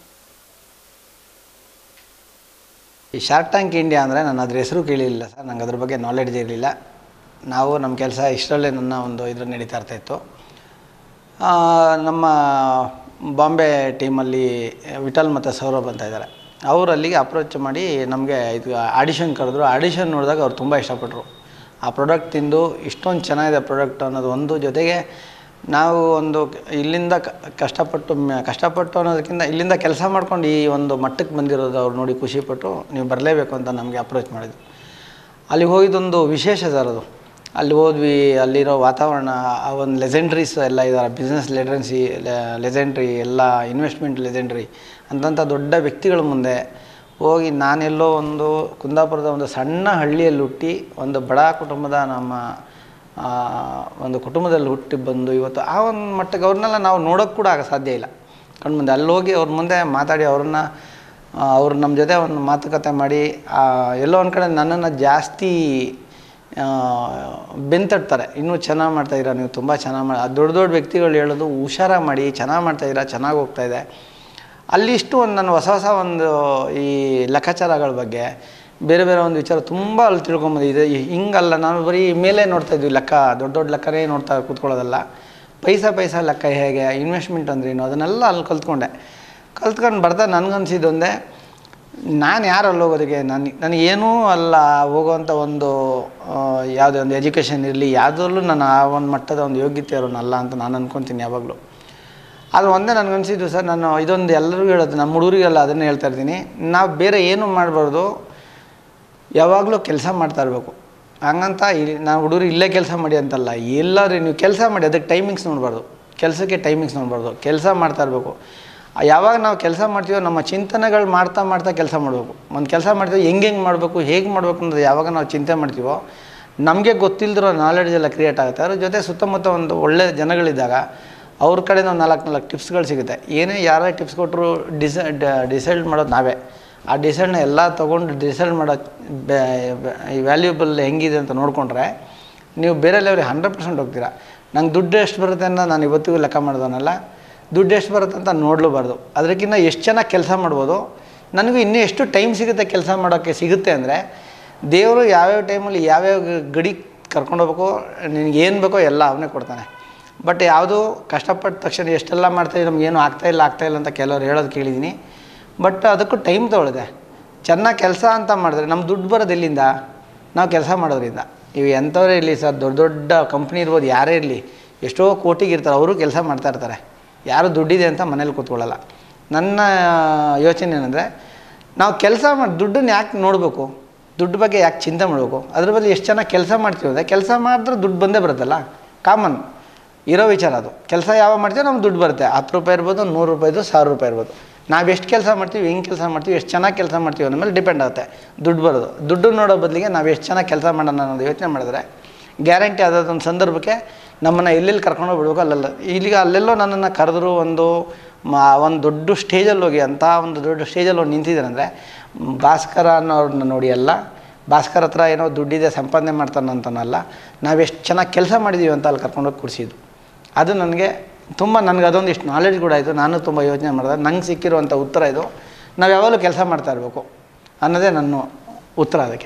[SPEAKER 2] ಈ ಶಾರ್ಕ್ ಟ್ಯಾಂಕ್ ಇಂಡಿಯಾ ಅಂದರೆ ನಾನು ಅದ್ರ ಹೆಸರು ಕೇಳಿರಲಿಲ್ಲ ಸರ್ ನಂಗೆ ಅದ್ರ ಬಗ್ಗೆ ನಾಲೆಡ್ಜ್ ಇರಲಿಲ್ಲ ನಾವು ನಮ್ಮ ಕೆಲಸ ಇಷ್ಟರಲ್ಲೇ ನನ್ನ ಒಂದು ಇದ್ರ ನಡೀತಾ ಇರ್ತಾಯಿತ್ತು ಆ, ನಮ್ಮ ಬಾಂಬೆ ಟೀಮಲ್ಲಿ ವಿಠಲ್ ಮತ್ತು ಸೌರಭ್ ಅಂತ ಇದ್ದಾರೆ ಅವರು ಅಲ್ಲಿಗೆ ಅಪ್ರೋಚ್ ಮಾಡಿ ನಮಗೆ ಇದು ಆಡಿಷನ್ ಕರೆದ್ರು ಆಡಿಷನ್ ನೋಡಿದಾಗ ಅವ್ರು ತುಂಬ ಇಷ್ಟಪಟ್ಟರು ಆ ಪ್ರಾಡಕ್ಟ್ ತಿಂದು ಇಷ್ಟೊಂದು ಚೆನ್ನಾಗಿದೆ ಪ್ರಾಡಕ್ಟ್ ಅನ್ನೋದು ಒಂದು ಜೊತೆಗೆ ನಾವು ಒಂದು ಇಲ್ಲಿಂದ ಕ- ಕಷ್ಟಪಟ್ಟು ಮ- ಕಷ್ಟಪಟ್ಟು ಅನ್ನೋದಕ್ಕಿಂತ ಇಲ್ಲಿಂದ ಕೆಲಸ ಮಾಡ್ಕೊಂಡು ಈ ಒಂದು ಮಟ್ಟಕ್ಕೆ ಬಂದಿರೋದು ಅವ್ರು ನೋಡಿ ಖುಷಿಪಟ್ಟು ನೀವು ಬರಲೇಬೇಕು ಅಂತ ನಮಗೆ ಅಪ್ರೋಚ್ ಮಾಡಿದ್ರು ಅಲ್ಲಿ ಹೋಗಿದ್ದೊಂದು ವಿಶೇಷ ಸರ್ ಅದು ಅಲ್ಲಿ ಹೋದ್ವಿ ಅಲ್ಲಿರೋ ವಾತಾವರಣ ಆ ಒಂದು ಲೆಜೆಂಡ್ರೀಸ್ ಎಲ್ಲ ಇದ್ದಾರೆ ಬಿಸ್ನೆಸ್ ಲೆಜೆನ್ಸಿ ಲೆಜೆಂಡ್ರಿ ಎಲ್ಲ ಇನ್ವೆಸ್ಟ್ಮೆಂಟ್ ಲೆಜೆಂಡ್ರಿ ಅಂತಂಥ ದೊಡ್ಡ ವ್ಯಕ್ತಿಗಳ ಮುಂದೆ ಹೋಗಿ ನಾನೆಲ್ಲೋ ಒಂದು ಕುಂದಾಪುರದ ಒಂದು ಸಣ್ಣ ಹಳ್ಳಿಯಲ್ಲಿ ಹುಟ್ಟಿ ಒಂದು ಬಡ ಕುಟುಂಬದ ನಮ್ಮ ಆ, ಒಂದು ಕುಟುಂಬದಲ್ಲಿ ಹುಟ್ಟಿ ಬಂದು ಇವತ್ತು ಆ ಒಂದು ಮಟ್ಟಕ್ಕೆ ಅವ್ರನ್ನೆಲ್ಲ ನಾವು ನೋಡೋಕ್ಕೆ ಕೂಡ ಆಗ ಸಾಧ್ಯ ಇಲ್ಲ ಕಣ್ಮುಂದೆ ಅಲ್ಲಿ ಹೋಗಿ ಅವ್ರ ಮುಂದೆ ಮಾತಾಡಿ ಅವ್ರನ್ನ ಅವ್ರು ನಮ್ಮ ಜೊತೆ ಒಂದು ಮಾತುಕತೆ ಮಾಡಿ ಆ, ಎಲ್ಲೋ ಒಂದು ಕಡೆ ನನ್ನನ್ನು ಜಾಸ್ತಿ ಆ, ಬೆಂತಟ್ತಾರೆ ಇನ್ನೂ ಚೆನ್ನಾಗಿ ಮಾಡ್ತಾಯಿದ್ದೀರಾ ನೀವು ತುಂಬ ಚೆನ್ನಾಗಿ ಮಾಡಿ ದೊಡ್ಡ ದೊಡ್ಡ ವ್ಯಕ್ತಿಗಳು ಹೇಳೋದು ಹುಷಾರಾಗಿ ಮಾಡಿ ಚೆನ್ನಾಗಿ ಮಾಡ್ತಾಯಿದ್ದೀರಾ ಚೆನ್ನಾಗಿ ಹೋಗ್ತಾ ಇದೆ ಅಲ್ಲಿ ಇಷ್ಟು ಒಂದು ನನ್ನ ಹೊಸ ಹೊಸ ಒಂದು ಈ ಲೆಕ್ಕಾಚಾರಗಳ ಬಗ್ಗೆ ಬೇರೆ ಬೇರೆ ಒಂದು ವಿಚಾರ ತುಂಬ ಅಲ್ಲಿ ತಿಳ್ಕೊಂಬಂದಿದೆ ಈ- ಹಿಂಗಲ್ಲ ನಾನು ಬರೀ ಮೇಲೆ ನೋಡ್ತಾ ಇದ್ವಿ ಲೆಕ್ಕ ದೊಡ್ಡ ದೊಡ್ಡ ಲೆಕ್ಕನೇ ನೋಡ್ತಾ ಕೂತ್ಕೊಳ್ಳೋದಲ್ಲ ಪೈಸಾ ಪೈಸಾ ಲೆಕ್ಕ ಹೇಗೆ ಇನ್ವೆಸ್ಟ್ಮೆಂಟ್ ಅಂದ್ರೇನು ಅದನ್ನೆಲ್ಲ ಅಲ್ಲಿ ಕಲ್ತ್ಕೊಂಡೆ ಕಲ್ತ್ಕೊಂಡು ಬರ್ತಾ ನನಗನ್ಸಿದ್ದೊಂದೇ ನಾನು ಯಾರು ಅಲ್ಲಿ ಹೋಗೋದಕ್ಕೆ ನಾನು ನನಗೇನೂ ಅಲ್ಲ ಹೋಗೋವಂಥ ಒಂದು ಆ, ಯಾವುದೇ ಒಂದು ಎಜುಕೇಷನ್ ಇರಲಿ ಯಾವುದ್ರಲ್ಲೂ ನಾನು ಆ ಒಂದು ಮಟ್ಟದ ಒಂದು ಯೋಗ್ಯತೆ ಇರೋನಲ್ಲ ಅಂತ ನಾನು ಅಂದ್ಕೊತೀನಿ ಯಾವಾಗಲೂ ಅದು ಒಂದೇ ನನಗನ್ಸಿದ್ದು ಸರ್ ನಾನು ಇದೊಂದು ಎಲ್ಲರಿಗೂ ಹೇಳೋದು ನಮ್ಮ ಹುಡುಗರಿಗೆಲ್ಲ ಅದನ್ನೇ ಹೇಳ್ತಾ ಇರ್ತೀನಿ ನಾವು ಬೇರೆ ಏನೂ ಮಾಡಬಾರ್ದು ಯಾವಾಗಲೂ ಕೆಲಸ ಮಾಡ್ತಾ ಇರಬೇಕು ಹಂಗಂತ ಇಲ್ಲಿ ನಾವು ಹುಡುಗರು ಇಲ್ಲೇ ಕೆಲಸ ಮಾಡಿ ಅಂತಲ್ಲ ಎಲ್ಲರೂ ನೀವು ಕೆಲಸ ಮಾಡಿ ಅದಕ್ಕೆ ಟೈಮಿಂಗ್ಸ್ ನೋಡಬಾರ್ದು ಕೆಲಸಕ್ಕೆ ಟೈಮಿಂಗ್ಸ್ ನೋಡಬಾರ್ದು ಕೆಲಸ ಮಾಡ್ತಾ ಇರಬೇಕು ಯಾವಾಗ ನಾವು ಕೆಲಸ ಮಾಡ್ತೀವೋ ನಮ್ಮ ಚಿಂತನೆಗಳು ಮಾಡ್ತಾ ಮಾಡ್ತಾ ಕೆಲಸ ಮಾಡಬೇಕು ಒಂದು ಕೆಲಸ ಮಾಡ್ತೀವಿ ಹೆಂಗೆ ಹೆಂಗೆ ಮಾಡಬೇಕು ಹೇಗೆ ಮಾಡಬೇಕು ಅನ್ನೋದು ಯಾವಾಗ ನಾವು ಚಿಂತೆ ಮಾಡ್ತೀವೋ ನಮಗೆ ಗೊತ್ತಿಲ್ಲದಿರೋ ನಾಲೆಡ್ಜ್ ಎಲ್ಲ ಕ್ರಿಯೇಟ್ ಆಗುತ್ತೆ ಅದ್ರ ಜೊತೆ ಸುತ್ತಮುತ್ತ ಒಂದು ಒಳ್ಳೆ ಜನಗಳಿದ್ದಾಗ ಅವ್ರ ಕಡೆ ನಾವು ನಾಲ್ಕು ನಾಲ್ಕು ಟಿಪ್ಸ್ಗಳು ಸಿಗುತ್ತೆ ಏನೇ ಯಾರೇ ಟಿಪ್ಸ್ ಕೊಟ್ಟರು ಡಿಸ ಡಿಸೈಡ್ ಮಾಡೋದು ನಾವೇ ಆ ಡಿಸೈಡ್ನ ಎಲ್ಲ ತೊಗೊಂಡು ಡಿಸೈಡ್ ಮಾಡೋ ವ್ಯಾಲ್ಯೂಬಲ್ ಹೆಂಗಿದೆ ಅಂತ ನೋಡಿಕೊಂಡ್ರೆ ನೀವು ಬೇರೆ ಲೆವೆಲ್ಗೆ ಹಂಡ್ರೆಡ್ ಪರ್ಸೆಂಟ್ ಹೋಗ್ತೀರಾ ನಂಗೆ ದುಡ್ಡು ಎಷ್ಟು ಬರುತ್ತೆ ಅಂತ ನಾನು ಇವತ್ತಿಗೂ ಲೆಕ್ಕ ಮಾಡಿದವನಲ್ಲ ದುಡ್ಡು ಎಷ್ಟು ಬರುತ್ತೆ ಅಂತ ನೋಡಲೂಬಾರ್ದು ಅದಕ್ಕಿಂತ ಎಷ್ಟು ಚೆನ್ನಾಗಿ ಕೆಲಸ ಮಾಡ್ಬೋದು ನನಗೂ ಇನ್ನೂ ಎಷ್ಟು ಟೈಮ್ ಸಿಗುತ್ತೆ ಕೆಲಸ ಮಾಡೋಕ್ಕೆ ಸಿಗುತ್ತೆ ಅಂದರೆ ದೇವರು ಯಾವ್ಯಾವ ಟೈಮಲ್ಲಿ ಯಾವ್ಯಾವ ಗಡಿ ಕರ್ಕೊಂಡು ಹೋಗ್ಬೇಕು ನಿನಗೆ ಏನು ಬೇಕೋ ಎಲ್ಲ ಅವನೇ ಕೊಡ್ತಾನೆ ಬಟ್ ಯಾವುದು ಕಷ್ಟಪಟ್ಟ ತಕ್ಷಣ ಎಷ್ಟೆಲ್ಲ ಮಾಡ್ತಾಯಿದ್ದೀವಿ ನಮಗೇನು ಆಗ್ತಾಯಿಲ್ಲ ಆಗ್ತಾಯಿಲ್ಲ ಅಂತ ಕೆಲವ್ರು ಹೇಳೋದು ಕೇಳಿದ್ದೀನಿ ಬಟ್ ಅದಕ್ಕೂ ಟೈಮ್ ತೊಗೊಳಿದೆ ಚೆನ್ನಾಗಿ ಕೆಲಸ ಅಂತ ಮಾಡಿದ್ರೆ ನಮ್ಮ ದುಡ್ಡು ಬರೋದು ಎಲ್ಲಿಂದ ನಾವು ಕೆಲಸ ಮಾಡೋದ್ರಿಂದ ಇವು ಎಂಥವರೇ ಇರಲಿ ಸರ್ ದೊಡ್ಡ ದೊಡ್ಡ ಕಂಪ್ನಿ ಇರ್ಬೋದು ಯಾರೇ ಇರಲಿ ಎಷ್ಟೋ ಕೋಟಿಗೆ ಇರ್ತಾರೆ ಅವರು ಕೆಲಸ ಮಾಡ್ತಾ ಇರ್ತಾರೆ ಯಾರು ದುಡ್ಡಿದೆ ಅಂತ ಮನೇಲಿ ಕೂತ್ಕೊಳ್ಳಲ್ಲ ನನ್ನ ಯೋಚನೆ ಏನಂದರೆ ನಾವು ಕೆಲಸ ಮಾಡಿ ದುಡ್ಡನ್ನ ಯಾಕೆ ನೋಡಬೇಕು ದುಡ್ಡು ಬಗ್ಗೆ ಯಾಕೆ ಚಿಂತೆ ಮಾಡಬೇಕು ಅದ್ರ ಬದಲು ಎಷ್ಟು ಚೆನ್ನಾಗಿ ಕೆಲಸ ಮಾಡ್ತೀವಿ ಅಂದರೆ ಕೆಲಸ ಮಾಡಿದ್ರೆ ದುಡ್ಡು ಬಂದೇ ಬರುತ್ತಲ್ಲ ಕಾಮನ್ ಇರೋ ವಿಚಾರ ಅದು ಕೆಲಸ ಯಾವಾಗ ಮಾಡ್ತೀವಿ ನಮ್ಗೆ ದುಡ್ಡು ಬರುತ್ತೆ ಹತ್ತು ರೂಪಾಯಿ ಇರ್ಬೋದು ನೂರು ರೂಪಾಯಿದು ಸಾವಿರ ರೂಪಾಯಿ ಇರ್ಬೋದು ನಾವು ಎಷ್ಟು ಕೆಲಸ ಮಾಡ್ತೀವಿ ಹೆಂಗೆ ಕೆಲಸ ಮಾಡ್ತೀವಿ ಎಷ್ಟು ಚೆನ್ನಾಗಿ ಕೆಲಸ ಮಾಡ್ತೀವಿ ಅನ್ನೋ ಮೇಲೆ ಡಿಪೆಂಡ್ ಆಗುತ್ತೆ ದುಡ್ಡು ಬರೋದು ದುಡ್ಡು ನೋಡೋ ಬದಲಿಗೆ ನಾವು ಎಷ್ಟು ಚೆನ್ನಾಗಿ ಕೆಲಸ ಮಾಡೋಣ ಅನ್ನೋದು ಯೋಚನೆ ಮಾಡಿದ್ರೆ ಗ್ಯಾರಂಟಿ ಆದದೊಂದು ಸಂದರ್ಭಕ್ಕೆ ನಮ್ಮನ್ನು ಎಲ್ಲೆಲ್ಲಿ ಕರ್ಕೊಂಡು ಬಿಡ್ಬೇಕು ಅಲ್ಲೆಲ್ಲ ಇಲ್ಲಿಗೆ ಅಲ್ಲೆಲ್ಲೋ ನನ್ನನ್ನು ಕರೆದ್ರು ಒಂದು ಮಾ ಒಂದು ದೊಡ್ಡ ಸ್ಟೇಜಲ್ಲಿ ಹೋಗಿ ಅಂಥ ಒಂದು ದೊಡ್ಡ ಸ್ಟೇಜಲ್ಲಿ ಹೋಗಿ ನಿಂತಿದ್ದಾರೆ ಅಂದರೆ ಭಾಸ್ಕರ ಅನ್ನೋರನ್ನ ನೋಡಿ ಅಲ್ಲ ಭಾಸ್ಕರ್ ಹತ್ರ ಏನೋ ದುಡ್ಡಿದೆ ಸಂಪಾದನೆ ಮಾಡ್ತಾನಂತನಲ್ಲ ನಾವು ಎಷ್ಟು ಚೆನ್ನಾಗಿ ಕೆಲಸ ಮಾಡಿದ್ದೀವಿ ಅಂತ ಅಲ್ಲಿ ಕರ್ಕೊಂಡೋಗಿ ಕೂರಿಸಿದ್ದು ಅದು ನನಗೆ ತುಂಬ ನನಗೆ ಅದೊಂದು ಇಷ್ಟು ನಾಲೆಡ್ಜ್ ಕೂಡ ಆಯಿತು ನಾನು ತುಂಬ ಯೋಚನೆ ಮಾಡಿದೆ ನಂಗೆ ಸಿಕ್ಕಿರುವಂಥ ಉತ್ತರ ಇದು ನಾವು ಯಾವಾಗಲೂ ಕೆಲಸ ಮಾಡ್ತಾ ಇರಬೇಕು ಅನ್ನೋದೇ ನನ್ನ ಉತ್ತರ ಅದಕ್ಕೆ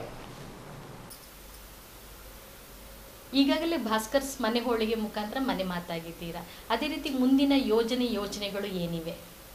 [SPEAKER 3] ಈಗಾಗಲೇ ಭಾಸ್ಕರ್ಸ್ ಮನೆ ಹೋಳಿಗೆ ಮುಖಾಂತರ ಮನೆ ಮಾತಾಗಿದ್ದೀರಾ ಅದೇ ರೀತಿ ಮುಂದಿನ ಯೋಜನೆ ಯೋಜನೆಗಳು ಏನಿವೆ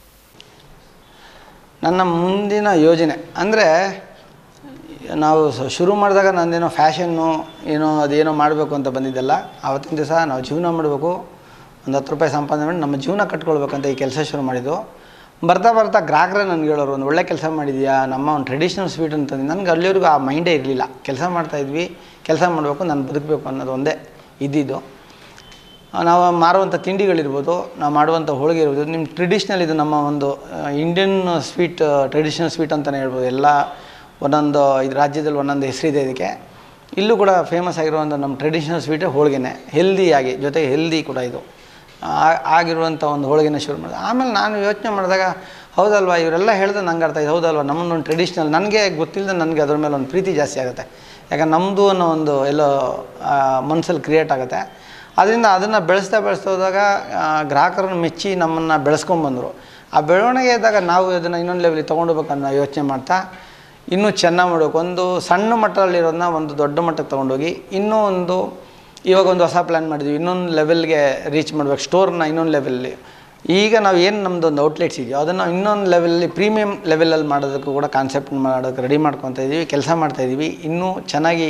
[SPEAKER 2] ನನ್ನ ಮುಂದಿನ ಯೋಜನೆ ಅಂದರೆ ನಾವು ಸ- ಶುರು ಮಾಡಿದಾಗ ನಂದೇನೋ ಫ್ಯಾಷನ್ನು ಏನೋ ಅದೇನೋ ಮಾಡಬೇಕು ಅಂತ ಬಂದಿದ್ದಲ್ಲ ಆವತ್ತಿನ ದಿವಸ ನಾವು ಜೀವನ ಮಾಡಬೇಕು ಒಂದು ಹತ್ತು ರೂಪಾಯಿ ಸಂಪಾದನೆ ಮಾಡಿ ನಮ್ಮ ಜೀವನ ಕಟ್ಕೊಳ್ಬೇಕಂತ ಈ ಕೆಲಸ ಶುರು ಮಾಡಿದ್ದು ಬರ್ತಾ ಬರ್ತಾ ಗ್ರಾಹಕರೇ ನನಗೆ ಹೇಳೋರು ಒಂದು ಒಳ್ಳೆ ಕೆಲಸ ಮಾಡಿದ್ಯಾ ನಮ್ಮ ಒಂದು ಟ್ರೆಡಿಷ್ನಲ್ ಸ್ವೀಟ್ ಅಂತಂದು ನನಗೆ ಅಲ್ಲಿವರೆಗೂ ಆ ಮೈಂಡೇ ಇರಲಿಲ್ಲ ಕೆಲಸ ಮಾಡ್ತಾಯಿದ್ವಿ ಕೆಲಸ ಮಾಡಬೇಕು ನಾನು ಬದುಕಬೇಕು ಅನ್ನೋದು ಒಂದೇ ಇದ್ದಿದ್ದು ನಾವು ಮಾರುವಂಥ ತಿಂಡಿಗಳಿರ್ಬೋದು ನಾವು ಮಾಡುವಂಥ ಹೋಳಿಗೆ ಇರ್ಬೋದು ನಿಮ್ಮ ಟ್ರೆಡಿಷ್ನಲ್ ಇದು ನಮ್ಮ ಒಂದು ಇಂಡಿಯನ್ ಸ್ವೀಟ್ ಟ್ರೆಡಿಷ್ನಲ್ ಸ್ವೀಟ್ ಅಂತಲೇ ಹೇಳ್ಬೋದು ಎಲ್ಲ ಒಂದೊಂದು ಇದು ರಾಜ್ಯದಲ್ಲಿ ಒಂದೊಂದು ಹೆಸರಿದೆ ಇದಕ್ಕೆ ಇಲ್ಲೂ ಕೂಡ ಫೇಮಸ್ ಆಗಿರುವಂಥ ನಮ್ಮ ಟ್ರೆಡಿಷ್ನಲ್ ಸ್ವೀಟೇ ಹೋಳಿಗೆನೆ ಹೆಲ್ದಿಯಾಗಿ ಜೊತೆಗೆ ಹೆಲ್ದಿ ಕೂಡ ಇದು ಆ- ಆಗಿರುವಂಥ ಒಂದು ಹೋಳಿಗೆನ ಶುರು ಮಾಡಿದೆ ಆಮೇಲೆ ನಾನು ಯೋಚನೆ ಮಾಡಿದಾಗ ಹೌದಲ್ವಾ ಇವರೆಲ್ಲ ಹೇಳಿದ್ರೆ ನಂಗೆ ಅರ್ಥ ಆಯ್ತು ಹೌದಲ್ವಾ ನಮ್ಮದೊಂದು ಟ್ರೆಡಿಷ್ನಲ್ ನನಗೆ ಗೊತ್ತಿಲ್ಲದೆ ನನಗೆ ಅದ್ರ ಮೇಲೆ ಒಂದು ಪ್ರೀತಿ ಜಾಸ್ತಿ ಆಗುತ್ತೆ ಯಾಕಂದ್ರೆ ನಮ್ಮದು ಅನ್ನೋ ಒಂದು ಎಲ್ಲೋ ಮನಸ್ಸಲ್ಲಿ ಕ್ರಿಯೇಟ್ ಆಗುತ್ತೆ ಅದರಿಂದ ಅದನ್ನು ಬೆಳೆಸ್ತಾ ಬೆಳೆಸ್ತಾ ಹೋದಾಗ ಆ, ಗ್ರಾಹಕರನ್ನು ಮೆಚ್ಚಿ ನಮ್ಮನ್ನು ಬೆಳೆಸ್ಕೊಂಬಂದರು ಆ ಬೆಳವಣಿಗೆ ಇದ್ದಾಗ ನಾವು ಅದನ್ನು ಇನ್ನೊಂದು ಲೆವೆಲಿಗೆ ತೊಗೊಂಡೋಗ್ಬೇಕನ್ನೋ ಯೋಚನೆ ಮಾಡ್ತಾ ಇನ್ನೂ ಚೆನ್ನಾಗಿ ಮಾಡಬೇಕು ಒಂದು ಸಣ್ಣ ಮಟ್ಟದಲ್ಲಿರೋದನ್ನ ಒಂದು ದೊಡ್ಡ ಮಟ್ಟಕ್ಕೆ ತೊಗೊಂಡೋಗಿ ಇನ್ನೂ ಒಂದು ಇವಾಗ ಒಂದು ಹೊಸ ಪ್ಲ್ಯಾನ್ ಮಾಡಿದ್ವಿ ಇನ್ನೊಂದು ಲೆವೆಲ್ಗೆ ರೀಚ್ ಮಾಡ್ಬೇಕು ಸ್ಟೋರ್ನ ಇನ್ನೊಂದು ಲೆವೆಲ್ಲಿ ಈಗ ನಾವು ಏನು ನಮ್ಮದು ಒಂದು ಔಟ್ಲೆಟ್ಸ್ ಇದೆಯೋ ಅದನ್ನು ಇನ್ನೊಂದು ಲೆವೆಲ್ಲಿ ಪ್ರೀಮಿಯಮ್ ಲೆವೆಲಲ್ಲಿ ಮಾಡೋದಕ್ಕೂ ಕೂಡ ಕಾನ್ಸೆಪ್ಟ್ ಮಾಡೋಕ್ಕೆ ರೆಡಿ ಮಾಡ್ಕೊತಾ ಇದ್ದೀವಿ ಕೆಲಸ ಮಾಡ್ತಾಯಿದ್ದೀವಿ ಇನ್ನೂ ಚೆನ್ನಾಗಿ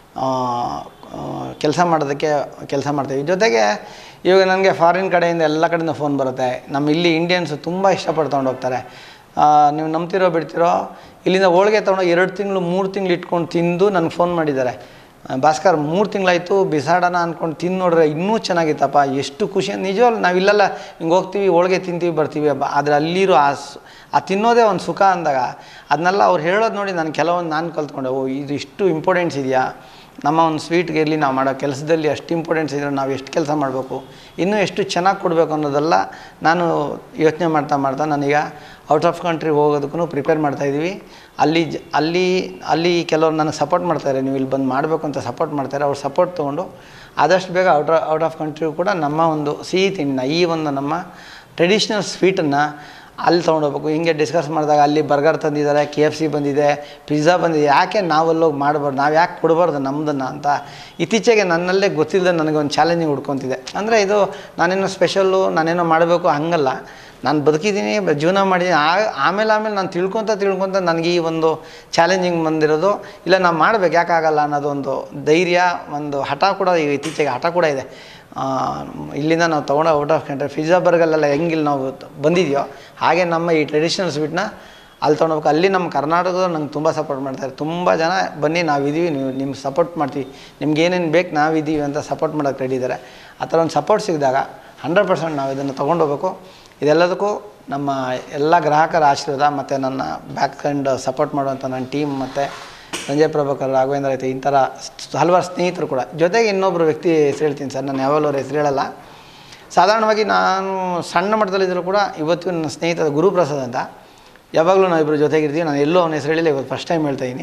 [SPEAKER 2] ಕೆಲಸ ಮಾಡೋದಕ್ಕೆ ಕೆಲಸ ಮಾಡ್ತಾಯಿದ್ದೀವಿ ಜೊತೆಗೆ ಇವಾಗ ನನಗೆ ಫಾರಿನ್ ಕಡೆಯಿಂದ ಎಲ್ಲ ಕಡೆಯಿಂದ ಫೋನ್ ಬರುತ್ತೆ ನಮ್ಮ ಇಲ್ಲಿ ಇಂಡಿಯನ್ಸು ತುಂಬ ಇಷ್ಟಪಟ್ಟು ತೊಗೊಂಡು ಹೋಗ್ತಾರೆ ಆ, ನೀವು ನಂಬ್ತಿರೋ ಬಿಡ್ತಿರೋ ಇಲ್ಲಿಂದ ಹೋಳಿಗೆ ತೊಗೊಂಡೋಗಿ ಎರಡು ತಿಂಗಳು ಮೂರು ತಿಂಗಳು ಇಟ್ಕೊಂಡು ತಿಂದು ನನಗೆ ಫೋನ್ ಮಾಡಿದ್ದಾರೆ ಆ, ಭಾಸ್ಕರ್ ಮೂರು ತಿಂಗಳಾಯಿತು ಬಿಸಾಡೋಣ ಅಂದ್ಕೊಂಡು ತಿಂದು ನೋಡ್ರೆ ಇನ್ನೂ ಚೆನ್ನಾಗಿತ್ತಪ್ಪ ಎಷ್ಟು ಖುಷಿ ನಿಜವಲ್ಲ ನಾವು ಇಲ್ಲೆಲ್ಲ ಹಿಂಗೆ ಹೋಗ್ತೀವಿ ಹೋಳಿಗೆ ತಿಂತೀವಿ ಬರ್ತೀವಿ ಬ- ಆದರೆ ಅಲ್ಲಿರೋ ಆ ಸ್- ಆ ತಿನ್ನೋದೇ ಒಂದು ಸುಖ ಅಂದಾಗ ಅದನ್ನೆಲ್ಲ ಅವ್ರು ಹೇಳೋದು ನೋಡಿ ನಾನು ಕೆಲವೊಂದು ನಾನು ಕಲ್ತ್ಕೊಂಡೆ ಓ ಇದು ಇಷ್ಟು ಇಂಪಾರ್ಟೆನ್ಸ್ ಇದೆಯಾ ನಮ್ಮ ಒಂದು ಸ್ವೀಟ್ಗೆ ಇರಲಿ ನಾವು ಮಾಡೋ ಕೆಲಸದಲ್ಲಿ ಅಷ್ಟು ಇಂಪಾರ್ಟೆನ್ಸ್ ಇದ್ದರೆ ನಾವು ಎಷ್ಟು ಕೆಲಸ ಮಾಡಬೇಕು ಇನ್ನೂ ಎಷ್ಟು ಚೆನ್ನಾಗಿ ಕೊಡಬೇಕು ಅನ್ನೋದೆಲ್ಲ ನಾನು ಯೋಚನೆ ಮಾಡ್ತಾ ಮಾಡ್ತಾ ನಾನೀಗ ಔಟ್ ಆಫ್ ಕಂಟ್ರಿ ಹೋಗೋದಕ್ಕೂ ಪ್ರಿಪೇರ್ ಮಾಡ್ತಾಯಿದ್ದೀವಿ ಅಲ್ಲಿ ಜ ಅಲ್ಲಿ ಅಲ್ಲಿ ಕೆಲವ್ರು ನನಗೆ ಸಪೋರ್ಟ್ ಮಾಡ್ತಾರೆ ನೀವು ಇಲ್ಲಿ ಬಂದು ಮಾಡಬೇಕು ಅಂತ ಸಪೋರ್ಟ್ ಮಾಡ್ತಾರೆ ಅವ್ರು ಸಪೋರ್ಟ್ ತೊಗೊಂಡು ಆದಷ್ಟು ಬೇಗ ಔಟ್ ಔಟ್ ಆಫ್ ಕಂಟ್ರಿ ಕೂಡ ನಮ್ಮ ಒಂದು ಸಿಹಿ ತಿಂಡಿನ ಈ ಒಂದು ನಮ್ಮ ಟ್ರೆಡಿಷ್ನಲ್ ಸ್ವೀಟನ್ನು ಅಲ್ಲಿ ತೊಗೊಂಡೋಗ್ಬೇಕು ಹಿಂಗೆ ಡಿಸ್ಕಸ್ ಮಾಡಿದಾಗ ಅಲ್ಲಿ ಬರ್ಗರ್ ತಂದಿದ್ದಾರೆ ಕೆ ಎಫ್ ಸಿ ಬಂದಿದೆ ಪಿಜ್ಜಾ ಬಂದಿದೆ ಯಾಕೆ ನಾವಲ್ಲೋಗಿ ಮಾಡಬಾರ್ದು ನಾವು ಯಾಕೆ ಕೊಡಬಾರ್ದು ನಮ್ಮದನ್ನು ಅಂತ ಇತ್ತೀಚೆಗೆ ನನ್ನಲ್ಲೇ ಗೊತ್ತಿಲ್ಲದೆ ನನಗೆ ಒಂದು ಚಾಲೆಂಜಿಂಗ್ ಹುಡ್ಕೊತಿದೆ ಅಂದರೆ ಇದು ನಾನೇನೋ ಸ್ಪೆಷಲ್ಲು ನಾನೇನೋ ಮಾಡಬೇಕು ಹಂಗಲ್ಲ ನಾನು ಬದುಕಿದ್ದೀನಿ ಬ- ಜೀವನ ಮಾಡಿದ್ದೀನಿ ಆ ಆಮೇಲೆ ಆಮೇಲೆ ನಾನು ತಿಳ್ಕೊತ ತಿಳ್ಕೊತ ನನಗೆ ಈ ಒಂದು ಚಾಲೆಂಜಿಂಗ್ ಬಂದಿರೋದು ಇಲ್ಲ ನಾವು ಮಾಡಬೇಕು ಯಾಕಾಗಲ್ಲ ಅನ್ನೋದೊಂದು ಧೈರ್ಯ ಒಂದು ಹಠ ಕೂಡ ಈಗ ಇತ್ತೀಚೆಗೆ ಹಠ ಕೂಡ ಇದೆ ಆ, ಇಲ್ಲಿಂದ ನಾವು ತೊಗೊಂಡು ಔಟ್ ಆಫ್ ಕಂಟ್ರಿ ಪಿಜ್ಜಾ ಬರ್ಗಲ್ಲೆಲ್ಲ ಹೆಂಗಿಲ್ಲಿ ನಾವು ತ- ಬಂದಿದೆಯೋ ಹಾಗೆ ನಮ್ಮ ಈ ಟ್ರೆಡಿಷ್ನಲ್ ಸ್ವೀಟ್ನ ಅಲ್ಲಿ ತೊಗೊಂಡೋಗ್ಬೇಕು ಅಲ್ಲಿ ನಮ್ಮ ಕರ್ನಾಟಕದವ್ರು ನಂಗೆ ತುಂಬ ಸಪೋರ್ಟ್ ಮಾಡ್ತಾರೆ ತುಂಬ ಜನ ಬನ್ನಿ ನಾವಿದ್ದೀವಿ ನೀವು ನಿಮ್ಗೆ ಸಪೋರ್ಟ್ ಮಾಡ್ತೀವಿ ನಿಮ್ಗೆ ಏನೇನು ಬೇಕು ನಾವಿದ್ದೀವಿ ಅಂತ ಸಪೋರ್ಟ್ ಮಾಡೋಕ್ಕೆ ರೆಡಿ ಇದ್ದಾರೆ ಆ ಥರ ಒಂದು ಸಪೋರ್ಟ್ ಸಿಕ್ಕಿದಾಗ ಹಂಡ್ರೆಡ್ ಪರ್ಸೆಂಟ್ ನಾವು ಇದನ್ನು ತೊಗೊಂಡೋಗ್ಬೇಕು ಇದೆಲ್ಲದಕ್ಕೂ ನಮ್ಮ ಎಲ್ಲ ಗ್ರಾಹಕರ ಆಶೀರ್ವಾದ ಮತ್ತು ನನ್ನ ಬ್ಯಾಕ್ ಎಂಡ್ ಸಪೋರ್ಟ್ ಮಾಡುವಂಥ ನನ್ನ ಟೀಮ್ ಮತ್ತು ಸಂಜಯ್ ಪ್ರಭಾಕರ್ ರಾಘವೇಂದ್ರ ಐತೆ ಈ ಥರ ಸ್- ಹಲವಾರು ಸ್ನೇಹಿತರು ಕೂಡ ಜೊತೆಗೆ ಇನ್ನೊಬ್ಬರು ವ್ಯಕ್ತಿ ಹೆಸರು ಹೇಳ್ತೀನಿ ಸರ್ ನಾನು ಯಾವಾಗಲೂ ಅವ್ರ ಹೆಸರು ಹೇಳಲ್ಲ ಸಾಧಾರಣವಾಗಿ ನಾನು ಸಣ್ಣ ಮಟ್ಟದಲ್ಲಿದ್ದರೂ ಕೂಡ ಇವತ್ತು ನನ್ನ ಸ್ನೇಹಿತ ಗುರುಪ್ರಸಾದ್ ಅಂತ ಯಾವಾಗಲೂ ನಾವಿಬ್ಬರು ಜೊತೆಗಿರ್ತೀವಿ ನಾನು ಎಲ್ಲೂ ಅವನ ಹೆಸರು ಹೇಳಿಲ್ಲ ಇವತ್ತು ಫಸ್ಟ್ ಟೈಮ್ ಹೇಳ್ತಾ ಇದ್ದೀನಿ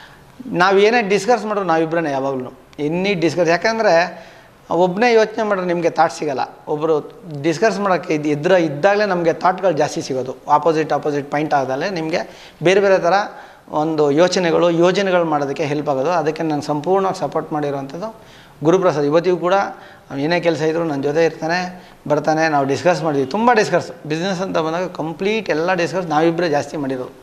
[SPEAKER 2] ನಾವು ಏನೇ ಡಿಸ್ಕಸ್ ಮಾಡೋರು ನಾವಿಬ್ಬರೇ ಯಾವಾಗಲೂ ಎನ್ನಿ ಡಿಸ್ಕಸ್ ಯಾಕಂದರೆ ಒಬ್ಬನೇ ಯೋಚನೆ ಮಾಡಿದ್ರೆ ನಿಮಗೆ ಥಾಟ್ ಸಿಗಲ್ಲ ಒಬ್ಬರು ಡಿಸ್ಕಸ್ ಮಾಡೋಕ್ಕೆ ಇದು ಎದುರ ಇದ್ದಾಗಲೇ ನಮಗೆ ಥಾಟ್ಗಳು ಜಾಸ್ತಿ ಸಿಗೋದು ಆಪೋಸಿಟ್ ಆಪೋಸಿಟ್ ಪಾಯಿಂಟ್ ಆದಾಗಲೇ ನಿಮಗೆ ಬೇರೆ ಬೇರೆ ಥರ ಒಂದು ಯೋಚನೆಗಳು ಯೋಜನೆಗಳು ಮಾಡೋದಕ್ಕೆ ಹೆಲ್ಪ್ ಆಗೋದು ಅದಕ್ಕೆ ನಾನು ಸಂಪೂರ್ಣವಾಗಿ ಸಪೋರ್ಟ್ ಮಾಡಿರುವಂಥದ್ದು ಗುರುಪ್ರಸಾದ್ ಇವತ್ತಿಗೂ ಕೂಡ ಅವ್ನು ಏನೇ ಕೆಲಸ ಇದ್ದರೂ ನನ್ನ ಜೊತೆ ಇರ್ತಾನೆ ಬರ್ತಾನೆ ನಾವು ಡಿಸ್ಕಸ್ ಮಾಡಿದ್ವಿ ತುಂಬ ಡಿಸ್ಕಸ್ ಬಿಸ್ನೆಸ್ ಅಂತ ಬಂದಾಗ ಕಂಪ್ಲೀಟ್ ಎಲ್ಲ ಡಿಸ್ಕಸ್ ನಾವಿಬ್ಬರೇ ಜಾಸ್ತಿ ಮಾಡಿರೋದು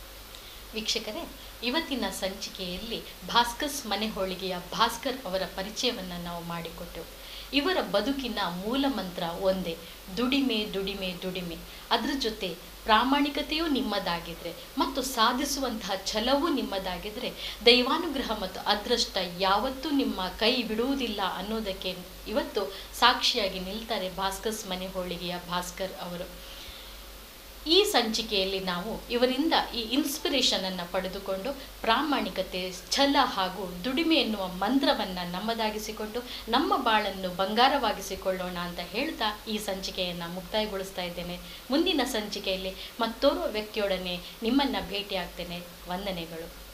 [SPEAKER 3] ವೀಕ್ಷಕರೇ ಇವತ್ತಿನ ಸಂಚಿಕೆಯಲ್ಲಿ ಭಾಸ್ಕರ್ಸ್ ಮನೆ ಹೋಳಿಗೆಯ ಭಾಸ್ಕರ್ ಅವರ ಪರಿಚಯವನ್ನು ನಾವು ಮಾಡಿಕೊಟ್ಟೆವು ಇವರ ಬದುಕಿನ ಮೂಲ ಮಂತ್ರ ಒಂದೇ ದುಡಿಮೆ ದುಡಿಮೆ ದುಡಿಮೆ ಅದರ ಜೊತೆ ಪ್ರಾಮಾಣಿಕತೆಯೂ ನಿಮ್ಮದಾಗಿದ್ರೆ ಮತ್ತು ಸಾಧಿಸುವಂತಹ ಛಲವೂ ನಿಮ್ಮದಾಗಿದ್ರೆ ದೈವಾನುಗ್ರಹ ಮತ್ತು ಅದೃಷ್ಟ ಯಾವತ್ತೂ ನಿಮ್ಮ ಕೈ ಬಿಡುವುದಿಲ್ಲ ಅನ್ನೋದಕ್ಕೆ ಇವತ್ತು ಸಾಕ್ಷಿಯಾಗಿ ನಿಲ್ತಾರೆ ಭಾಸ್ಕರ್ಸ್ ಮನೆ ಹೋಳಿಗೆಯ ಭಾಸ್ಕರ್ ಅವರು ಈ ಸಂಚಿಕೆಯಲ್ಲಿ ನಾವು ಇವರಿಂದ ಈ ಇನ್ಸ್ಪಿರೇಷನನ್ನು ಪಡೆದುಕೊಂಡು ಪ್ರಾಮಾಣಿಕತೆ ಛಲ ಹಾಗೂ ದುಡಿಮೆ ಎನ್ನುವ ಮಂತ್ರವನ್ನು ನಮ್ಮದಾಗಿಸಿಕೊಂಡು ನಮ್ಮ ಬಾಳನ್ನು ಬಂಗಾರವಾಗಿಸಿಕೊಳ್ಳೋಣ ಅಂತ ಹೇಳ್ತಾ ಈ ಸಂಚಿಕೆಯನ್ನು ಮುಕ್ತಾಯಗೊಳಿಸ್ತಾ ಇದ್ದೇನೆ ಮುಂದಿನ ಸಂಚಿಕೆಯಲ್ಲಿ ಮತ್ತೋರ್ವ ವ್ಯಕ್ತಿಯೊಡನೆ ನಿಮ್ಮನ್ನು ಭೇಟಿಯಾಗ್ತೇನೆ ವಂದನೆಗಳು